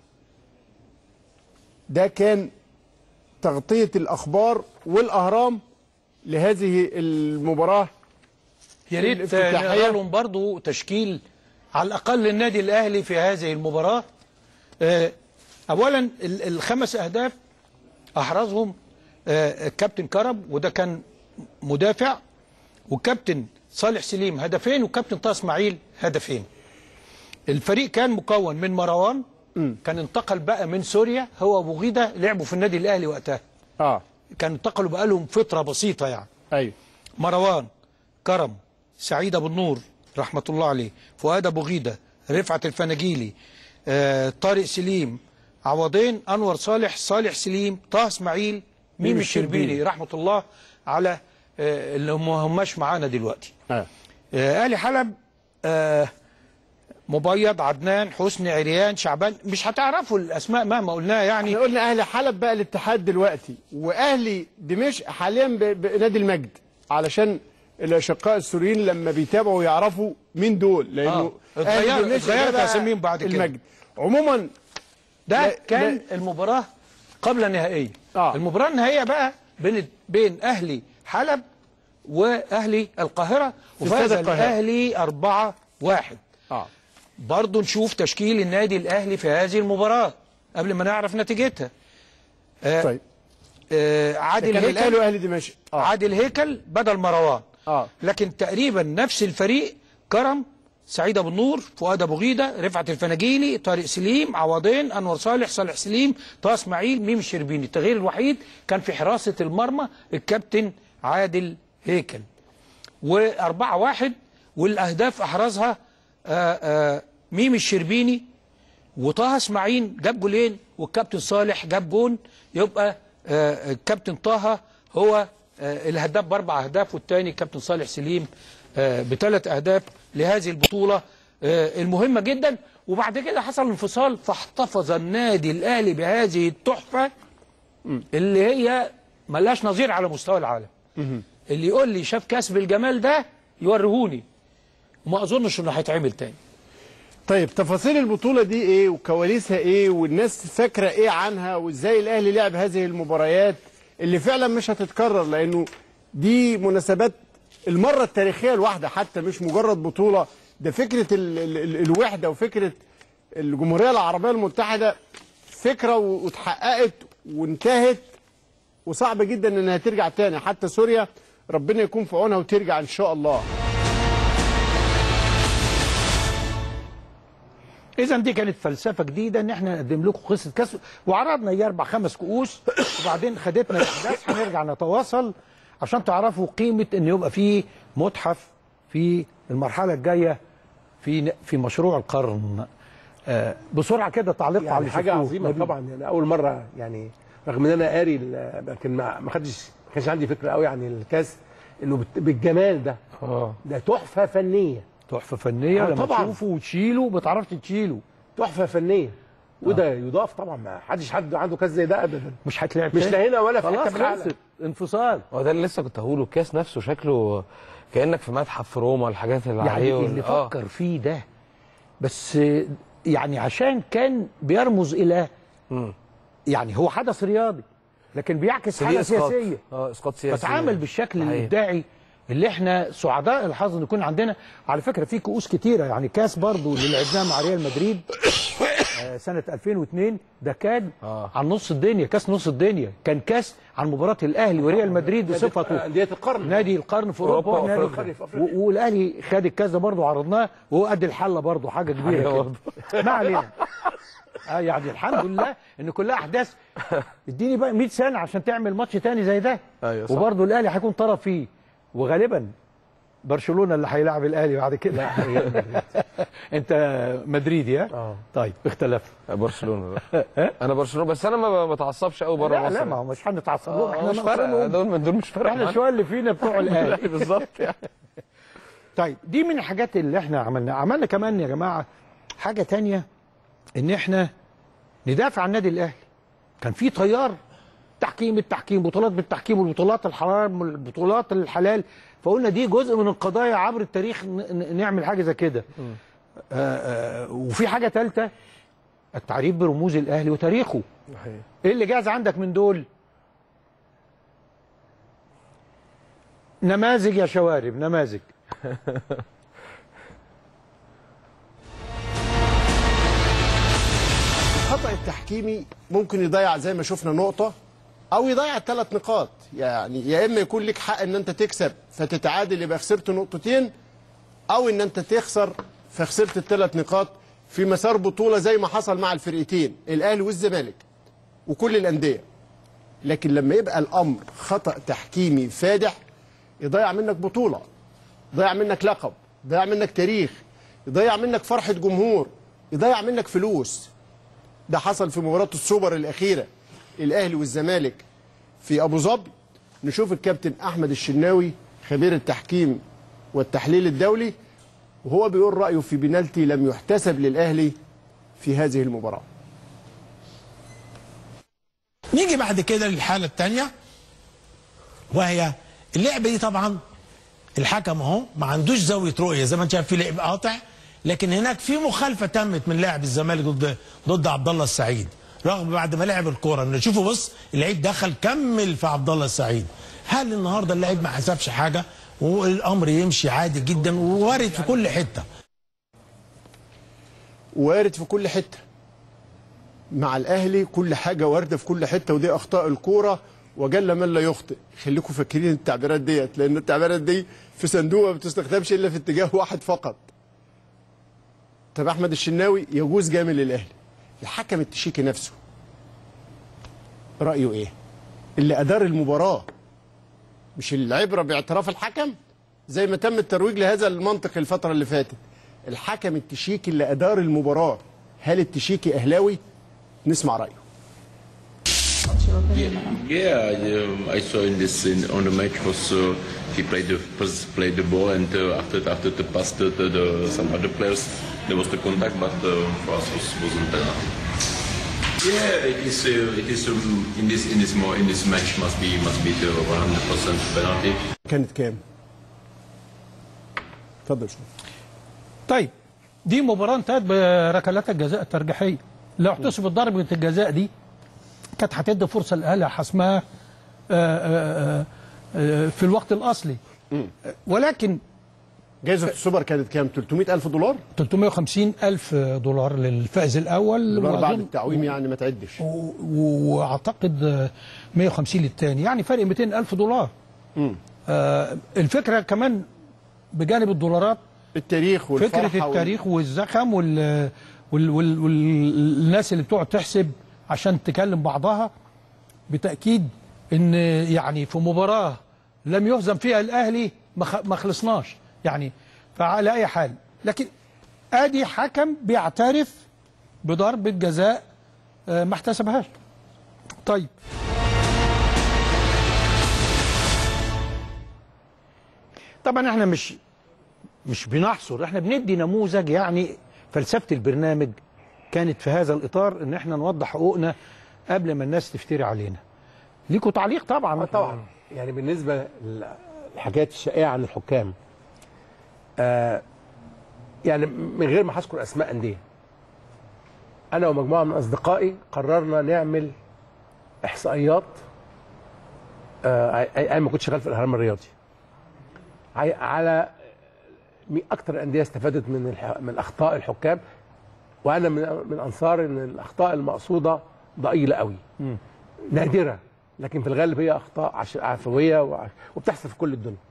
ده كان تغطيه الاخبار والاهرام لهذه المباراه يا ريت الافتتاحية. نقرا لهم برضه تشكيل على الاقل النادي الاهلي في هذه المباراه آه، اولا ال- الخمس اهداف احرزهم آه، الكابتن كرم وده كان مدافع والكابتن صالح سليم هدفين والكابتن طه اسماعيل هدفين الفريق كان مكون من مروان كان انتقل بقى من سوريا هو ابو غيده لعبوا في النادي الاهلي وقتها اه كان انتقلوا بقى لهم فتره بسيطه يعني ايوه مروان كرم سعيد ابو النور رحمه الله عليه فؤاد ابو غيده رفعت الفناجيلي آه، طارق سليم عوضين انور صالح صالح سليم طه اسماعيل ميم ميم الشربيني الشربيني. رحمه الله على آه، اللي هم هماش معانا دلوقتي اه آه، اهلي حلب آه، مبيض عدنان حسني عريان شعبان مش هتعرفوا الاسماء مهما قلناها يعني احنا قلنا اهلي حلب بقى الاتحاد دلوقتي واهلي دمشق حاليا ب- بنادي المجد علشان الاشقاء السوريين لما بيتابعوا يعرفوا مين دول لانه آه. أهلي اتغير- دمشق اتغيرت ده بقى أساميهم بعد كده. المجد عموما ده لا- كان لا- المباراة قبل النهائية آه. المباراة النهائية بقى بين بين أهلي حلب وأهلي القاهرة في وفاز استاد القاهرة. الأهلي 4 واحد اه برضه نشوف تشكيل النادي الأهلي في هذه المباراة قبل ما نعرف نتيجتها آه طيب آه ده عادل كان الاهلي هيكل واهلي دمشق اه عادل هيكل بدل مروان اه لكن تقريبا نفس الفريق كرم سعيد ابو النور فؤاد ابو غيده رفعت الفناجيلي طارق سليم عوضين انور صالح صالح سليم طه اسماعيل ميم الشربيني التغيير الوحيد كان في حراسه المرمى الكابتن عادل هيكل وأربعة واحد والأهداف أحرزها آآ آآ ميم الشربيني وطه اسماعيل جاب جولين والكابتن صالح جاب جون يبقى آه، الكابتن طه هو آه، الهداف باربع اهداف والثاني كابتن صالح سليم آه، بثلاث اهداف لهذه البطوله آه، المهمه جدا وبعد كده حصل انفصال فاحتفظ النادي الاهلي بهذه التحفه اللي هي ملهاش نظير على مستوى العالم اللي يقول لي شاف كاس بالجمال ده يوريهوني وما اظنش انه هيتعمل تاني طيب تفاصيل البطولة دي ايه وكواليسها ايه والناس فاكرة ايه عنها وازاي الاهلي لعب هذه المباريات اللي فعلا مش هتتكرر لانه دي مناسبات المرة التاريخية الواحدة حتى مش مجرد بطولة ده فكرة ال ال ال الوحدة وفكرة الجمهورية العربية المتحدة فكرة و- واتحققت وانتهت وصعب جدا انها ترجع تاني حتى سوريا ربنا يكون في عونها وترجع ان شاء الله اذا دي كانت فلسفه جديده ان احنا نقدم لكم قصه كاس وعرضنا ايه اربع خمس كؤوس وبعدين خدتنا الاحداث هنرجع نتواصل عشان تعرفوا قيمه ان يبقى في متحف في المرحله الجايه في في مشروع القرن آه بسرعه كده تعليق على يعني اللي حاجه شفتوه. عظيمه نبيل. طبعا يعني اول مره يعني رغم ان انا قاري ال- لكن ما ما خدش ما كانش عندي فكره قوي عن الكاس انه بت- بالجمال ده اه ده تحفه فنيه تحفه فنيه آه، لما طبعاً. تشوفه وتشيله ما تعرفش تشيله تحفه فنيه وده يضاف طبعا ما حدش حد عنده كاس زي ده ابدا مش هتلعب مش تاني. لا هنا ولا في خلاص حته في العالم خلصت انفصال هو ده اللي لسه كنت هقوله الكاس نفسه شكله كانك في متحف في روما الحاجات اللي يعني عليه وال- اللي آه. فكر فيه ده بس آه، يعني عشان كان بيرمز الى مم. يعني هو حدث رياضي لكن بيعكس بس دي حاجه إسقاط. سياسيه اه اسقاط سياسي فتعامل بالشكل صحيح. الابداعي اللي احنا سعداء الحظ ان يكون عندنا على فكره في كؤوس كتيره يعني كاس برضو اللي لعبناه مع ريال مدريد آه، سنه 2002 ده كان آه. عن نص الدنيا كاس نص الدنيا كان كاس عن مباراه الاهلي وريال مدريد بصفته انديه القرن نادي القرن في اوروبا أوروبا ونادي وأفريقيا. في أفريقيا. و- والاهلي خد الكاس ده برضه عرضناه وهو قد الحله برضه حاجه كبيره حاجة كده ما علينا اه يعني الحمد لله ان كلها احداث اديني بقى 100 سنه عشان تعمل ماتش تاني زي ده أيوة صح. وبرضه الاهلي هيكون طرف فيه وغالبا برشلونه اللي هيلاعب الاهلي بعد كده انت مدريدي ها؟ اه طيب اختلف برشلونه ده. انا برشلونه بس انا ما بتعصبش قوي بره لا مصر لا ما هو مش هنتعصب لهم آه، احنا مش فارقه ناقصينهم. دول من دول مش فارقه احنا معانا. شويه اللي فينا بتوع الاهلي بالظبط يعني طيب دي من الحاجات اللي احنا عملناها عملنا كمان يا جماعه حاجه تانية ان احنا ندافع عن النادي الاهلي كان في تيار تحكيم التحكيم بطولات بالتحكيم والبطولات الحرام والبطولات الحلال فقلنا دي جزء من القضايا عبر التاريخ ن- ن- نعمل حاجه زي كده آه آه وفي حاجه ثالثه التعريف برموز الاهلي وتاريخه ايه اللي جاهز عندك من دول نماذج يا شوارب نماذج الخطأ التحكيمي ممكن يضيع زي ما شفنا نقطة أو يضيع ثلاث نقاط يعني يا إما يكون لك حق إن أنت تكسب فتتعادل يبقى خسرت نقطتين أو إن أنت تخسر فخسرت الثلاث نقاط في مسار بطولة زي ما حصل مع الفرقتين الأهلي والزمالك وكل الأندية لكن لما يبقى الأمر خطأ تحكيمي فادح يضيع منك بطولة يضيع منك لقب يضيع منك تاريخ يضيع منك فرحة جمهور يضيع منك فلوس ده حصل في مباراة السوبر الأخيرة الأهلي والزمالك في أبو ظبي نشوف الكابتن أحمد الشناوي خبير التحكيم والتحليل الدولي وهو بيقول رأيه في بنالتي لم يحتسب للأهلي في هذه المباراة نيجي بعد كده للحالة الثانية وهي اللعبة دي طبعا الحكم اهو ما عندوش زاوية رؤية زي ما انت شايف في لعب قاطع لكن هناك في مخالفة تمت من لاعب الزمالك ضد ضد عبد الله السعيد رغم بعد ما لعب الكورة ان شوفوا بص اللعيب دخل كمل في عبد الله السعيد هل النهارده اللعيب ما حسبش حاجة والامر يمشي عادي جدا ووارد في كل حتة وارد في كل حتة مع الأهلي كل حاجة واردة في كل حتة ودي أخطاء الكورة وجل من لا يخطئ خليكم فاكرين التعبيرات ديت لأن التعبيرات دي في صندوق ما بتستخدمش إلا في اتجاه واحد فقط طب أحمد الشناوي يجوز جامل للأهلي الحكم التشيكي نفسه رأيه إيه اللي أدار المباراة مش العبرة باعتراف الحكم زي ما تم الترويج لهذا المنطق الفترة اللي فاتت الحكم التشيكي اللي أدار المباراة هل التشيكي أهلاوي نسمع رأيه Yeah, yeah I, um, I saw in this in, on the match was uh, he played the first played the ball and uh, after after the pass to, to the, some other players there was the contact but uh, for us was wasn't penalty. Yeah, it is. Uh, it is um, in this in this more in this match must be must be the 100% penalty. كانت كام؟ اتفضل شوف طيب دي مباراه انتهت بركلات الجزاء الترجيحيه لو احتسبت ضربه الجزاء دي كانت هتدي فرصه للاهلي حسمها آه، آه، آه، في الوقت الاصلي ولكن جائزه السوبر كانت كام 300 الف دولار 350 الف دولار للفائز الاول دولار بعد وأظن- التعويم يعني ما تعدش و- و- واعتقد آه، 150 للثاني يعني فرق 200 الف دولار آه الفكره كمان بجانب الدولارات التاريخ والفرحه فكره التاريخ والزخم وال وال وال والناس اللي بتقعد تحسب عشان تكلم بعضها بتاكيد ان يعني في مباراه لم يهزم فيها الاهلي ما خ- ما خلصناش يعني فعلى اي حال لكن ادي حكم بيعترف بضربه جزاء آه، ما احتسبهاش طيب طبعا احنا مش مش بنحصر احنا بندي نموذج يعني فلسفه البرنامج كانت في هذا الاطار ان احنا نوضح حقوقنا قبل ما الناس تفتري علينا ليكوا تعليق طبعا طبعا يعني بالنسبه للحاجات الشائعه عن الحكام آه يعني من غير ما هذكر اسماء انديه انا ومجموعه من اصدقائي قررنا نعمل احصائيات آه أي- انا ما كنت شغال في الاهرام الرياضي عي- على مي- اكتر الانديه استفادت من الح... من اخطاء الحكام وانا من من انصار ان الاخطاء المقصوده ضئيله قوي نادره لكن في الغالب هي اخطاء عش- عفويه وع- وبتحصل في كل الدنيا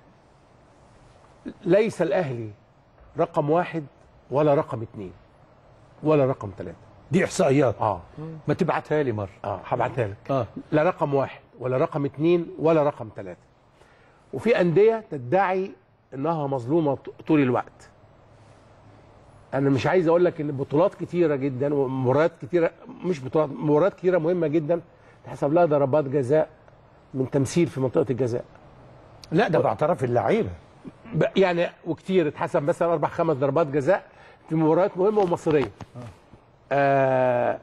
ليس الاهلي رقم واحد ولا رقم اثنين ولا رقم ثلاثه دي احصائيات اه ما تبعتها لي مره اه هبعتها لك اه لا رقم واحد ولا رقم اثنين ولا رقم ثلاثة وفي أندية تدعي إنها مظلومة ط- طول الوقت أنا مش عايز أقول لك إن بطولات كتيرة جدا ومباريات كتيرة مش بطولات مباريات كتيرة مهمة جدا تحسب لها ضربات جزاء من تمثيل في منطقة الجزاء لا ده باعتراف اللعيبه ب- يعني وكتير اتحسب مثلا أربع خمس ضربات جزاء في مباريات مهمة ومصيرية آه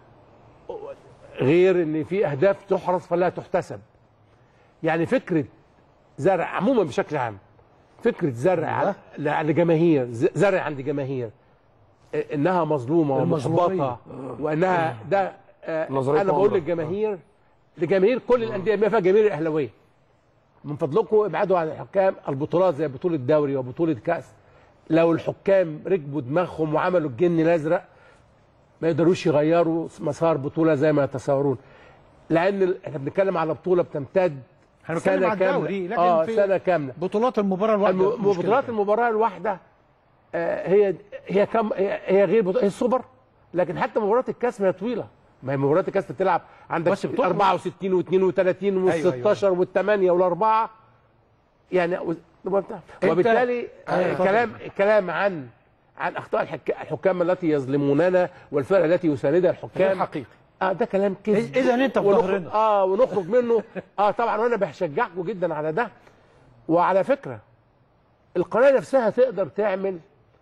غير ان في اهداف تحرز فلا تحتسب يعني فكره زرع عموما بشكل عام فكره زرع ع- لجماهير ز- زرع عند جماهير آه، انها مظلومه المظلومية. ومحبطه وانها ده آه، نظرية انا بقول مؤامرة. للجماهير لجماهير كل الانديه بما فيها جماهير الاهلاويه من فضلكم ابعدوا عن الحكام البطولات زي بطوله دوري وبطوله كاس لو الحكام ركبوا دماغهم وعملوا الجن الازرق ما يقدروش يغيروا مسار بطوله زي ما يتصورون لان ال- احنا بنتكلم على بطوله بتمتد احنا بنتكلم على الدوري لكن اه في سنه كامله بطولات المباراه الواحده الم- مشكلة. بطولات المباراه الواحده آه، هي هي كم هي هي غير بطولة هي السوبر لكن حتى مباراه الكاس ما هي طويله ما هي مباراه الكاس بتلعب عندك بس بتخلص. 64 و32 أيوة، و16 والثمانيه والاربعه يعني و- وبالتالي آه، الكلام الكلام عن عن اخطاء الحك... الحكام التي يظلموننا والفرق التي يساندها غير الحكام حقيقي اه ده كلام كذب إذا أنت في ونخرج- ظهرنا. اه ونخرج منه اه طبعا وانا بشجعكم جدا على ده وعلى فكره القناه نفسها تقدر تعمل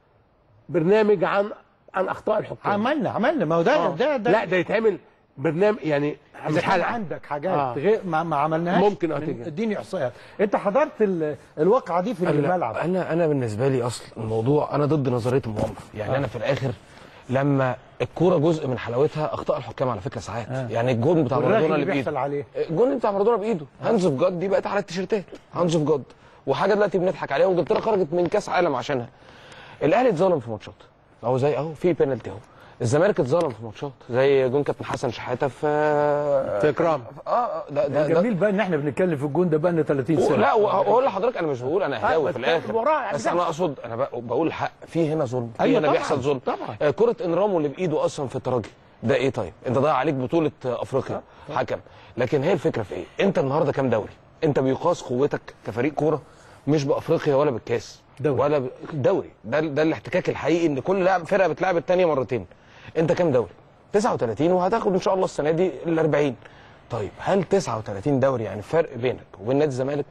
برنامج عن عن اخطاء الحكام عملنا عملنا ما هو ده آه. ده ده لا ده يتعمل برنامج يعني اذا مش كان حلقه عندك حاجات آه. غير ما, ما عملناهاش ممكن من- أتيجي. اديني احصائيات انت حضرت ال- الواقعه دي في الملعب انا انا بالنسبه لي اصل الموضوع انا ضد نظريه المؤامره يعني انا في الاخر لما الكوره جزء من حلاوتها اخطاء الحكام على فكره ساعات يعني الجون بتاع والرغي مارادونا اللي اللي بيحصل بايده عليه الجون بتاع مارادونا بايده هانز اوف جاد دي بقت على التيشيرتات هانز اوف جاد وحاجه دلوقتي بنضحك عليها وانجلترا خرجت من كاس عالم عشانها الاهلي اتظلم في ماتشات اهو زي اهو في بينالتي اهو الزمالك اتظلم في ماتشات زي جون كابتن حسن شحاته في في اكرام اه آه، ده ده, ده جميل بقى ان احنا بنتكلم في الجون ده بقى لنا 30 سنه لا واقول لحضرتك انا مش بقول انا اهلاوي بس في الاخر وراه بس انا اقصد انا بق- بقول الحق في هنا ظلم في أيوة هنا طبعاً، بيحصل ظلم طبعاً. آه، كره انرامو اللي بايده اصلا في الترجي ده ايه طيب انت ضايع عليك بطوله آه، افريقيا حكم لكن هي الفكره في ايه انت النهارده كام دوري انت بيقاس قوتك كفريق كوره مش بافريقيا ولا بالكاس دوري. ولا ب... دوري ده ده الاحتكاك الحقيقي ان كل لاعب فرقه بتلعب الثانيه مرتين انت كام دوري 39 وهتاخد ان شاء الله السنه دي ال 40 طيب هل 39 دوري يعني فرق بينك وبين نادي الزمالك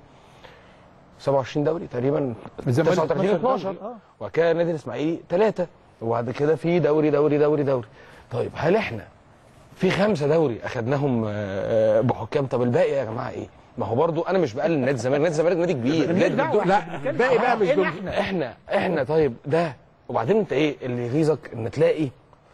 27 دوري تقريبا الزمالك 39 12 12 دوري، آه. وبعد كده النادي الاسماعيلي ثلاثه وبعد كده في دوري دوري دوري دوري طيب هل احنا في خمسه دوري اخدناهم آه، آه، بحكام طب الباقي يا جماعه ايه؟ ما هو برضو انا مش بقلل نادي الزمالك نادي الزمالك نادي كبير نادي دعوة، لا إحنا بنتكلم الباقي بقى على مش حقنا دول إحنا. احنا احنا طيب ده وبعدين انت ايه اللي يغيظك ان تلاقي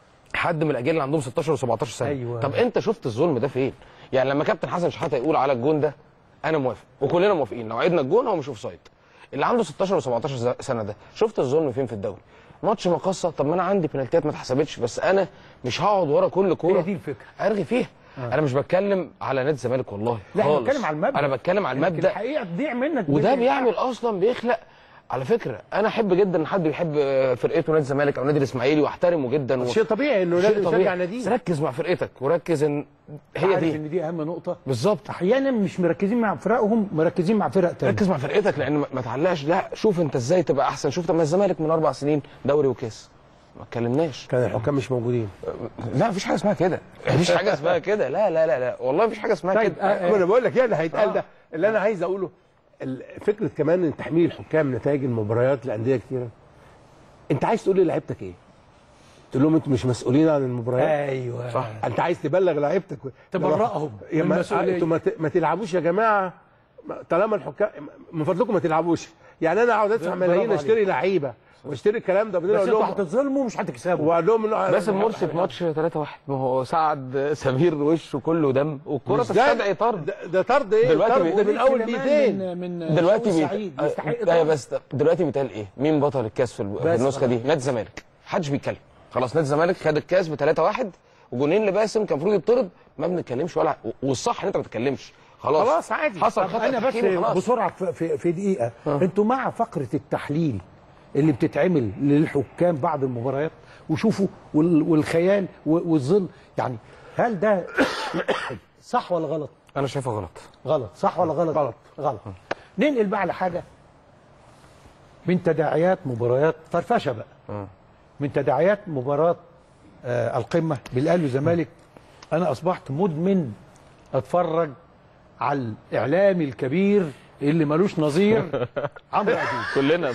حد من الاجيال اللي عندهم 16 و17 سنه أيوة. طب انت شفت الظلم ده فين يعني لما كابتن حسن شحاته يقول على الجون ده انا موافق وكلنا موافقين لو عيدنا الجون هو مش اوف سايد اللي عنده 16 و17 سنه ده شفت الظلم فين في الدوري ماتش مقصه طب ما انا عندي بنالتيات ما اتحسبتش بس انا مش هقعد ورا كل كوره هي دي الفكرة. ارغي فيها انا مش بتكلم على نادي الزمالك والله لا احنا خالص. بنتكلم على المبدا انا بتكلم على لكن المبدا الحقيقه تضيع منك وده بالإنفاق. بيعمل اصلا بيخلق على فكره انا احب جدا ان حد يحب فرقته نادي الزمالك او نادي الاسماعيلي واحترم جدا و... شيء طبيعي انه شيء لازم يشجع طبيعي. ناديه بس ركز مع فرقتك وركز ان هي عارف دي ان دي اهم نقطه بالظبط احيانا مش مركزين مع فرقهم مركزين مع فرق تانية ركز مع فرقتك لان ما- ما تعلقش لا شوف انت ازاي تبقى احسن شوف طب ما الزمالك من اربع سنين دوري وكاس ما اتكلمناش كان الحكام مش موجودين لا مفيش حاجه اسمها كده مفيش حاجه اسمها كده لا لا لا لا والله مفيش حاجه اسمها طيب، كده آه، ما انا بقول لك يعني هيتقال ده اللي انا عايز اقوله ال- فكره كمان ان تحميل الحكام نتائج المباريات لانديه كتيره انت عايز تقول لعيبتك ايه؟ تقول لهم انتوا مش مسؤولين عن المباريات ايوه صح. انت عايز تبلغ لعيبتك تبرئهم يا من ما المسؤولية. انتوا ما, ت- ما تلعبوش يا جماعه ما- طالما الحكام من فضلكم ما تلعبوش يعني انا اقعد ادفع برافو ملايين عليك. اشتري لعيبه واشتري الكلام ده بعدين بس اقول انتوا لهم هتتظلموا ومش هتكسبوا واقول لهم إنه- باسم مرسي في ماتش 3 1 ما هو سعد سمير وشه كله دم والكره مش ده- تستدعي طرد ده, ده طرد ايه؟ دلوقتي طرد بي- من اول سليمان بيتين من من دلوقتي شوقي بيت... سعيد يستحق آه، طبعاً. بس دلوقتي بيتقال ايه؟ مين بطل الكاس في, ال- في بس النسخه دي؟ نادي الزمالك محدش بيتكلم خلاص نادي الزمالك خد الكاس ب 3 1 وجونين لباسم كان المفروض يطرد ما بنتكلمش ولا والصح ان انت ما تتكلمش خلاص خلاص عادي. حصل طب خطا انا بس تحكيمي خلاص. بسرعه في, في, في دقيقه انتوا مع فقره التحليل اللي بتتعمل للحكام بعد المباريات وشوفوا وال- والخيال و- والظل يعني هل ده صح ولا غلط؟ انا شايفها غلط غلط صح ولا غلط؟ غلط. غلط ننقل بقى على حاجه من تداعيات مباريات فرفشه بقى من تداعيات مباراه آه القمه بالاهلي والزمالك انا اصبحت مدمن اتفرج على الاعلامي الكبير اللي ملوش نظير عمرو اديب كلنا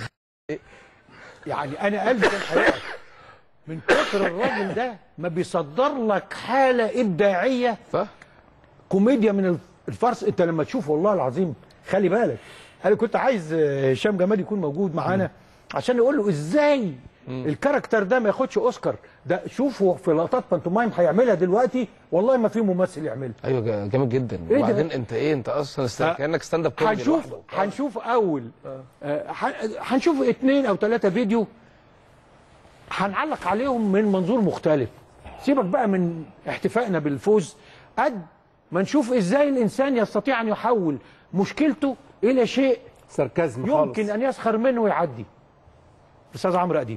يعني انا قلبي كان حياتي من كتر الراجل ده ما بيصدر لك حاله ابداعيه صح كوميديا من الفرس انت لما تشوف والله العظيم خلي بالك انا كنت عايز آه، هشام جمال يكون موجود معانا عشان يقول له ازاي الكاركتر ده ما ياخدش اوسكار ده شوفوا في لقطات بانتومايم هيعملها دلوقتي والله ما في ممثل يعملها ايوه جا- جامد جدا إيه ده؟ وبعدين انت ايه انت اصلا است... آه. كانك ستاند اب كوميدي هنشوف لوحده. هنشوف اول آه، ح- هنشوف اثنين او ثلاثه فيديو هنعلق عليهم من منظور مختلف سيبك بقى من احتفائنا بالفوز قد ما نشوف ازاي الانسان يستطيع ان يحول مشكلته الى شيء ساركازم خالص يمكن ان يسخر منه ويعدي استاذ عمرو اديب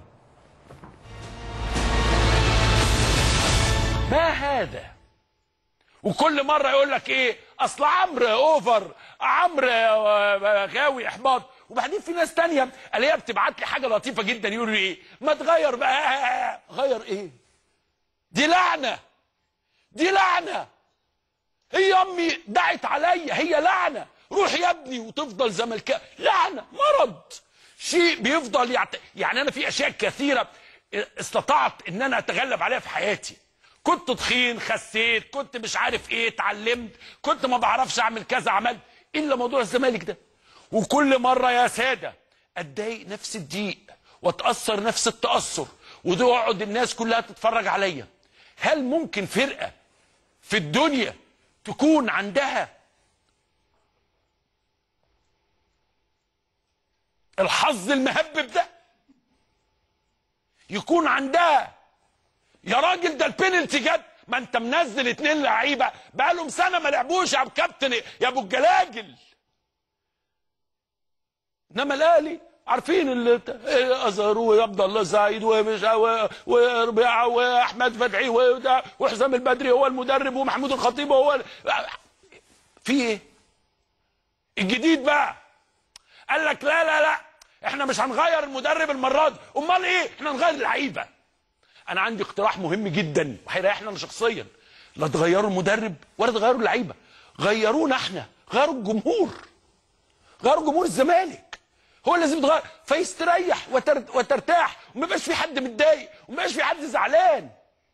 ما هذا وكل مره يقول لك ايه اصل عمرو اوفر عمرو آه، غاوي احباط وبعدين في ناس تانية الاقيها بتبعت لي حاجه لطيفه جدا يقولوا لي ايه ما تغير بقى غير ايه دي لعنه دي لعنه هي امي دعت عليا هي لعنه روح يا ابني وتفضل زملكاء لعنه مرض شيء بيفضل يعت... يعني انا في اشياء كثيره استطعت ان انا اتغلب عليها في حياتي كنت تخين خسيت كنت مش عارف ايه اتعلمت كنت ما بعرفش اعمل كذا عملت الا موضوع الزمالك ده وكل مره يا ساده اتضايق نفس الضيق واتاثر نفس التاثر وتقعد الناس كلها تتفرج عليا هل ممكن فرقه في الدنيا تكون عندها الحظ المهبب ده يكون عندها يا راجل ده البينالتي جت ما انت منزل اتنين لعيبه بقالهم سنه ما لعبوش يا ابو كابتن يا ابو الجلاجل انما الاهلي عارفين اللي ازهر وعبد الله سعيد ومش و- وربيعه واحمد فتحي وده وحسام البدري هو المدرب ومحمود الخطيب هو ال- في ايه؟ الجديد بقى قال لك لا لا لا احنا مش هنغير المدرب المره دي امال ايه؟ احنا نغير اللعيبه انا عندي اقتراح مهم جدا وهيريحنا انا شخصيا لا تغيروا المدرب ولا تغيروا اللعيبه غيرونا احنا غيروا الجمهور غيروا جمهور الزمالك هو اللي لازم يتغير فيستريح وتر... وترتاح وما يبقاش في حد متضايق وما يبقاش في حد زعلان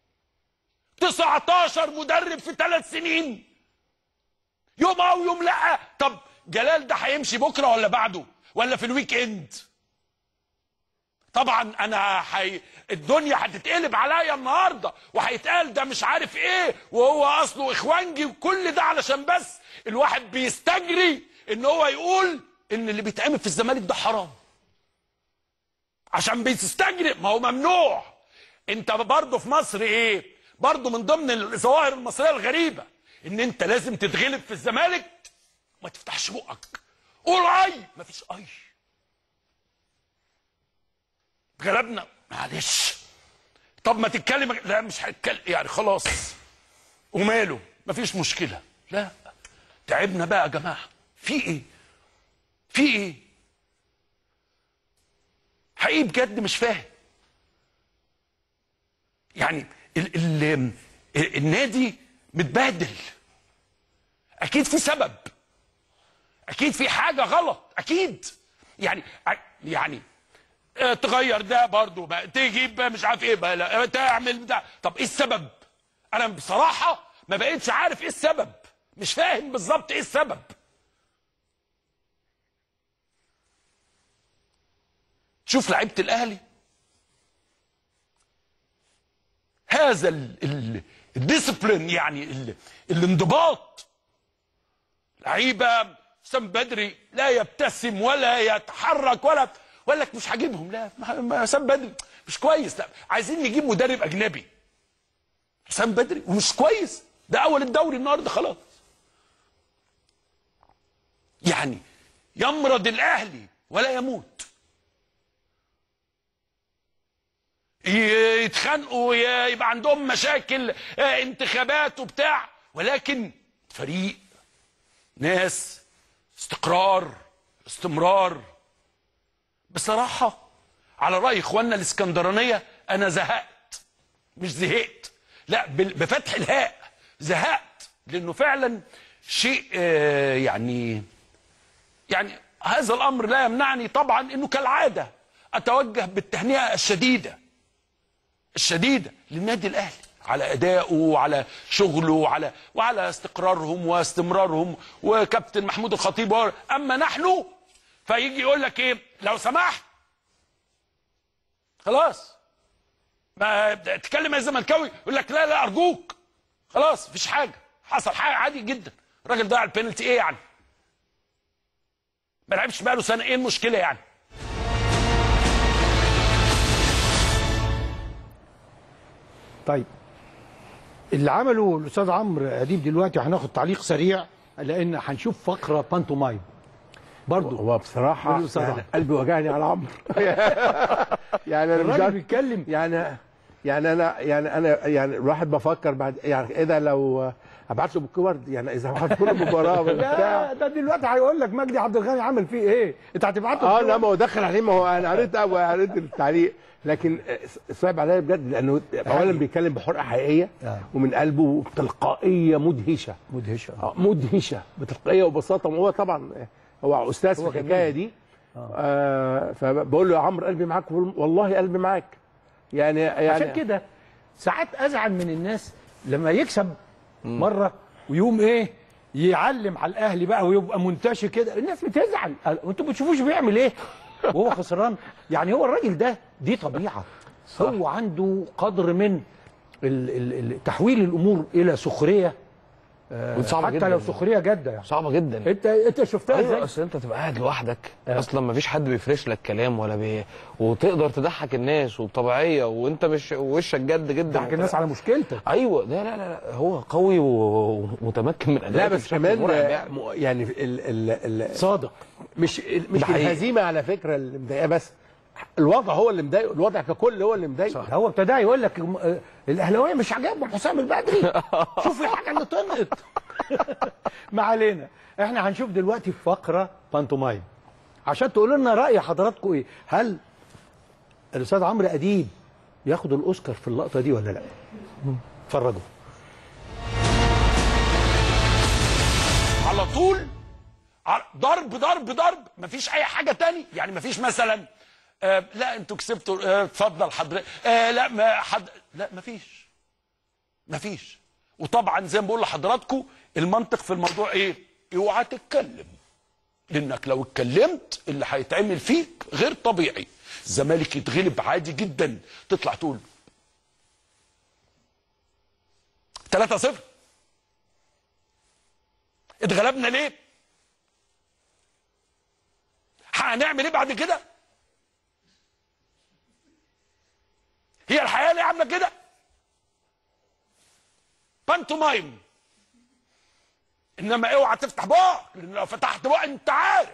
19 مدرب في ثلاث سنين يوم اه ويوم لا طب جلال ده هيمشي بكره ولا بعده ولا في الويك اند طبعا انا حي... الدنيا هتتقلب عليا النهارده وهيتقال ده مش عارف ايه وهو اصله اخوانجي وكل ده علشان بس الواحد بيستجري ان هو يقول ان اللي بيتعمل في الزمالك ده حرام عشان بيستجري ما هو ممنوع انت برضه في مصر ايه برضه من ضمن الظواهر المصريه الغريبه ان انت لازم تتغلب في الزمالك ما تفتحش بقك قول اي مفيش اي غلبنا معلش طب ما تتكلم لا مش هتكلم يعني خلاص وماله مفيش مشكله لا تعبنا بقى يا جماعه في ايه في ايه حقيقي بجد مش فاهم يعني ال ال ال النادي متبهدل اكيد في سبب اكيد في حاجه غلط اكيد يعني يعني آه، تغير ده برضو بقى تجيب بقى مش عارف ايه بقى لا، تعمل بتاع طب ايه السبب انا بصراحه ما بقتش عارف ايه السبب مش فاهم بالظبط ايه السبب شوف لعيبه الاهلي هذا ال- ال- الديسبلين يعني ال- الانضباط لعيبه حسام بدري لا يبتسم ولا يتحرك ولا ولا لك مش هجيبهم لا ما- ما حسام بدري مش كويس لا عايزين نجيب مدرب اجنبي حسام بدري ومش كويس ده اول الدوري النهارده خلاص يعني يمرض الاهلي ولا يموت ي- يتخانقوا ي- يبقى عندهم مشاكل آه، انتخابات وبتاع ولكن فريق ناس استقرار استمرار بصراحة على رأي اخواننا الاسكندرانية انا زهقت مش زهقت لا بال- بفتح الهاء زهقت لانه فعلا شيء آه، يعني يعني هذا الامر لا يمنعني طبعا انه كالعاده اتوجه بالتهنئه الشديده الشديده للنادي الاهلي على ادائه وعلى شغله وعلى وعلى استقرارهم واستمرارهم وكابتن محمود الخطيب و- اما نحن فيجي يقول لك ايه لو سمحت خلاص ما تتكلم يا زملكاوي يقول لك لا لا ارجوك خلاص مفيش حاجه حصل حاجه عادي جدا الراجل ضيع البينالتي ايه يعني ما لعبش بقاله سنه ايه المشكله يعني طيب اللي عمله الاستاذ عمرو اديب دلوقتي هناخد تعليق سريع لان هنشوف فقره بانتومايم برضه هو بصراحه قول أستاذ يعني عمرو. قلبي وجعني على عمرو يعني انا مش الراجل عارف بيتكلم يعني يعني انا يعني انا يعني الواحد بفكر بعد يعني ايه ده لو ابعت له بالكورد يعني اذا واحد كل مباراه بتاع لا ده دلوقتي هيقول لك مجدي عبد الغني عمل فيه ايه انت هتبعته اه بكده؟ لا ما هو دخل عليه ما هو انا قريت قريت التعليق لكن صعب عليا بجد لانه اولا بيتكلم بحرقه حقيقيه آه. ومن قلبه وبتلقائيه مدهشه مدهشه آه، مدهشه بتلقائيه وبساطه وهو طبعا هو استاذ في الحكايه دي آه فبقول له يا عمرو قلبي معاك والله قلبي معاك يعني يعني عشان كده ساعات ازعل من الناس لما يكسب مره ويقوم ايه يعلم على الاهلي بقى ويبقى منتشر كده الناس بتزعل وانتوا بتشوفوش بيعمل ايه وهو خسران يعني هو الراجل ده دي طبيعه هو عنده قدر من ال- ال- ال- تحويل الامور الى سخريه آه، صعبة حتى جداً. لو سخريه جاده يعني صعبه جدا انت انت شفتها ايوه ازاي اصل انت تبقى قاعد لوحدك اصلا ما فيش حد بيفرش لك كلام ولا بي... وتقدر تضحك الناس وبطبيعيه وانت مش وشك جد جدا تضحك الناس على مشكلتك ايوه لا لا لا هو قوي و- ومتمكن من لا ادائه بس بشكل كمان مرعب آه، يعني. م- يعني ال ال ال صادق مش مش ده حقيقي. الهزيمه على فكره اللي مضايقاه بس الوضع هو اللي مضايقه الوضع ككل هو اللي مضايقه ده هو ابتدى يقول لك آه، الاهلاويه مش عاجبهم حسام البدري شوف الحاجه اللي طلعت ما علينا احنا هنشوف دلوقتي في فقره بانتومايم عشان تقولوا لنا راي حضراتكم ايه هل الاستاذ عمرو اديب ياخد الاوسكار في اللقطه دي ولا لا اتفرجوا طول ع- ضرب ضرب ضرب مفيش اي حاجه تاني يعني مفيش مثلا آه لا انتوا كسبتوا آه، اتفضل حضرتك آه لا ما حد لا مفيش مفيش وطبعا زي ما بقول لحضراتكم المنطق في الموضوع ايه اوعى تتكلم لانك لو اتكلمت اللي هيتعمل فيك غير طبيعي الزمالك يتغلب عادي جدا تطلع تقول 3 0 اتغلبنا ليه هنعمل ايه بعد كده هي الحياه ليه عامله كده بانتومايم انما اوعى تفتح بقك لان لو فتحت بقى انت عارف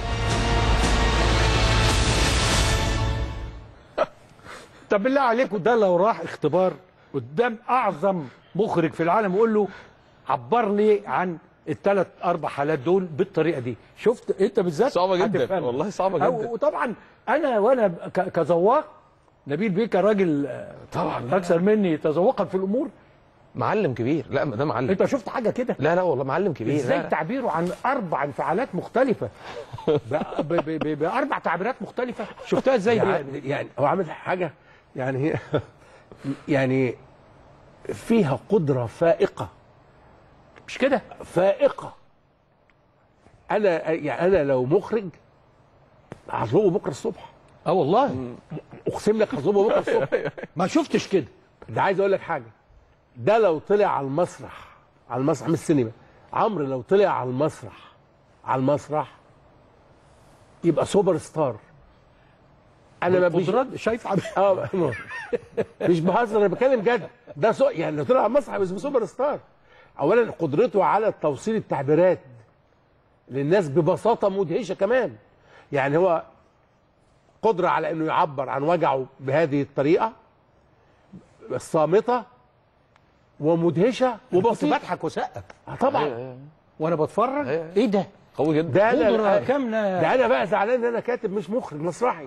طب بالله عليكم ده لو راح اختبار قدام اعظم مخرج في العالم ويقول له عبرني عن الثلاث اربع حالات دول بالطريقه دي شفت انت بالذات صعبة جدا، هتفهمها. والله صعبة أو- جدا. وطبعا انا وانا ك- كذواق نبيل بيكا راجل آه، طبعا. اكثر مني تذوقا في الامور معلم كبير لا ده معلم انت شفت حاجه كده لا لا والله معلم كبير ازاي لا لا. تعبيره عن اربع انفعالات مختلفه ب- ب- ب- ب- باربع تعبيرات مختلفه شفتها ازاي دي يعني, يعني هو عامل حاجه يعني هي يعني فيها قدره فائقه مش كده فائقه انا يعني انا لو مخرج هطلبه بكره الصبح اه والله اقسم لك هطلبه بكره الصبح ما شفتش كده ده عايز اقول لك حاجه ده لو طلع على المسرح على المسرح مش السينما عمرو لو طلع على المسرح على المسرح يبقى سوبر ستار انا ما بيش قدرات شايف عم- اه مش بهزر انا بتكلم جد ده سو... يعني لو طلع على المسرح يبقى سوبر ستار اولا قدرته على توصيل التعبيرات للناس ببساطه مدهشه كمان يعني هو قدره على انه يعبر عن وجعه بهذه الطريقه الصامته ومدهشه كنت وبسيطه بضحك وسقف آه طبعا وانا بتفرج ايه ده قوي جدا ده قدره انا كامله ده انا بقى زعلان ان انا كاتب مش مخرج مسرحي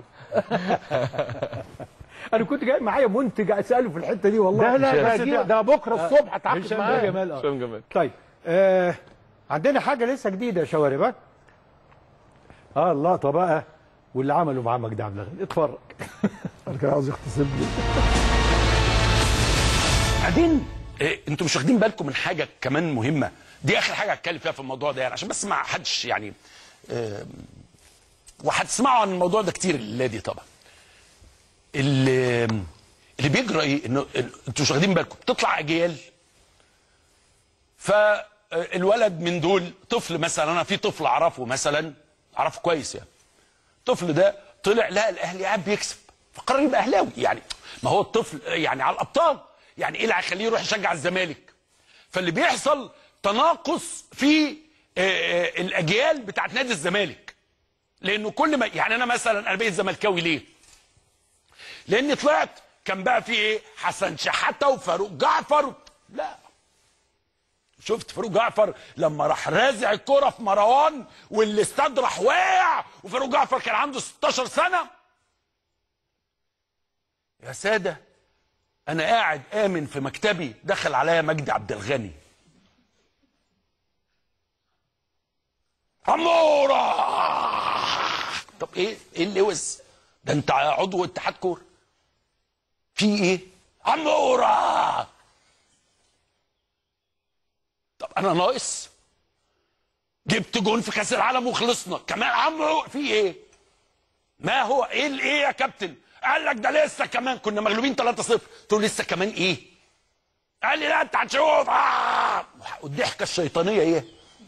انا كنت جاي معايا منتج اساله في الحته دي والله ده لا ده, بس جي- ده بكره الصبح اتعاقد هشام معاه بيه جمال اه هشام جمال طيب آه عندنا حاجه لسه جديده يا شوارب ها؟ اه اللقطه بقى واللي عمله مع مجدي عبد الغني اتفرج كان عاوز يغتصبني بعدين إيه انتوا مش واخدين بالكم من حاجه كمان مهمه دي اخر حاجه هتكلم فيها في الموضوع ده يعني عشان بس ما حدش يعني آه، وهتسمعوا عن الموضوع ده كتير الليله دي طبعا اللي اللي بيجرى ايه انه ال- انتوا مش واخدين بالكم بتطلع اجيال فالولد من دول طفل مثلا انا في طفل اعرفه مثلا اعرفه كويس يعني الطفل ده طلع لقى الاهلي قاعد بيكسب فقرر يبقى اهلاوي يعني ما هو الطفل يعني على الابطال يعني ايه اللي هيخليه يروح يشجع الزمالك فاللي بيحصل تناقص في آه، آه، الاجيال بتاعت نادي الزمالك لانه كل ما يعني انا مثلا انا بقيت زملكاوي ليه؟ لاني طلعت كان بقى في ايه؟ حسن شحاته وفاروق جعفر لا شفت فاروق جعفر لما راح رازع الكرة في مروان والاستاد راح واقع وفاروق جعفر كان عنده 16 سنة يا سادة أنا قاعد آمن في مكتبي دخل عليا مجدي عبد الغني عمورة طب ايه ايه اللي وز ده انت عضو اتحاد كوره في ايه عمورة طب انا ناقص جبت جون في كاس العالم وخلصنا كمان عمرو في ايه ما هو ايه ال- ايه يا كابتن قال لك ده لسه كمان كنا مغلوبين 3-0 قلت له لسه كمان ايه قال لي لا انت هتشوف آه. والضحكه الشيطانيه ايه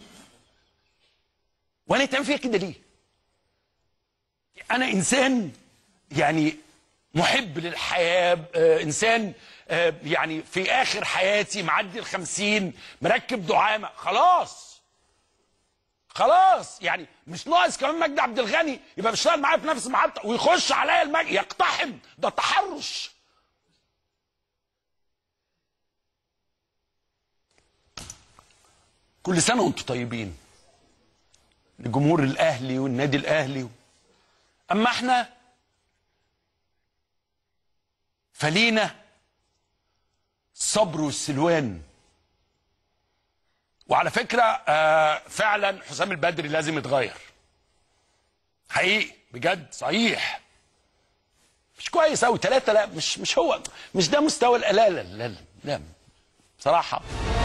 وانا تعمل فيها كده ليه انا انسان يعني محب للحياه آه، انسان آه، يعني في اخر حياتي معدي الخمسين مركب دعامه خلاص خلاص يعني مش ناقص كمان مجدي عبد الغني يبقى بيشتغل معايا في نفس المحطه ويخش عليا المجد يقتحم ده تحرش كل سنه وانتم طيبين لجمهور الاهلي والنادي الاهلي اما احنا فلينا الصبر والسلوان وعلى فكره آه فعلا حسام البدري لازم يتغير حقيقي بجد صحيح مش كويس قوي ثلاثه لا مش مش هو مش ده مستوى ال- لا لا لا لا, لا. بصراحه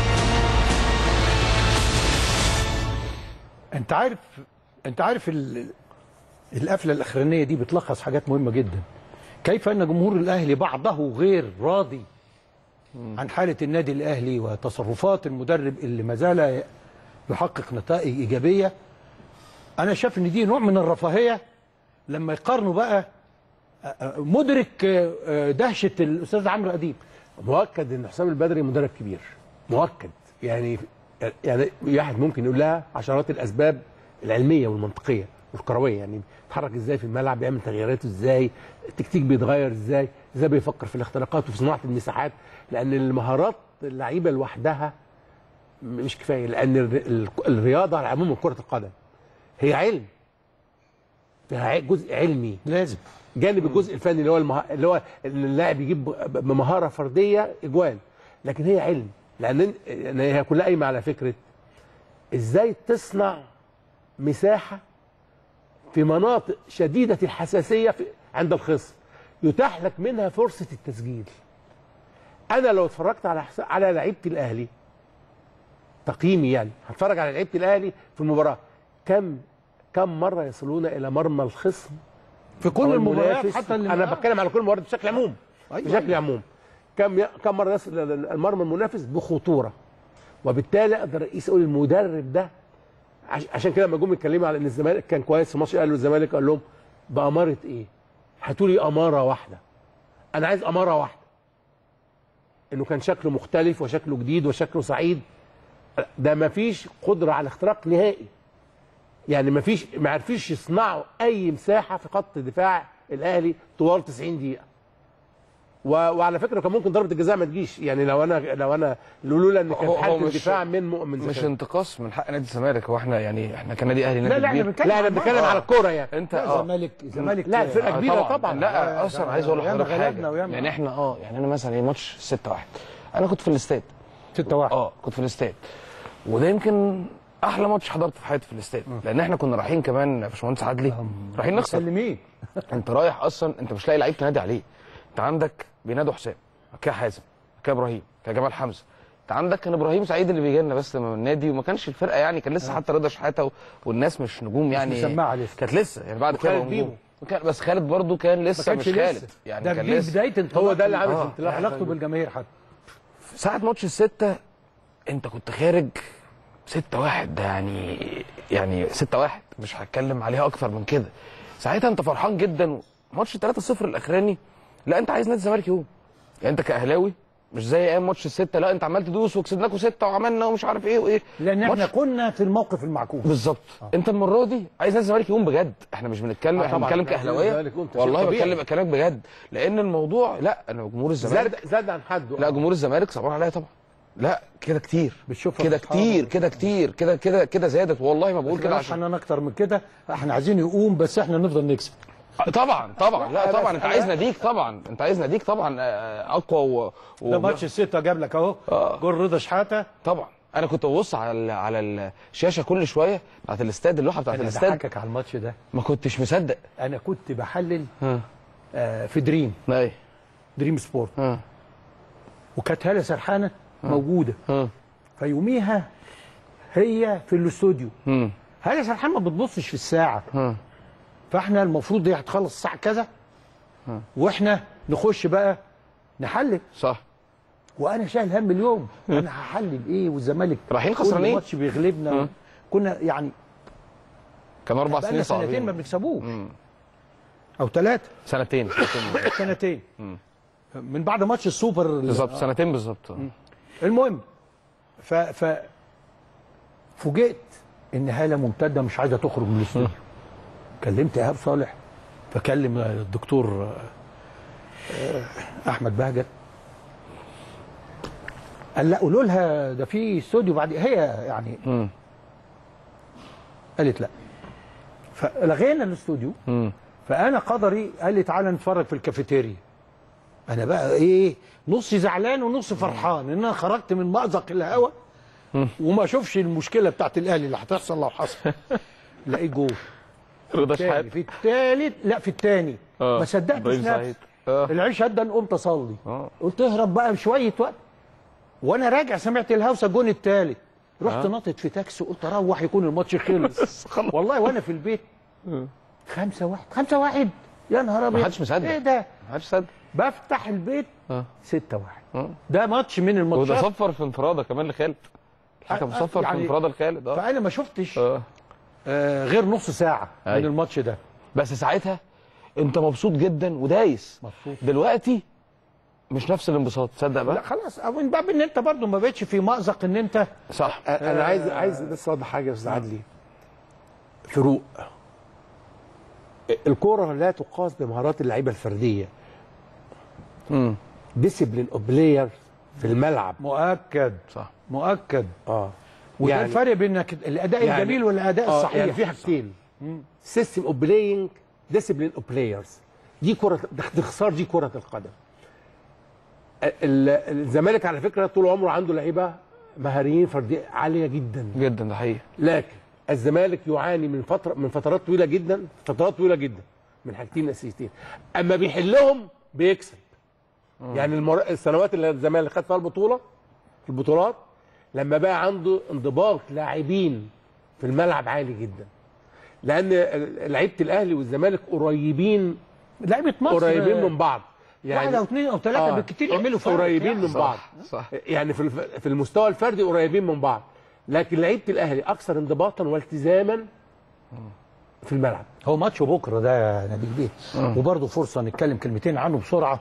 انت عارف انت عارف ال... القفله الاخرانيه دي بتلخص حاجات مهمه جدا كيف ان جمهور الاهلي بعضه غير راضي عن حاله النادي الاهلي وتصرفات المدرب اللي ما زال يحقق نتائج ايجابيه انا شايف ان دي نوع من الرفاهيه لما يقارنوا بقى آه، آه، مدرك آه، آه، دهشه الاستاذ عمرو اديب مؤكد ان حسام البدري مدرب كبير مؤكد يعني يعني واحد ممكن يقول لها عشرات الاسباب العلميه والمنطقيه والكرويه يعني بيتحرك ازاي في الملعب بيعمل تغييراته ازاي التكتيك بيتغير ازاي ازاي بيفكر في الاختراقات وفي صناعه المساحات لان المهارات اللعيبه لوحدها مش كفايه لان الر- ال- الرياضه على عموم كره القدم هي علم فيها ع- جزء علمي لازم جانب الجزء الفني اللي هو المه... اللي هو ان اللاعب يجيب ب- بمهاره فرديه اجوال لكن هي علم لان إن هي كلها قايمه على فكره ازاي تصنع مساحه في مناطق شديده الحساسيه في... عند الخصم يتاح لك منها فرصه التسجيل انا لو اتفرجت على حس... على لعيبه الاهلي تقييمي يعني هتفرج على لعيبه الاهلي في المباراه كم كم مره يصلون الى مرمى الخصم في كل أو المباريات المنافس. حتى اللي انا بتكلم على كل المباريات بشكل عموم أيوة، بشكل أيوة. عموم كم ي... كم مره يصل إلى المرمى المنافس بخطوره وبالتالي اقدر اقيس اقول المدرب ده عش... عشان كده لما جم يتكلموا على ان الزمالك كان كويس في ماتش قالوا الزمالك قال لهم باماره ايه؟ هاتوا لي اماره واحده انا عايز اماره واحده انه كان شكله مختلف وشكله جديد وشكله سعيد ده ما فيش قدره على اختراق نهائي يعني ما فيش ما عرفيش يصنعوا اي مساحه في خط دفاع الاهلي طوال 90 دقيقه و... وعلى فكره كان ممكن ضربه الجزاء ما تجيش يعني لو انا لو انا لولا ان هو- كانت هو حاله مش- الدفاع من مؤمن مش زكريا. انتقاص من حق نادي الزمالك هو احنا يعني احنا كنادي اهلي نادي لا لا احنا كبير بنتكلم لا انا عن بنتكلم بعض. على الكوره يعني انت لا اه الزمالك الزمالك لا الفرقه آه، كبيره طبعا, لا اصلا عايز اقول ياما لحضرتك غلبنا حاجه وياما. يعني احنا اه يعني انا مثلا ماتش 6 1 انا كنت في الاستاد 6 1 اه كنت في الاستاد وده يمكن احلى ماتش حضرته في حياتي في الاستاد لان احنا كنا رايحين كمان يا باشمهندس عدلي رايحين نخسر مسلمين انت رايح اصلا انت مش لاقي لعيب تنادي عليه انت عندك بينادوا حسام بعد كده حازم بعد كده ابراهيم بعد كده جمال حمزه انت عندك كان ابراهيم سعيد اللي بيجي لنا بس من النادي وما كانش الفرقه يعني كان لسه حتى رضا شحاته و- والناس مش نجوم يعني مسمعة لسه. كانت لسه يعني بعد كده وخالد بقوا بيبو. نجوم وكان- بس خالد برضو كان لسه مش كانش خالد لسه. يعني ده كان دي لسه بدايه انطلاق هو ده اللي عامل آه. انطلاق. علاقته بالجماهير حتى ساعة ماتش الستة انت كنت خارج ستة واحد ده يعني يعني ستة واحد مش هتكلم عليها اكتر من كده ساعتها انت فرحان جدا ماتش 3-0 الاخراني لا انت عايز نادي الزمالك يقوم يعني انت كاهلاوي مش زي ايام ماتش الستة لا انت عمال تدوس وكسبناكوا ستة وعملنا ومش عارف ايه وايه لان احنا ماتش- كنا في الموقف المعكوس بالظبط انت المره دي عايز نادي الزمالك يقوم بجد احنا مش بنتكلم آه احنا طبعاً. بنتكلم عايز كاهلاويه الزمالك يقوم، ده شيء والله طبيعي. بتكلم بكلامك بجد لان الموضوع لا انا جمهور الزمالك زاد زاد عن حده لا جمهور الزمالك صباح عليا طبعا لا كده كتير بتشوفها كده في أصحابك. كتير كده كتير كده كده كده زادت والله ما بقول كده عشان عشان انا اكتر من كده احنا عايزين يقوم بس احنا نفضل نكسب طبعا طبعا لا لا، طبعا بس انت عايز ناديك طبعا انت عايز ناديك طبعا آه، اقوى و... ده و... ماتش الستة جاب لك اهو آه. جول رضا شحاته طبعا انا كنت ببص على ال- على الشاشه كل شويه بتاعت الاستاد اللوحه بتاعت انا الاستاد بضحكك على الماتش ده ما كنتش مصدق انا كنت بحلل ها آه في دريم ايه دريم سبورت ها وكانت هاله سرحانه موجوده ها فيوميها هي في الاستوديو مم. هاله سرحانه ما بتبصش في الساعه ها فاحنا المفروض دي هتخلص الساعه كذا واحنا نخش بقى نحلل صح وانا شايل هم اليوم انا هحلل ايه والزمالك رايحين كل خسرانين. ماتش بيغلبنا كنا يعني كان اربع بقالنا سنين سنتين ما صعبين بنكسبوش او ثلاثه سنتين سنتين سنتين من بعد ماتش السوبر ال- بالظبط سنتين بالظبط المهم ف ف فوجئت ان هاله ممتده مش عايزه تخرج من الاستوديو كلمت ايهاب صالح فكلم الدكتور آه، احمد بهجت قال لا قولوا لها ده في استوديو بعد هي يعني مم. قالت لا فلغينا الاستوديو مم. فانا قدري قال لي تعالى نتفرج في الكافيتيريا انا بقى ايه نص زعلان ونص فرحان ان انا خرجت من مأزق الهوا وما اشوفش المشكله بتاعت الاهلي اللي هتحصل لو حصل لقيت جول رضا التاني شحات في الثالث لا في الثاني آه. ما صدقتش إبراهيم نفسي سعيد. آه. العيش هدا قمت اصلي آه. قلت اهرب بقى بشويه وقت وانا راجع سمعت الهوسه الجون الثالث رحت ناطط في تاكسي قلت اروح يكون الماتش خلص والله وانا في البيت خمسة واحد خمسة واحد يا نهار ابيض محدش مصدق. ايه ده محدش صدق بفتح البيت آه. ستة واحد آه. ده ماتش من وده الماتشات صفر في انفراده كمان لخالد الحكم آه، صفر يعني- في انفراده لخالد اه فانا ما شفتش اه آه غير نص ساعه من أيوة. الماتش ده بس ساعتها انت مبسوط جدا ودايس مبسوط. دلوقتي مش نفس الانبساط تصدق لا بقى خلاص او من باب ان انت برضو ما بقتش في مأزق ان انت صح انا عايز عايز بس اوضح حاجه يا استاذ عدلي فروق الكوره لا تقاس بمهارات اللعيبه الفرديه امم ديسيبلين اوف بلاير في الملعب مؤكد صح مؤكد اه وده يعني- الفرق بين إنك الاداء يعني- الجميل والاداء آه الصحيح يعني في حاجتين سيستم اوف بلاينج ديسيبلين اوف بلايرز دي كره ده باختصار دي كره القدم ال- الزمالك على فكره طول عمره عنده لعيبه مهاريين فرديه عاليه جدا جدا ده حقيقي لكن الزمالك يعاني من فتره من فترات طويله جدا فترات طويله جدا من حاجتين اساسيتين اما بيحلهم بيكسب يعني المر... السنوات اللي الزمالك خد فيها البطوله البطولات لما بقى عنده انضباط لاعبين في الملعب عالي جدا لان ال- لعيبه الاهلي والزمالك قريبين لعيبه مصر قريبين من بعض واحد او اثنين او ثلاثه آه، بالكتير يعملوا فرق قريبين يعني. من بعض صح يعني في الف- في المستوى الفردي قريبين من بعض لكن لعيبه الاهلي اكثر انضباطا والتزاما في الملعب هو ماتش بكره ده يا نبيل بيه وبرضه فرصه نتكلم كلمتين عنه بسرعه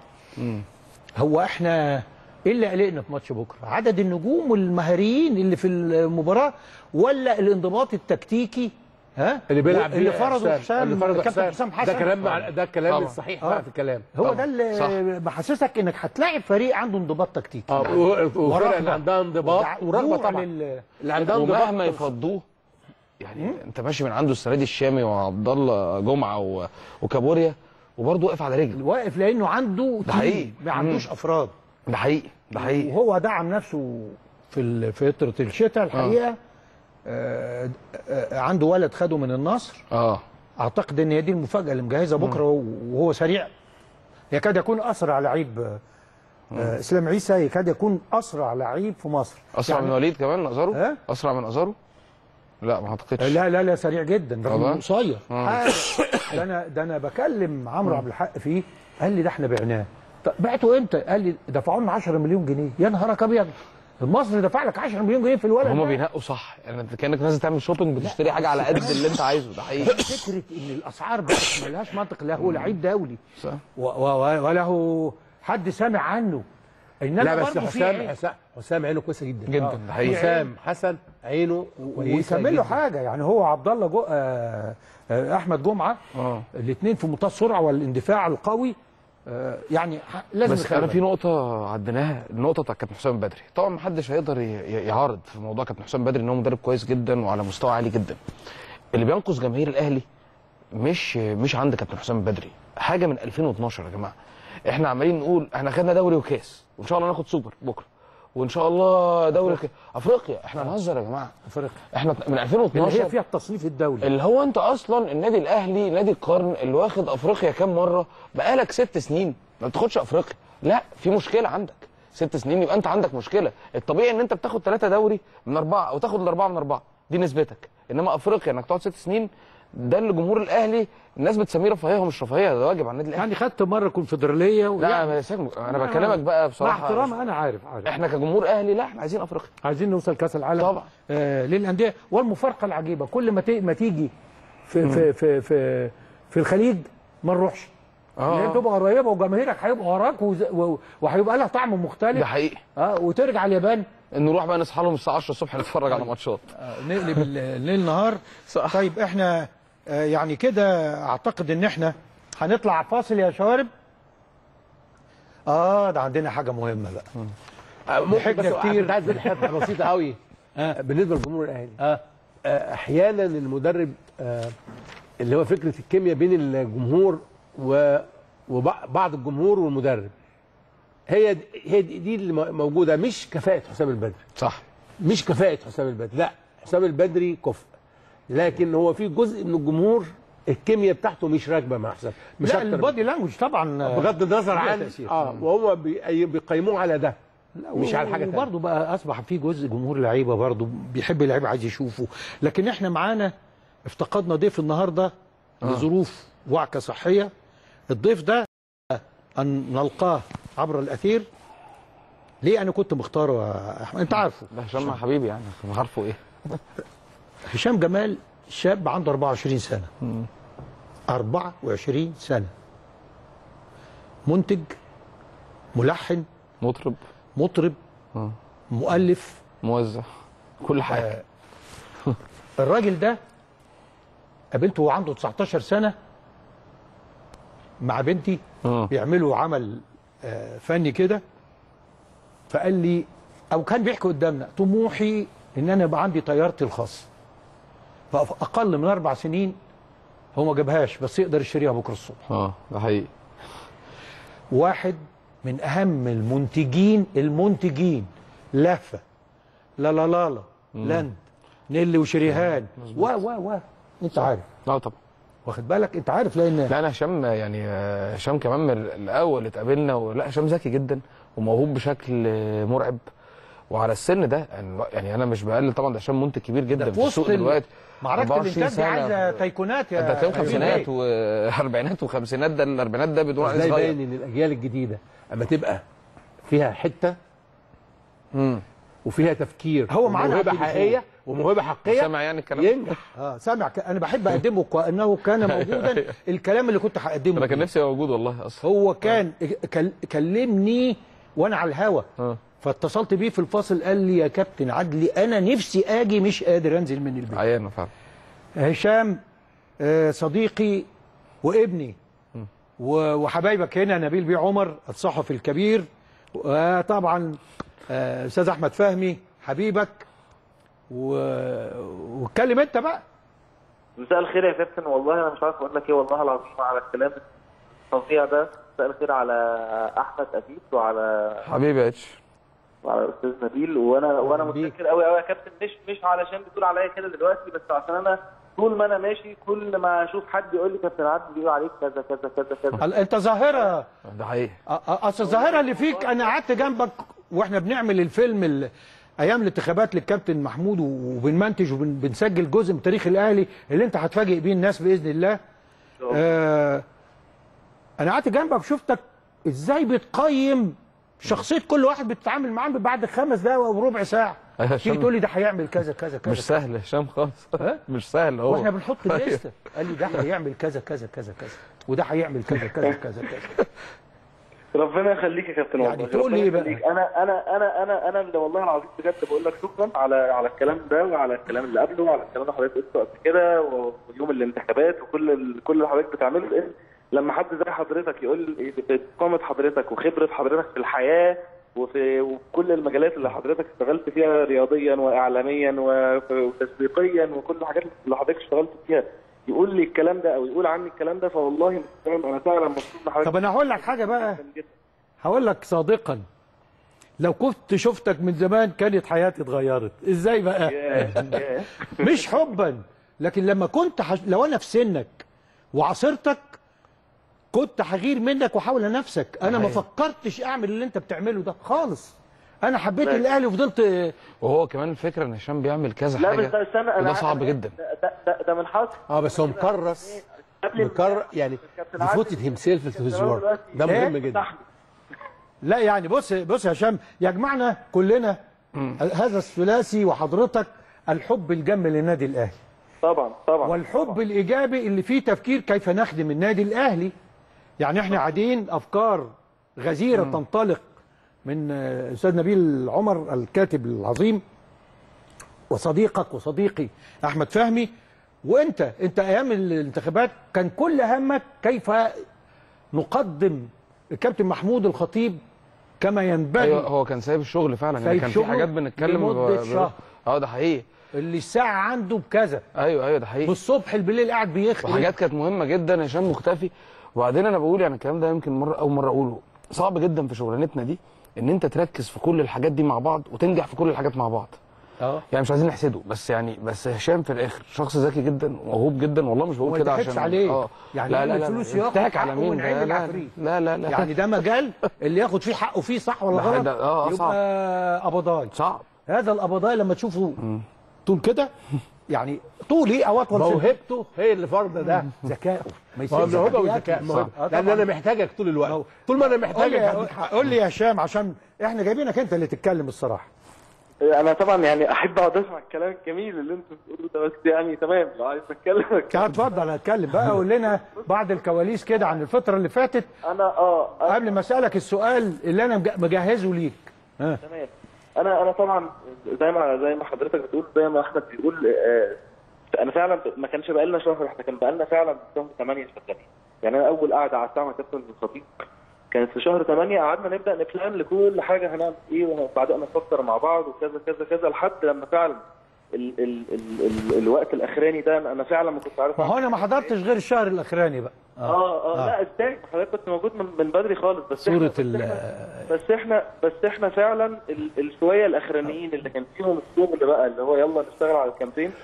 هو احنا ايه اللي قلقنا في ماتش بكره؟ عدد النجوم والمهاريين اللي في المباراه ولا الانضباط التكتيكي ها اللي بيلعب اللي بيه فرضه حسام. حسام اللي فرضه كابتن حسام حسن ده كلام مع ده كلام طبعا. الصحيح آه. بقى في الكلام هو طبعا. ده اللي صح. محسسك انك هتلاعب فريق عنده انضباط تكتيكي اه و- وفرق اللي عندها انضباط ودع- ورغبه ودوع طبعا لل- اللي عندها انضباط ومهما يفضوه يعني انت ماشي من عنده السنه دي الشامي وعبد الله جمعه و... وكابوريا وبرضه واقف على رجله واقف لانه عنده ده تيم، حقيقي. ما عندوش افراد ده حقيقي ده حقيقي وهو دعم نفسه في ال- في فتره الشتاء الحقيقه آه آه عنده ولد خده من النصر اه اعتقد ان هي دي المفاجاه اللي مجهزها بكره وهو سريع يكاد يكون اسرع لعيب آه، آه اسلام عيسى يكاد يكون اسرع لعيب في مصر اسرع يعني- من وليد كمان ازارو ها؟ اسرع من ازارو لا ما اعتقدش لا لا لا سريع جدا رغم والله؟ انه قصير حاجة. ده انا ده انا بكلم عمرو عبد الحق فيه قال لي ده احنا بعناه طب بعته امتى؟ قال لي دفعوا لنا 10 مليون جنيه يا نهارك ابيض المصري دفع لك 10 مليون جنيه في الولد هما ده. بينقوا صح يعني انت كانك نازل تعمل شوبينج بتشتري حاجه على قد اللي انت عايزه ده حقيقي فكره ان الاسعار بقت ملهاش منطق لا هو لعيب دولي صح و- و- وله حد سامع عنه انما لا بس برضه في حسام عيب. حسام حسام عينه كويسه جدا جدا آه. ده حقيقي حسام حسن عينه كويسه ويكمل له جداً. حاجه يعني هو عبد الله جو... آه آه احمد جمعه اه الاثنين في منتهى السرعه والاندفاع القوي آه يعني ح- لازم بس يخلي انا في بالك. نقطه عديناها النقطه بتاعت كابتن حسام بدري طبعا ما حدش هيقدر ي- ي- يعارض في موضوع كابتن حسام بدري ان هو مدرب كويس جدا وعلى مستوى عالي جدا اللي بينقذ جماهير الاهلي مش مش عند كابتن حسام بدري حاجه من 2012 يا جماعه احنا عمالين نقول احنا خدنا دوري وكاس وان شاء الله ناخد سوبر بكره وان شاء الله دوري وكاس افريقيا احنا هنهزر يا جماعه افريقيا احنا من اللي 2012 هي فيها التصنيف الدولي اللي هو انت اصلا النادي الاهلي نادي القرن اللي واخد افريقيا كام مره بقالك ست سنين ما بتاخدش افريقيا لا في مشكله عندك ست سنين يبقى انت عندك مشكله الطبيعي ان انت بتاخد ثلاثه دوري من اربعه او تاخد الاربعه من اربعه دي نسبتك انما افريقيا انك تقعد ست سنين ده اللي جمهور الاهلي الناس بتسميه رفاهيه ومش رفاهيه ده واجب على النادي الاهلي يعني خدت مره كونفدراليه لا ويعني يا سيد، انا بكلمك بقى مع بصراحه احترام انا عارف عارف احنا كجمهور اهلي لا احنا عايزين افريقيا عايزين نوصل كاس العالم طبعا. آه للانديه والمفارقه العجيبه كل ما ت- ما تيجي في في في في, في الخليج ما نروحش آه. لان تبقى قريبه وجماهيرك هيبقى وراك وز- و- وهيبقى لها طعم ده مختلف حقيقي اه وترجع اليابان نروح بقى نصحى لهم الساعه 10 الصبح نتفرج على ماتشات آه، نقلب ال- الليل نهار صح. طيب احنا آه، يعني كده اعتقد ان احنا هنطلع فاصل يا شوارب اه ده عندنا حاجه مهمه بقى آه، ممكن ضحكنا بس كتير. كنت عايز اقول حاجه بسيطه قوي بالنسبه للجمهور الاهلي اه آه، احيانا المدرب آه، اللي هو فكره الكيمياء بين الجمهور و وبعض الجمهور والمدرب هي دي- هي دي دي اللي م- موجوده مش كفاءه حسام البدري صح مش كفاءه حسام البدري لا حسام البدري كفء لكن هو في جزء من الجمهور الكيمياء بتاعته مش راكبه مع حسام مش لا أكتر من البادي لانجوج طبعا آه، بغض النظر ليها عن تأثير. اه وهم بي- بيقيموه على ده مش على حاجه تانية وبرضه بقى اصبح في جزء جمهور لعيبه برضه بيحب اللعيبه عايز يشوفه لكن احنا معانا افتقدنا ضيف النهارده لظروف وعكه صحيه الضيف ده ان نلقاه عبر الاثير ليه انا كنت مختاره يا احمد انت عارفه ده هشام حبيبي يعني عارفه ايه هشام جمال شاب عنده 24 سنه 24 سنه منتج ملحن مطرب مطرب آه. مؤلف موزع كل حاجه الراجل ده قابلته وهو عنده 19 سنه مع بنتي آه. بيعملوا عمل آه، فني كده فقال لي او كان بيحكي قدامنا طموحي ان انا يبقى عندي طيارتي الخاصه فاقل من اربع سنين هو ما جابهاش بس يقدر يشتريها بكره الصبح اه ده حقيقي واحد من اهم المنتجين المنتجين لفه لا لا لا لا لاند نيلي وشريهان و و و انت عارف اه طبعا واخد بالك انت عارف لان لا انا هشام يعني آه، هشام كمان من الاول اللي اتقابلنا ولا هشام ذكي جدا وموهوب بشكل آه، مرعب وعلى السن ده يعني- يعني انا مش بقلل طبعا ده هشام منتج كبير جدا ده في في وسط السوق ال- دلوقتي معركه 24 الانتاج دي سنة. عايزه تيكونات يا انت هتلاقيهم حبيبي. خمسينات واربعينات وخمسينات ده الاربعينات ده بدون عقل ازاي صغير باين ان الاجيال الجديده اما تبقى فيها حته وفيها تفكير هو معانا موهبه على التليفون. حقيقيه وموهبه حقيقيه سامع يعني الكلام ينجح اه سامع ك- انا بحب اقدمه كانه كان موجودا الكلام اللي كنت هقدمه انا كان فيه. نفسي ابقى موجود والله اصلا هو كان كل- كلمني وانا على الهوا اه فاتصلت بيه في الفاصل قال لي يا كابتن عدلي انا نفسي اجي مش قادر انزل من البيت عيانه فعلا هشام آه، صديقي وابني و- وحبايبك هنا نبيل بيه عمر الصحفي الكبير وطبعا آه، استاذ احمد فهمي حبيبك و- واتكلم انت بقى مساء الخير يا كابتن والله انا مش عارف اقول لك ايه والله العظيم على الكلام الفظيع ده مساء الخير على احمد اديب وعلى حبيبي يا اتش وعلى الاستاذ نبيل وانا وانا بيك. متشكر قوي قوي يا كابتن مش مش علشان بتقول عليا كده دلوقتي بس عشان انا طول ما انا ماشي كل ما اشوف حد يقول لي كابتن عادل بيقول عليك كذا كذا كذا كذا هل انت ظاهره ده حقيقي أ- أ- اصل الظاهره اللي فيك انا قعدت جنبك واحنا بنعمل الفيلم ال- ايام الانتخابات للكابتن محمود وبنمنتج وبنسجل جزء من تاريخ الاهلي اللي انت هتفاجئ بيه الناس باذن الله آه انا قعدت جنبك وشفتك ازاي بتقيم شخصيه كل واحد بتتعامل معاه بعد خمس دقايق او ربع ساعه أيوة، تيجي عشان- تقول لي ده هيعمل كذا كذا كذا مش سهل هشام خالص ها؟ مش سهل هو واحنا بنحط أيوة. الليسته قال لي ده هيعمل كذا كذا كذا كذا وده هيعمل كذا كذا كذا كذا ربنا يخليك يا كابتن يعني والله تقول ربنا لي إيه بقى؟ يخليك. انا انا انا انا انا اللي والله العظيم بجد بقول لك شكرا على على الكلام ده وعلى الكلام اللي قبله وعلى الكلام اللي حضرتك قلته قبل كده ويوم الانتخابات وكل ال... كل اللي حضرتك بتعمله لان لما حد زي حضرتك يقول إيه قامة حضرتك وخبرة حضرتك في الحياة وفي وكل المجالات اللي حضرتك اشتغلت فيها رياضيا واعلاميا وف- وتسويقيا وكل الحاجات اللي حضرتك اشتغلت فيها يقول لي الكلام ده او يقول عني الكلام ده فوالله انا فعلا مبسوط ان حضرتك طب انا هقول لك حاجه بقى جدا. هقول لك صادقا لو كنت شفتك من زمان كانت حياتي اتغيرت ازاي بقى ياه، ياه. مش حبا لكن لما كنت حش... لو انا في سنك وعاصرتك كنت هغير منك واحاول انافسك انا ما فكرتش اعمل اللي انت بتعمله ده خالص انا حبيت لا. الاهلي وفضلت وهو كمان الفكره ان هشام بيعمل كذا لا حاجه بس ده استنى وده انا صعب أنا- جدا ده, ده, ده, ده من حظ اه بس هو مكرس قبل مكر يعني كابتن عادل- devoted himself to his كابتن عادل work دلوقتي ده مهم إيه؟ جدا صح. لا يعني بص بص يا هشام يجمعنا كلنا هذا الثلاثي وحضرتك الحب الجم للنادي الاهلي طبعا طبعا والحب الايجابي اللي فيه تفكير كيف نخدم النادي الاهلي يعني احنا قاعدين افكار غزيره تنطلق من آه، استاذ نبيل عمر الكاتب العظيم وصديقك وصديقي احمد فهمي وانت انت ايام الانتخابات كان كل همك كيف نقدم الكابتن محمود الخطيب كما ينبغي ايوه هو كان سايب الشغل فعلا يعني سايب كان في شغله حاجات بنتكلم لمدة ب- ب- شهر. اه ده حقيقي اللي الساعه عنده بكذا ايوه ايوه ده حقيقي بالصبح بالليل قاعد بيخرج وحاجات كانت مهمه جدا هشام مختفي وبعدين انا بقول يعني الكلام ده يمكن مره اول مره اقوله صعب جدا في شغلانتنا دي ان انت تركز في كل الحاجات دي مع بعض وتنجح في كل الحاجات مع بعض اه يعني مش عايزين نحسده بس يعني بس هشام في الاخر شخص ذكي جدا وموهوب جدا والله مش وما بقول كده يضحكش عشان عليه اه يعني لا يعمل لا لا فلوس لا ياخد يضحك على حقه مين من ده؟ عند لا العفريت. لا لا لا يعني ده مجال اللي ياخد فيه حقه فيه صح ولا ده- غلط ده- آه، آه، يبقى قبضاي صعب هذا القبضاي لما تشوفه طول كده يعني طول ايه او اطول سنة. موهبته هي اللي فرض ده ذكائه ما ما هو يسيبش الموهبه حد والذكاء ياكل. الموهبة. آه، لان طبعاً. انا محتاجك طول الوقت طول ما انا قول محتاجك لي هديك حقك. قول لي يا هشام عشان احنا جايبينك انت اللي تتكلم الصراحه انا طبعا يعني احب اقعد اسمع الكلام الجميل اللي انتوا بتقولوه ده بس يعني تمام لو عايز اتكلم كان اتفضل اتكلم بقى قول لنا بعض الكواليس كده عن الفتره اللي فاتت انا اه أنا قبل ما اسالك السؤال اللي انا مج- مجهزه ليك ها تمام انا انا طبعا زي ما زي ما حضرتك بتقول زي ما احمد بيقول آه، انا فعلا ما كانش بقى لنا شهر احنا كان بقى لنا فعلا شهر 8 شغالين يعني انا اول قعده قعدتها مع كابتن الخطيب كانت في شهر 8 قعدنا نبدا نبلان لكل حاجه هنعمل ايه وبعدين نفكر مع بعض وكذا كذا كذا لحد لما فعلا ال ال ال ال الوقت الاخراني ده انا فعلا ما كنت عارف ما هو انا ما حضرتش غير الشهر الاخراني بقى اه اه لا ازاي حضرتك كنت موجود من, من بدري خالص بس صورة إحنا- ال- بس احنا بس احنا فعلا ال- الشويه الاخرانيين اللي كان فيهم الشغل بقى اللي هو يلا نشتغل على الكامبين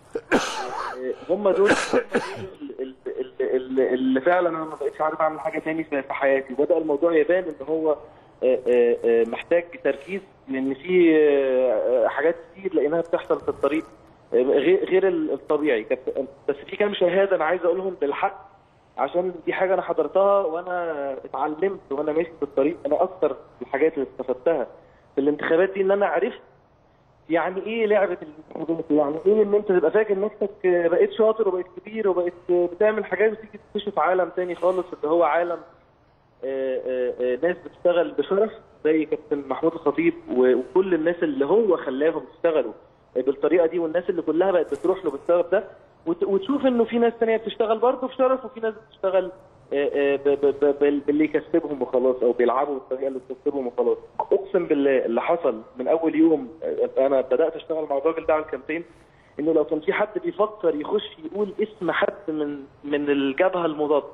آه، هم دول ال- ال- ال- ال- اللي فعلا انا ما بقتش عارف اعمل حاجه تاني في في حياتي وبدا الموضوع يبان ان هو آه، آه، آه، محتاج تركيز لان في آه، آه، حاجات كتير لقيناها بتحصل في الطريق آه، غير غير الطبيعي كانت- بس في كام شهاده انا عايز اقولهم بالحق عشان دي حاجه انا حضرتها وانا اتعلمت وانا ماشي في الطريق انا اكتر الحاجات اللي استفدتها في الانتخابات دي ان انا عرفت يعني ايه لعبه الانتخابات يعني ايه ان انت تبقى فاكر نفسك بقيت شاطر وبقيت كبير وبقيت بتعمل حاجات وتيجي تكتشف عالم تاني خالص اللي هو عالم آه، آه، آه، ناس بتشتغل بشرف زي كابتن محمود الخطيب و- وكل الناس اللي هو خلاهم يشتغلوا بالطريقه دي والناس اللي كلها بقت بتروح له بالسبب ده وت- وتشوف انه في ناس تانية بتشتغل برضه بشرف وفي ناس بتشتغل آه، آه، ب- ب- ب- بال- باللي يكسبهم وخلاص او بيلعبوا بالطريقه اللي تكسبهم وخلاص اقسم بالله اللي حصل من اول يوم آه، انا بدات اشتغل مع الراجل ده على الكامبين انه لو كان في حد بيفكر يخش يقول اسم حد من من الجبهه المضاده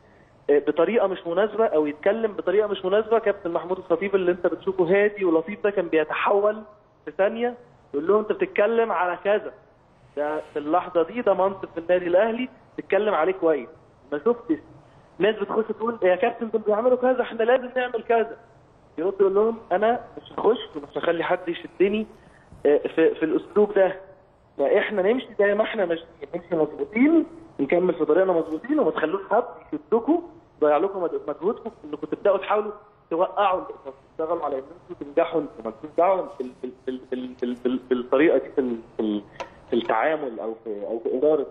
بطريقه مش مناسبه او يتكلم بطريقه مش مناسبه كابتن محمود الخطيب اللي انت بتشوفه هادي ولطيف ده كان بيتحول في ثانيه يقول لهم انت بتتكلم على كذا ده في اللحظه دي ده منصب في النادي الاهلي تتكلم عليه كويس ما شفتش ناس بتخش تقول يا كابتن دول بيعملوا كذا احنا لازم نعمل كذا يرد يقول لهم انا مش هخش ومش هخلي حد يشدني آه، في, في الاسلوب ده لا احنا نمشي زي ما احنا ماشيين نمشي مظبوطين نكمل في طريقنا مظبوطين وما تخلوش حد يشدكم يضيع لكم مد- مجهودكم انكم تبداوا تحاولوا توقعوا الإنجاز، تشتغلوا على ان انتم تنجحوا انتم مالكوش دعوه بال- بال- بال- بال- بال- بال- بالطريقه دي في ال- في ال- في التعامل او في او في اداره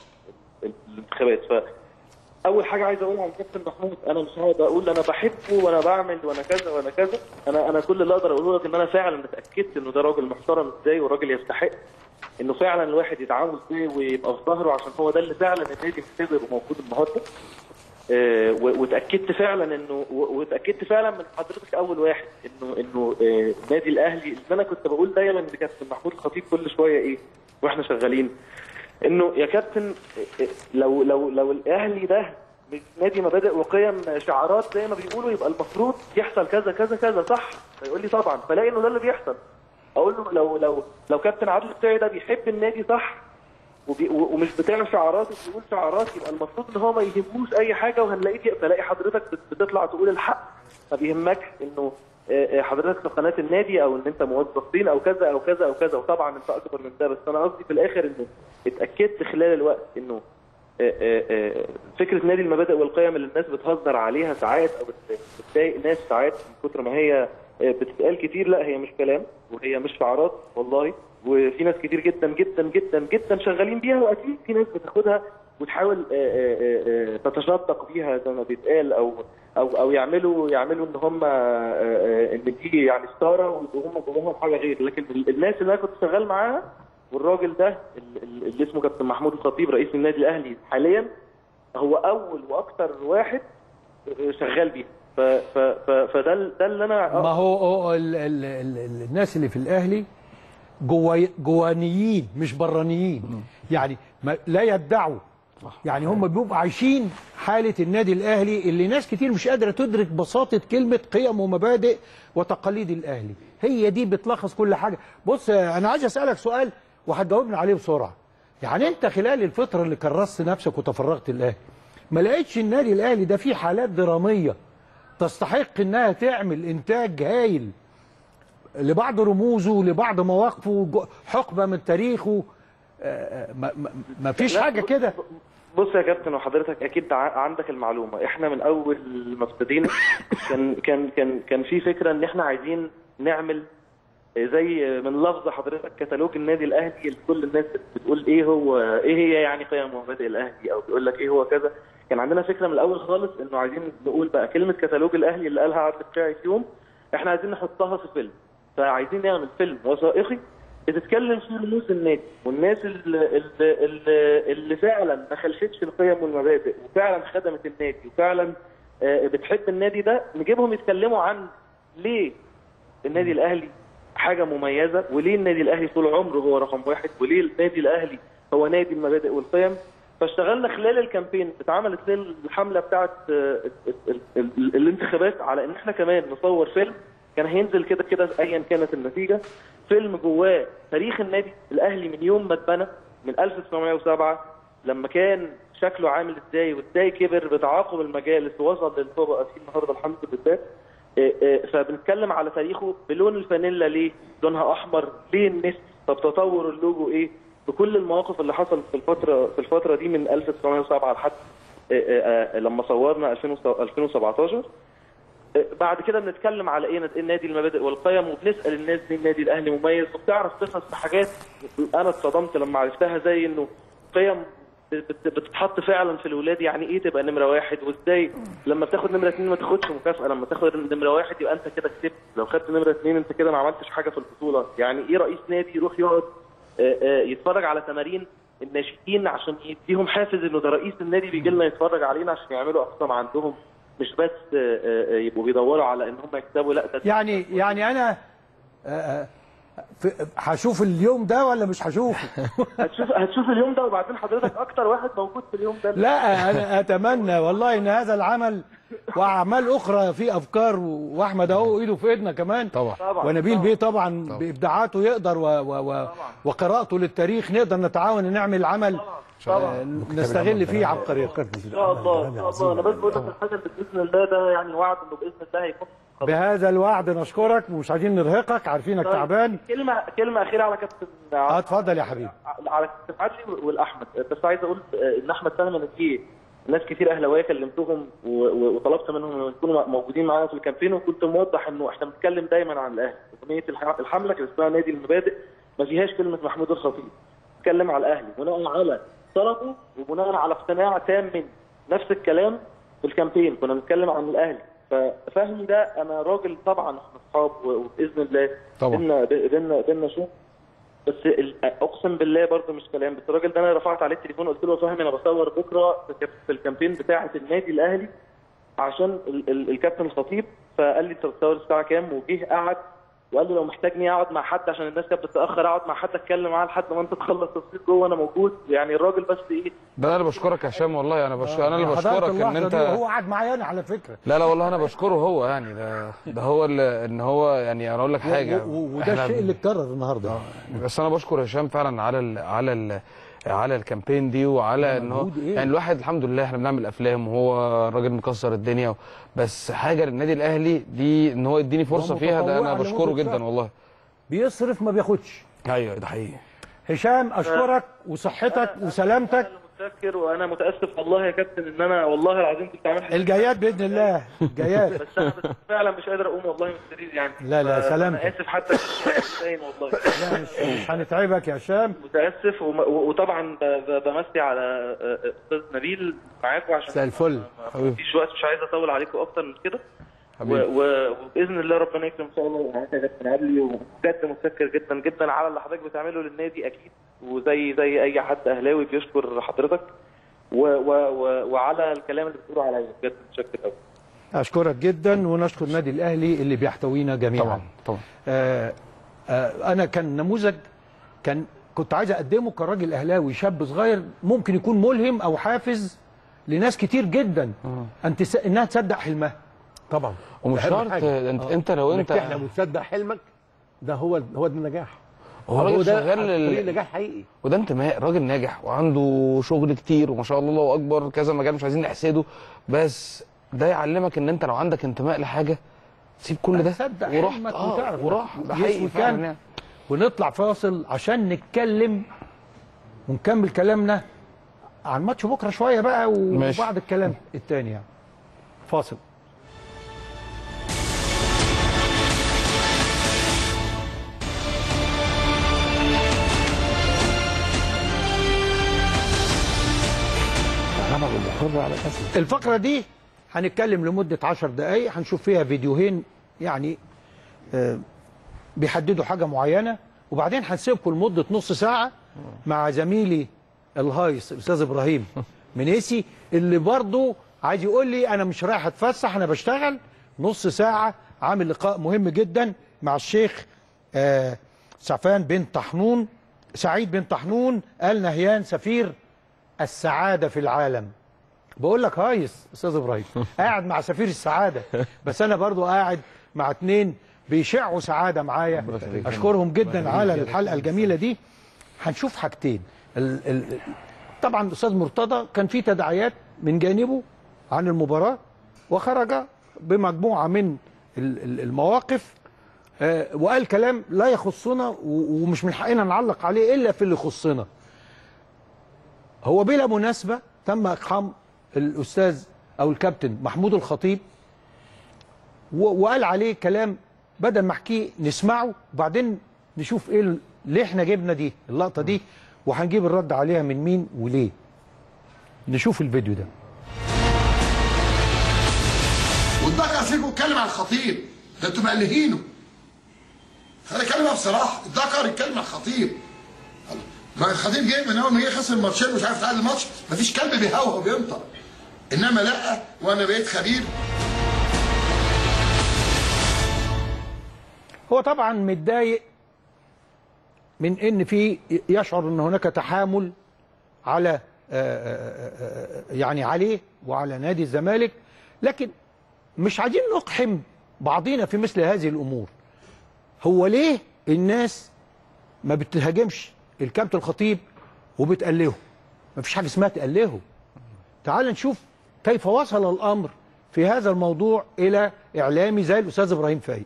الانتخابات ف اول حاجه عايز اقولها عن كابتن محمود انا مش هقعد اقول انا بحبه وانا بعمل وانا كذا وانا كذا انا انا كل اللي اقدر اقوله لك ان انا فعلا اتاكدت انه ده راجل محترم ازاي وراجل يستحق انه فعلا الواحد يدعمه ازاي ويبقى في ظهره عشان هو ده اللي فعلا النادي محتاجه يبقى موجود النهارده آه، و- واتاكدت فعلا انه و- واتاكدت فعلا من حضرتك اول واحد انه انه آه، النادي الاهلي اللي انا كنت بقول دايما لكابتن محمود الخطيب كل شويه ايه واحنا شغالين انه يا كابتن آه، آه، لو لو لو الاهلي ده مش نادي مبادئ وقيم شعارات زي ما بيقولوا يبقى المفروض يحصل كذا كذا كذا صح فيقول لي طبعا فلاقي انه ده اللي بيحصل اقول له لو لو لو كابتن عادل القيعي ده بيحب النادي صح وبي و- ومش بتاع شعارات وبيقول شعارات يبقى المفروض ان هو ما يهموش اي حاجه وهنلاقيه تلاقي حضرتك بت- بتطلع تقول الحق ما بيهمكش انه آه، آه، حضرتك في قناه النادي او ان انت موظف فين او كذا او كذا او كذا وطبعا انت اكبر من ده بس انا قصدي في الاخر انه اتاكدت خلال الوقت انه آه، آه، آه، فكره نادي المبادئ والقيم اللي الناس بتهزر عليها ساعات او بت- بتضايق ناس ساعات من كتر ما هي آه، بتتقال كتير لا هي مش كلام وهي مش شعارات والله وفي ناس كتير جدا جدا جدا جدا شغالين بيها واكيد في ناس بتاخدها وتحاول آه، آه، آه، تتشدق بيها زي ما بيتقال او او او يعملوا يعملوا ان هم آه، آه، ان دي يعني ستاره وهم جواهم حاجه غير لكن ال- الناس اللي انا كنت شغال معاها والراجل ده ال- ال- اللي اسمه كابتن محمود الخطيب رئيس النادي الاهلي حاليا هو اول واكثر واحد شغال بيها ف- ف- ف- فده ال- ده اللي انا ما هو هو ال ال ال ال الناس اللي في الاهلي جوا جوانيين مش برانيين يعني ما لا يدعوا يعني هم بيبقوا عايشين حاله النادي الاهلي اللي ناس كتير مش قادره تدرك بساطه كلمه قيم ومبادئ وتقاليد الاهلي هي دي بتلخص كل حاجه بص انا عايز اسالك سؤال وهتجاوبني عليه بسرعه يعني انت خلال الفتره اللي كرست نفسك وتفرغت الاهلي ما لقيتش النادي الاهلي ده فيه حالات دراميه تستحق انها تعمل انتاج هايل لبعض رموزه لبعض مواقفه جو- حقبه من تاريخه آه، ما, ما, ما فيش لا، حاجه كده بص يا كابتن وحضرتك اكيد ع- عندك المعلومه احنا من اول ما ابتدينا كان كان كان كان في فكره ان احنا عايزين نعمل زي من لفظ حضرتك كتالوج النادي الاهلي اللي كل الناس بتقول ايه هو ايه هي يعني قيم ومبادئ الاهلي او بيقول لك ايه هو كذا كان عندنا فكره من الاول خالص انه عايزين نقول بقى كلمه كتالوج الاهلي اللي قالها عبد القاعي في يوم احنا عايزين نحطها في فيلم فعايزين نعمل فيلم وثائقي بتتكلم فيه رموز النادي والناس اللي, اللي, اللي فعلا ما خلفتش القيم والمبادئ وفعلا خدمت النادي وفعلا آه، بتحب النادي ده نجيبهم يتكلموا عن ليه النادي الاهلي حاجه مميزه وليه النادي الاهلي طول عمره هو رقم واحد وليه النادي الاهلي هو نادي المبادئ والقيم فاشتغلنا خلال الكامبين اتعملت الحمله بتاعت آه، ال- ال- ال- الانتخابات على ان احنا كمان نصور فيلم كان هينزل كده كده ايا كانت النتيجه فيلم جواه تاريخ النادي الاهلي من يوم ما اتبنى من 1907 لما كان شكله عامل ازاي وازاي كبر بتعاقب المجالس ووصل للي هو بقى فيه النهارده الحمد لله إيه إيه، فبنتكلم على تاريخه بلون الفانيلا ليه لونها احمر ليه النسر طب تطور اللوجو ايه بكل المواقف اللي حصلت في الفتره في الفتره دي من 1907 لحد إيه إيه، آه، لما صورنا 2017 إيه، بعد كده بنتكلم على ايه إيه نادي المبادئ والقيم وبنسال الناس ليه النادي الاهلي مميز وبتعرف تفهم في حاجات انا اتصدمت لما عرفتها زي انه قيم بت- بتتحط فعلا في الولاد يعني ايه تبقى نمره واحد وازاي لما بتاخد نمره اثنين ما تاخدش مكافاه لما تاخد نمره واحد يبقى انت كده كسبت لو خدت نمره اثنين انت كده ما عملتش حاجه في البطوله يعني ايه رئيس نادي يروح يقعد آه، آه، يتفرج على تمارين الناشئين عشان يديهم حافز انه ده رئيس النادي بيجي لنا يتفرج علينا عشان يعملوا اقصى ما عندهم مش بس آه، آه، يبقوا بيدوروا على ان هم يكسبوا لا ده يعني يعني انا آه، آه، في- هشوف اليوم ده ولا مش هشوفه هتشوف هتشوف اليوم ده وبعدين حضرتك اكتر واحد موجود في اليوم ده لا انا اتمنى والله ان هذا العمل واعمال اخرى في افكار واحمد اهو ايده في ايدنا كمان طبعا. طبعا ونبيل بيه طبعا بابداعاته يقدر و و و وقراءته للتاريخ نقدر نتعاون نعمل عمل آه، نستغل فيه عبقريته ان شاء الله ان شاء الله انا بس بقول لك الحاجه اللي باذن الله ده يعني وعد انه باذن الله هيكون بهذا الوعد نشكرك ومش عايزين نرهقك عارفينك طيب، تعبان كلمه كلمه اخيره على كابتن اه اتفضل يا حبيبي على كابتن عدلي والاحمد بس عايز اقول ان احمد فهم ان في ناس كتير اهلاويه كلمتهم و- و- وطلبت منهم انهم يكونوا موجودين معانا في الكامبين وكنت موضح انه احنا بنتكلم دايما عن الاهلي اغنيه الح- الحمله كانت اسمها نادي المبادئ ما فيهاش كلمه محمود الخطيب بنتكلم على الاهلي بناء على طلبه وبناء على اقتناع تام من نفس الكلام في الكامبين كنا بنتكلم عن الاهلي ففهمي ده انا راجل طبعا احنا اصحاب و- وباذن الله طبعا. بينا بينا بينا شو بس ال- اقسم بالله برضه مش كلام بس الراجل ده انا رفعت عليه التليفون قلت له يا فهمي انا بصور بكره في الكاب- في الكامبين بتاعه النادي الاهلي عشان ال- ال- الكابتن الخطيب فقال لي انت بتصور الساعه كام وجه قعد وقال لي لو محتاجني اقعد مع حد عشان الناس كانت بتتاخر اقعد مع حد اتكلم معاه لحد ما انت تخلص تصوير جوه انا موجود يعني الراجل بس ايه ده انا اللي بشكرك يا هشام والله انا بش... انا اللي حضرت بشكرك ان اللحظة انت دي وهو قعد معايا انا على فكره لا لا والله انا بشكره هو يعني ده ده هو اللي ان هو يعني انا اقول لك حاجه و- و- وده إحنا الشيء اللي اتكرر النهارده بس انا بشكر هشام فعلا على ال على ال على الكامبين دي وعلى ان هو مجهود إيه؟ يعني الواحد الحمد لله احنا بنعمل افلام وهو راجل مكسر الدنيا بس حاجه للنادي الاهلي دي ان هو يديني فرصه هو فيها ده انا متطوع بشكره لمدة جدا شهر. والله بيصرف ما بياخدش ايوه ده حقيقي هشام اشكرك وصحتك وسلامتك انا متذكر وانا متاسف والله يا كابتن ان انا والله العظيم كنت عامل حاجة الجايات باذن الله الجايات بس انا بس فعلا مش قادر اقوم والله من السرير يعني لا، لا، ف- سلامتك. انا اسف حتى باين والله لا مش مش هنتعبك يا هشام متاسف وم- و- وطبعا ب- ب- بمسي على آه، آه، استاذ نبيل معاكم عشان مساء الفل. ما فيش وقت مش عايز اطول عليكم اكتر من كده و- حبيبي. و- وباذن الله ربنا يكرم ان شاء الله ومعاك يا كابتن عدلي وبجد متشكر جدا جدا على اللي حضرتك بتعمله للنادي اكيد وزي زي اي حد اهلاوي بيشكر حضرتك و و و وعلى الكلام اللي بتقوله عليا بجد متشكر قوي اشكرك جدا ونشكر النادي الاهلي اللي بيحتوينا جميعا طبعا طبعا آه آه انا كان نموذج كان كنت عايز اقدمه كراجل اهلاوي شاب صغير ممكن يكون ملهم او حافز لناس كتير جدا ان تس... انها تصدق حلمها طبعا ومش ده أهم شرط حاجة. انت انت لو انك انت تحلم وتصدق حلمك ده هو هو ده النجاح هو راجل ده شغال طريق ال- نجاح حقيقي وده انتماء راجل ناجح وعنده شغل كتير وما شاء الله الله اكبر كذا مجال مش عايزين نحسده بس ده يعلمك ان انت لو عندك انتماء لحاجه سيب كل ده تصدق ورحت حلمك اه وتعرف وراح ده يس حقيقي وكان. فعلا يعني. ونطلع فاصل عشان نتكلم ونكمل كلامنا عن ماتش بكره شويه بقى ماشي. وبعد الكلام التاني يعني فاصل طبعا مقر على اساس الفقرة دي هنتكلم لمدة عشر دقايق هنشوف فيها فيديوهين يعني آه، بيحددوا حاجة معينة وبعدين هنسيبكم لمدة نص ساعة مع زميلي الهايص الأستاذ إبراهيم منيسي اللي برضه عايز يقول لي أنا مش رايح أتفسح أنا بشتغل نص ساعة عامل لقاء مهم جدا مع الشيخ آه، سعفان بن طحنون سعيد بن طحنون آل نهيان سفير السعادة في العالم بقول لك هايص استاذ ابراهيم قاعد مع سفير السعاده بس انا برضو قاعد مع اتنين بيشعوا سعاده معايا اشكرهم جدا على الحلقه الجميله دي هنشوف حاجتين ال ال طبعا الاستاذ مرتضى كان في تداعيات من جانبه عن المباراه وخرج بمجموعه من ال- ال- المواقف آه، وقال كلام لا يخصنا و- ومش من حقنا نعلق عليه الا في اللي يخصنا هو بلا مناسبة تم إقحام الأستاذ أو الكابتن محمود الخطيب و- وقال عليه كلام بدل ما أحكيه نسمعه وبعدين نشوف إيه ال- ليه إحنا جبنا دي اللقطة دي وهنجيب الرد عليها من مين وليه نشوف الفيديو ده والدكر فيكم اتكلم عن الخطيب ده انتوا مألهينه انا اتكلم بصراحه الدكر يتكلم عن الخطيب ما الخطيب جه من اول ما جه خسر الماتشين مش عارف يتعادل الماتش مفيش كلب بيهوهو وبينطق انما لا وانا بقيت خبير هو طبعا متضايق من ان في يشعر ان هناك تحامل على آه، آه، آه، يعني عليه وعلى نادي الزمالك لكن مش عايزين نقحم بعضينا في مثل هذه الامور هو ليه الناس ما بتهاجمش الكابتن الخطيب وبتقلهه ما فيش حاجه اسمها تقلهه تعال نشوف كيف وصل الامر في هذا الموضوع الى اعلامي زي الاستاذ ابراهيم فايق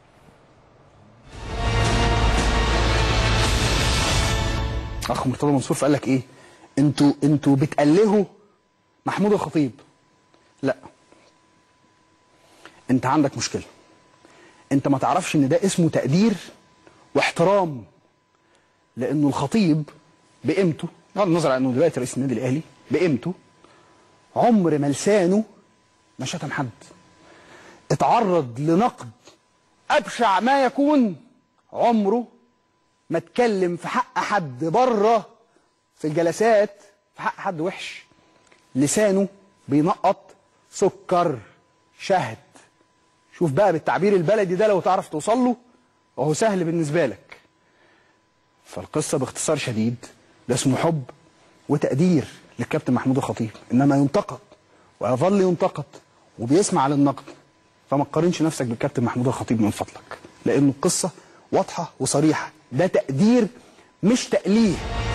اخ مرتضى منصور فقال لك ايه انتوا انتوا بتألهوا محمود الخطيب لا انت عندك مشكله انت ما تعرفش ان ده اسمه تقدير واحترام لانه الخطيب بقيمته بغض النظر عن انه دلوقتي رئيس النادي الاهلي بقيمته عمر ما لسانه ما شتم حد اتعرض لنقد ابشع ما يكون عمره ما اتكلم في حق حد بره في الجلسات في حق حد وحش لسانه بينقط سكر شهد شوف بقى بالتعبير البلدي ده لو تعرف توصل له وهو سهل بالنسبه لك فالقصه باختصار شديد ده اسمه حب وتقدير للكابتن محمود الخطيب انما ينتقد ويظل ينتقد وبيسمع للنقد فما تقارنش نفسك بالكابتن محمود الخطيب من فضلك لان القصه واضحه وصريحه ده تقدير مش تأليه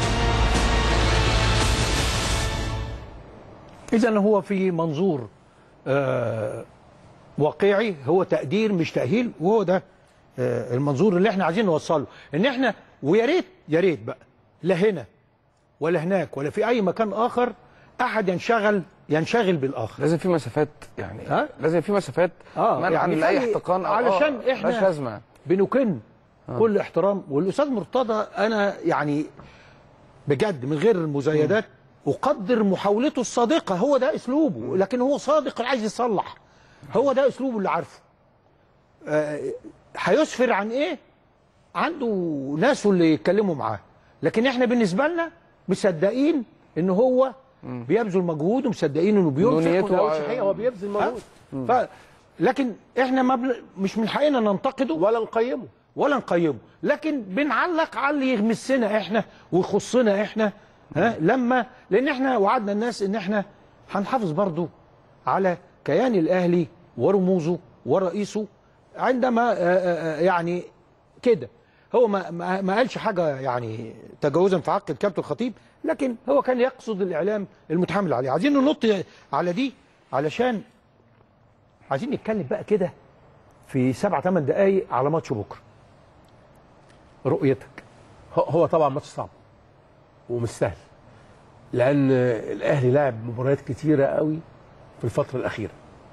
إذا هو في منظور آه واقعي هو تقدير مش تأهيل وهو ده آه المنظور اللي احنا عايزين نوصله ان احنا ويا ريت يا ريت بقى لا هنا ولا هناك ولا في اي مكان اخر احد ينشغل ينشغل بالاخر لازم في مسافات يعني ها؟ لازم في مسافات اه منعا يعني لاي خلي- احتقان أو- علشان آه، احنا ملهاش لازمه بنكن كل احترام والاستاذ مرتضى انا يعني بجد من غير المزايدات اقدر محاولته الصادقه هو ده اسلوبه لكن هو صادق عايز يصلح هو ده اسلوبه اللي عارفه آه، هيسفر عن ايه عنده ناسه اللي يتكلموا معاه لكن احنا بالنسبه لنا مصدقين ان هو بيبذل مجهود ومصدقين انه بينفق نيته وده ع- صحيح هو بيبذل ها؟ مجهود ف... لكن احنا ما بن... مش من حقنا ننتقده ولا نقيمه ولا نقيمه لكن بنعلق على اللي يغمسنا احنا ويخصنا احنا ها لما لان احنا وعدنا الناس ان احنا هنحافظ برضو على كيان الاهلي ورموزه ورئيسه عندما آه، آه، آه، يعني كده هو ما ما ما قالش حاجه يعني تجاوزا في حق الكابتن الخطيب لكن هو كان يقصد الاعلام المتحامل عليه عايزين ننط على دي علشان عايزين نتكلم بقى كده في سبع ثمان دقايق على ماتش بكره رؤيتك هو- هو طبعا ماتش صعب ومش سهل لان الاهلي لعب مباريات كتيره قوي في الفتره الاخيره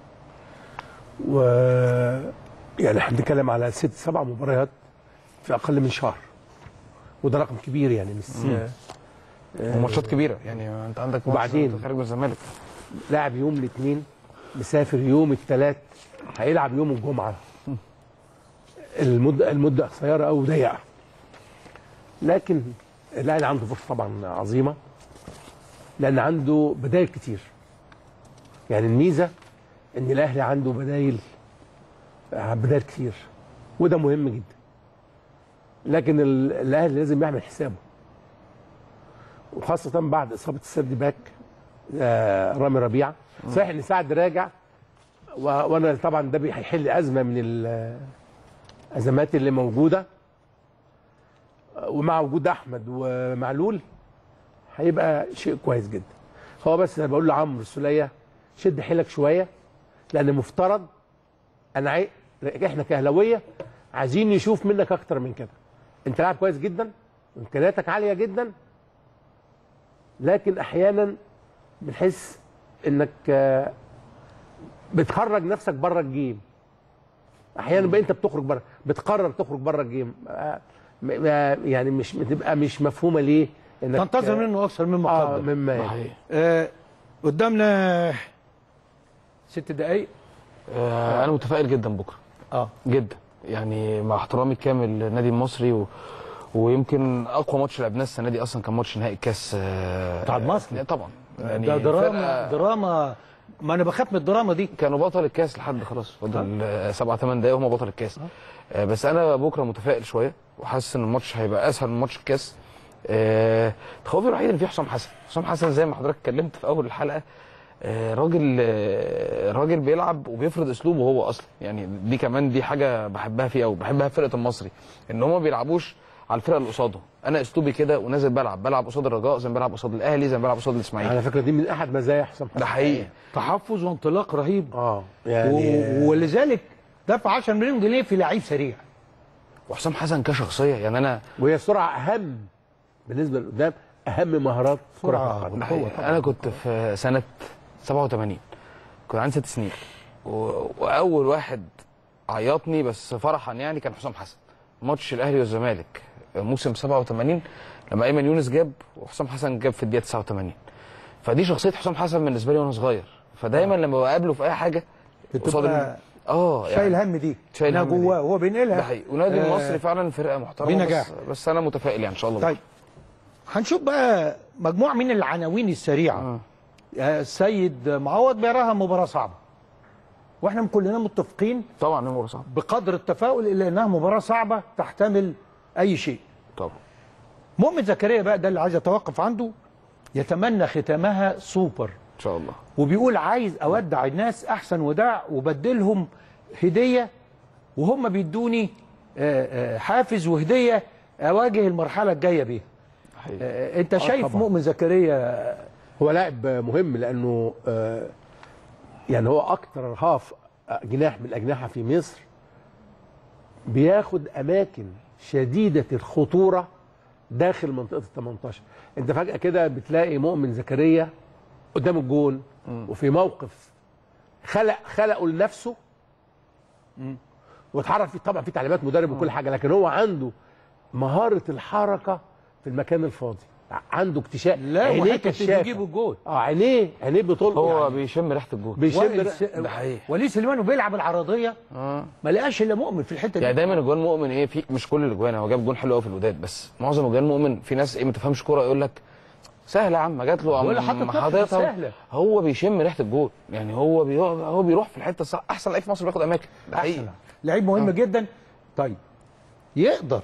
و يعني احنا بنتكلم على ست سبع مباريات في اقل من شهر وده رقم كبير يعني مش آه، وماتشات كبيره يعني انت عندك ماتش وبعدين خارج من الزمالك لاعب يوم الاثنين مسافر يوم الثلاث هيلعب يوم الجمعه المده المده قصيره قوي وضيقه لكن الاهلي عنده فرصه طبعا عظيمه لان عنده بدائل كتير يعني الميزه ان الاهلي عنده بدايل بدائل كتير وده مهم جدا لكن ال- الاهلي لازم يعمل حسابه وخاصه بعد اصابه السد باك آه، رامي ربيعه صحيح ان سعد راجع و- وانا طبعا ده بي- هيحل ازمه من الازمات اللي موجوده آه، ومع وجود احمد ومعلول هيبقى شيء كويس جدا هو بس انا بقول لعمرو السوليه شد حيلك شويه لان مفترض انا عاي... احنا كاهلاويه عايزين نشوف منك اكتر من كده انت لاعب كويس جدا امكانياتك عاليه جدا لكن احيانا بنحس انك آه، بتخرج نفسك بره الجيم احيانا بقى انت بتخرج بره بتقرر تخرج بره الجيم آه، م- ما- يعني مش بتبقى مش مفهومه ليه انك تنتظر منه اكثر مما اه قدر مما يعني. آه قدامنا ست دقايق آه انا متفائل جدا بكره اه جدا يعني مع احترامي الكامل للنادي المصري و... ويمكن اقوى ماتش لعبناه السنه دي اصلا كان ماتش نهائي الكاس آه، بتاع المصري. لا طبعا يعني ده دراما فرقة- دراما ما انا بخاف من الدراما دي كانوا بطل الكاس لحد خلاص فاضل آه، سبع ثمان دقايق هم بطل الكاس آه، بس انا بكره متفائل شويه وحاسس ان الماتش هيبقى اسهل من ماتش الكاس آه، تخوفي الوحيد ان في حسام حسن حسام حسن زي ما حضرتك اتكلمت في اول الحلقه آه، راجل آه، راجل بيلعب وبيفرض اسلوبه هو اصلا يعني دي كمان دي حاجه بحبها فيه قوي بحبها في فرقه المصري ان هم ما بيلعبوش على الفرقه اللي قصادهم انا اسلوبي كده ونازل بلعب بلعب قصاد الرجاء زي ما بلعب قصاد الاهلي زي ما بلعب قصاد الاسماعيلي على فكره دي من احد مزايا حسام حسن ده حقيقي تحفظ وانطلاق رهيب اه و... يعني ولذلك دفع 10 مليون جنيه في لعيب سريع وحسام حسن كشخصيه يعني انا وهي السرعه اهم بالنسبه لقدام اهم مهارات كره سرعة القدم ده حقيقي. انا كنت في سنه 87 كنت عندي ست سنين و... واول واحد عيطني بس فرحا يعني كان حسام حسن ماتش الاهلي والزمالك موسم 87 لما ايمن يونس جاب وحسام حسن جاب في الدقيقه 89 فدي شخصيه حسام حسن بالنسبه لي وانا صغير فدايما لما بقابله في اي حاجه قصاد بتبقى ال- اه شايل هم دي شايل إنها هم دي. جواه وهو بينقلها ده حقيقي ونادي آه، المصري فعلا فرقه محترمه بنجاح. بس, بس انا متفائل يعني ان شاء الله طيب هنشوف بقى مجموعه من العناوين السريعه آه، السيد معوض بيراها مباراه صعبه واحنا كلنا متفقين طبعا المباراه صعبه بقدر التفاؤل الا انها مباراه صعبه تحتمل اي شيء طبعا مؤمن زكريا بقى ده اللي عايز اتوقف عنده يتمنى ختامها سوبر ان شاء الله وبيقول عايز اودع الناس احسن وداع وبدلهم هديه وهم بيدوني آه، آه، حافز وهديه اواجه المرحله الجايه بيها حقيقي. آه، انت شايف طبعاً. مؤمن زكريا هو لاعب مهم لانه آه، يعني هو اكتر هاف جناح من الاجنحه في مصر بياخد اماكن شديده الخطوره داخل منطقه ال 18 انت فجاه كده بتلاقي مؤمن زكريا قدام الجون وفي موقف خلق خلقه لنفسه واتحرك فيه طبعا في تعليمات مدرب وكل حاجه لكن هو عنده مهاره الحركه في المكان الفاضي عنده اكتشاف لا عينيه وحته كشافة. تجيب الجول اه عينيه عينيه بتطلق هو يعني بيشم ريحه الجول بيشم وائل ريحة- س- ده حقيقي. وليد سليمان وبيلعب العرضيه اه ما لقاش الا مؤمن في الحته دي يعني دايما اجوان مؤمن ايه في مش كل الاجوان هو جاب جون حلو قوي في الوداد بس معظم اجوان مؤمن في ناس ايه ما تفهمش كوره يقول لك سهله يا عم جات له ولا قام حاطط نفسه حاططها. سهلة. هو بيشم ريحه الجول يعني هو بي هو بيروح في الحته الصح احسن لعيب في مصر بياخد اماكن ده حقيقي لعيب مهم جدا طيب يقدر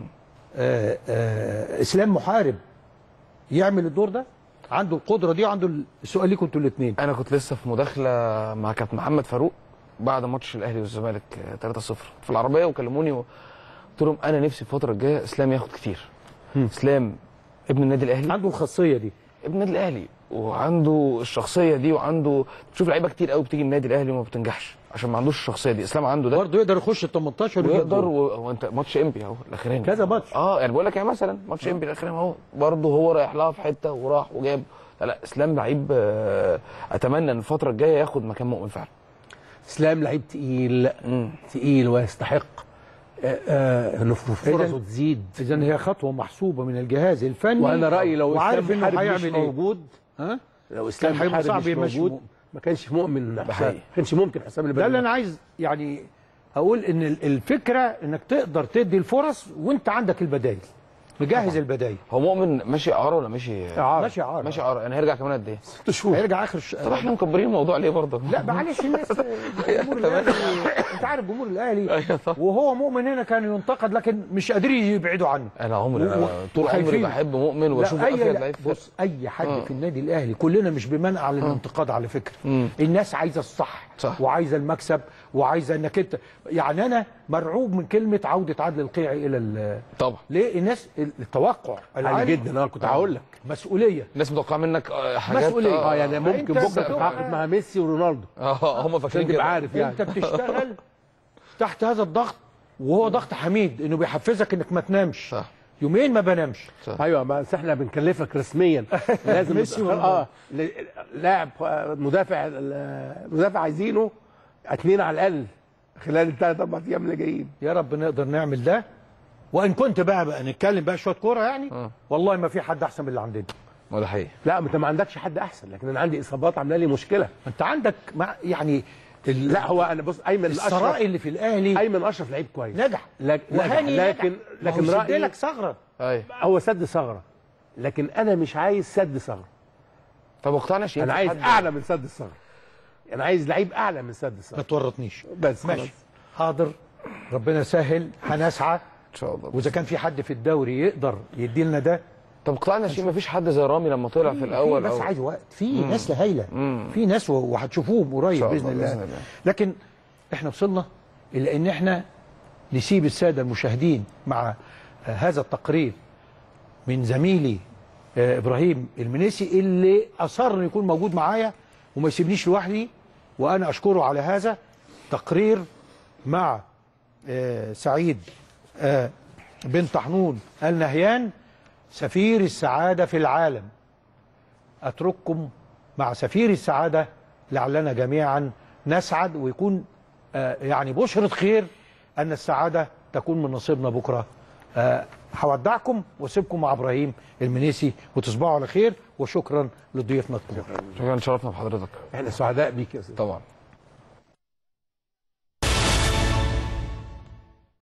آه آه اسلام محارب يعمل الدور ده عنده القدره دي وعنده السؤال ليكم انتوا الاثنين انا كنت لسه في مداخله مع كابتن محمد فاروق بعد ماتش الاهلي والزمالك آه، 3-0 في العربيه وكلموني وقلت لهم انا نفسي الفتره الجايه اسلام ياخد كتير اسلام ابن النادي الاهلي عنده الخاصيه دي ابن النادي الاهلي وعنده الشخصيه دي وعنده تشوف لعيبه كتير قوي بتيجي النادي الاهلي وما بتنجحش عشان ما عندوش الشخصيه دي اسلام عنده ده برضه يقدر يخش ال 18 ويجيب ويقدر جول. و... هو انت ماتش امبي اهو الاخراني كذا ماتش. اه يعني بقول لك يعني مثلا ماتش امبي الاخراني اهو برضه هو رايح لها في حته وراح وجاب لا لا اسلام لعيب آه، اتمنى ان الفتره الجايه ياخد مكان مؤمن فعلا اسلام لعيب تقيل تقيل ويستحق آه، آه، انه فرصه تزيد اذا هي خطوه محسوبه من الجهاز الفني وانا رايي لو وعارف اسلام انه محارب مش هيعمل ايه موجود ها لو اسلام كان هيبقى محارب صعب مش يمشي موجود مؤمن. ما كانش مؤمن حسام حقيقي. ما كانش ممكن حسام اللي ده اللي انا عايز يعني اقول ان ال- الفكره انك تقدر تدي الفرص وانت عندك البدايل مجهز البدايل هو مؤمن ماشي اعاره ولا ماشي إعارة. ماشي عارف ماشي اعاره يعني هيرجع كمان قد ايه؟ ست شهور هيرجع اخر الش... طب احنا مكبرين الموضوع ليه برضه؟ لا معلش الناس جمهور الاهلي انت عارف جمهور الاهلي ايوه صح وهو مؤمن هنا كان ينتقد لكن مش قادرين يبعدوا عنه انا عمري و- انا طول عمري وخايفين. بحب مؤمن لا واشوفه اي افيد لا لعيب في بص اي حد آه. في النادي الاهلي كلنا مش بمنع على الانتقاد على فكره مم. الناس عايزه الصح صح. وعايزه المكسب وعايزه انك انت يعني انا مرعوب من كلمه عوده عادل القيعي الى ال- طبعا ليه الناس التوقع عالي العالي جدا انا كنت هقول لك مسؤوليه الناس متوقعه منك آه، حاجات مسؤولية. اه يعني فأنت ممكن بكره بتبقى- تتعاقد مع ميسي ورونالدو اه هم عشان فاكرين تبقى كده عارف يعني انت بتشتغل تحت هذا الضغط وهو ضغط حميد انه بيحفزك انك ما تنامش صح يومين ما بنامش ايوه بس احنا بنكلفك رسميا لازم ميسي نتأخر- اه ل- لاعب آه، مدافع مدافع عايزينه اتنين على الاقل خلال الثلاث اربع ايام اللي جايين يا رب نقدر نعمل ده وان كنت بقى بقى نتكلم بقى شويه كوره يعني والله ما في حد احسن من اللي عندنا ما ده حقيقي لا ما انت ما عندكش حد احسن لكن انا عندي اصابات عامله لي مشكله انت عندك مع يعني ال- لا هو انا بص ايمن الثراء اشرف اللي في الاهلي ايمن اشرف لعيب كويس نجح لك وهاني لكن نجح. لكن ما هو سد رايي لك ثغره ايوه هو سد ثغره لكن انا مش عايز سد ثغره طب اقتنعش انا عايز اعلى من سد الثغره انا عايز لعيب اعلى من سد ما الثغره تورطنيش بس ماشي خلاص. حاضر ربنا يسهل هنسعى ان شاء الله واذا كان في حد في الدوري يقدر يدي لنا ده طب اقتنعنا شيء ما فيش حد زي رامي لما طلع في الاول في بس أو- عايز وقت في ناس هايله في ناس و- وهتشوفوهم قريب شاء باذن الله، الله. بإذن الله. لكن احنا وصلنا الى ان احنا نسيب الساده المشاهدين مع آه، هذا التقرير من زميلي آه، ابراهيم المنيسي اللي اصر انه يكون موجود معايا وما يسيبنيش لوحدي وانا اشكره على هذا تقرير مع آه، سعيد آه، بن طحنون النهيان سفير السعاده في العالم اترككم مع سفير السعاده لعلنا جميعا نسعد ويكون آه، يعني بشرة خير ان السعاده تكون من نصيبنا بكره آه، هودعكم واسيبكم مع ابراهيم المنيسي وتصبحوا على خير وشكرا لضيوفنا الكبار شكرا شرفنا بحضرتك احنا سعداء بيك يا سيدي طبعا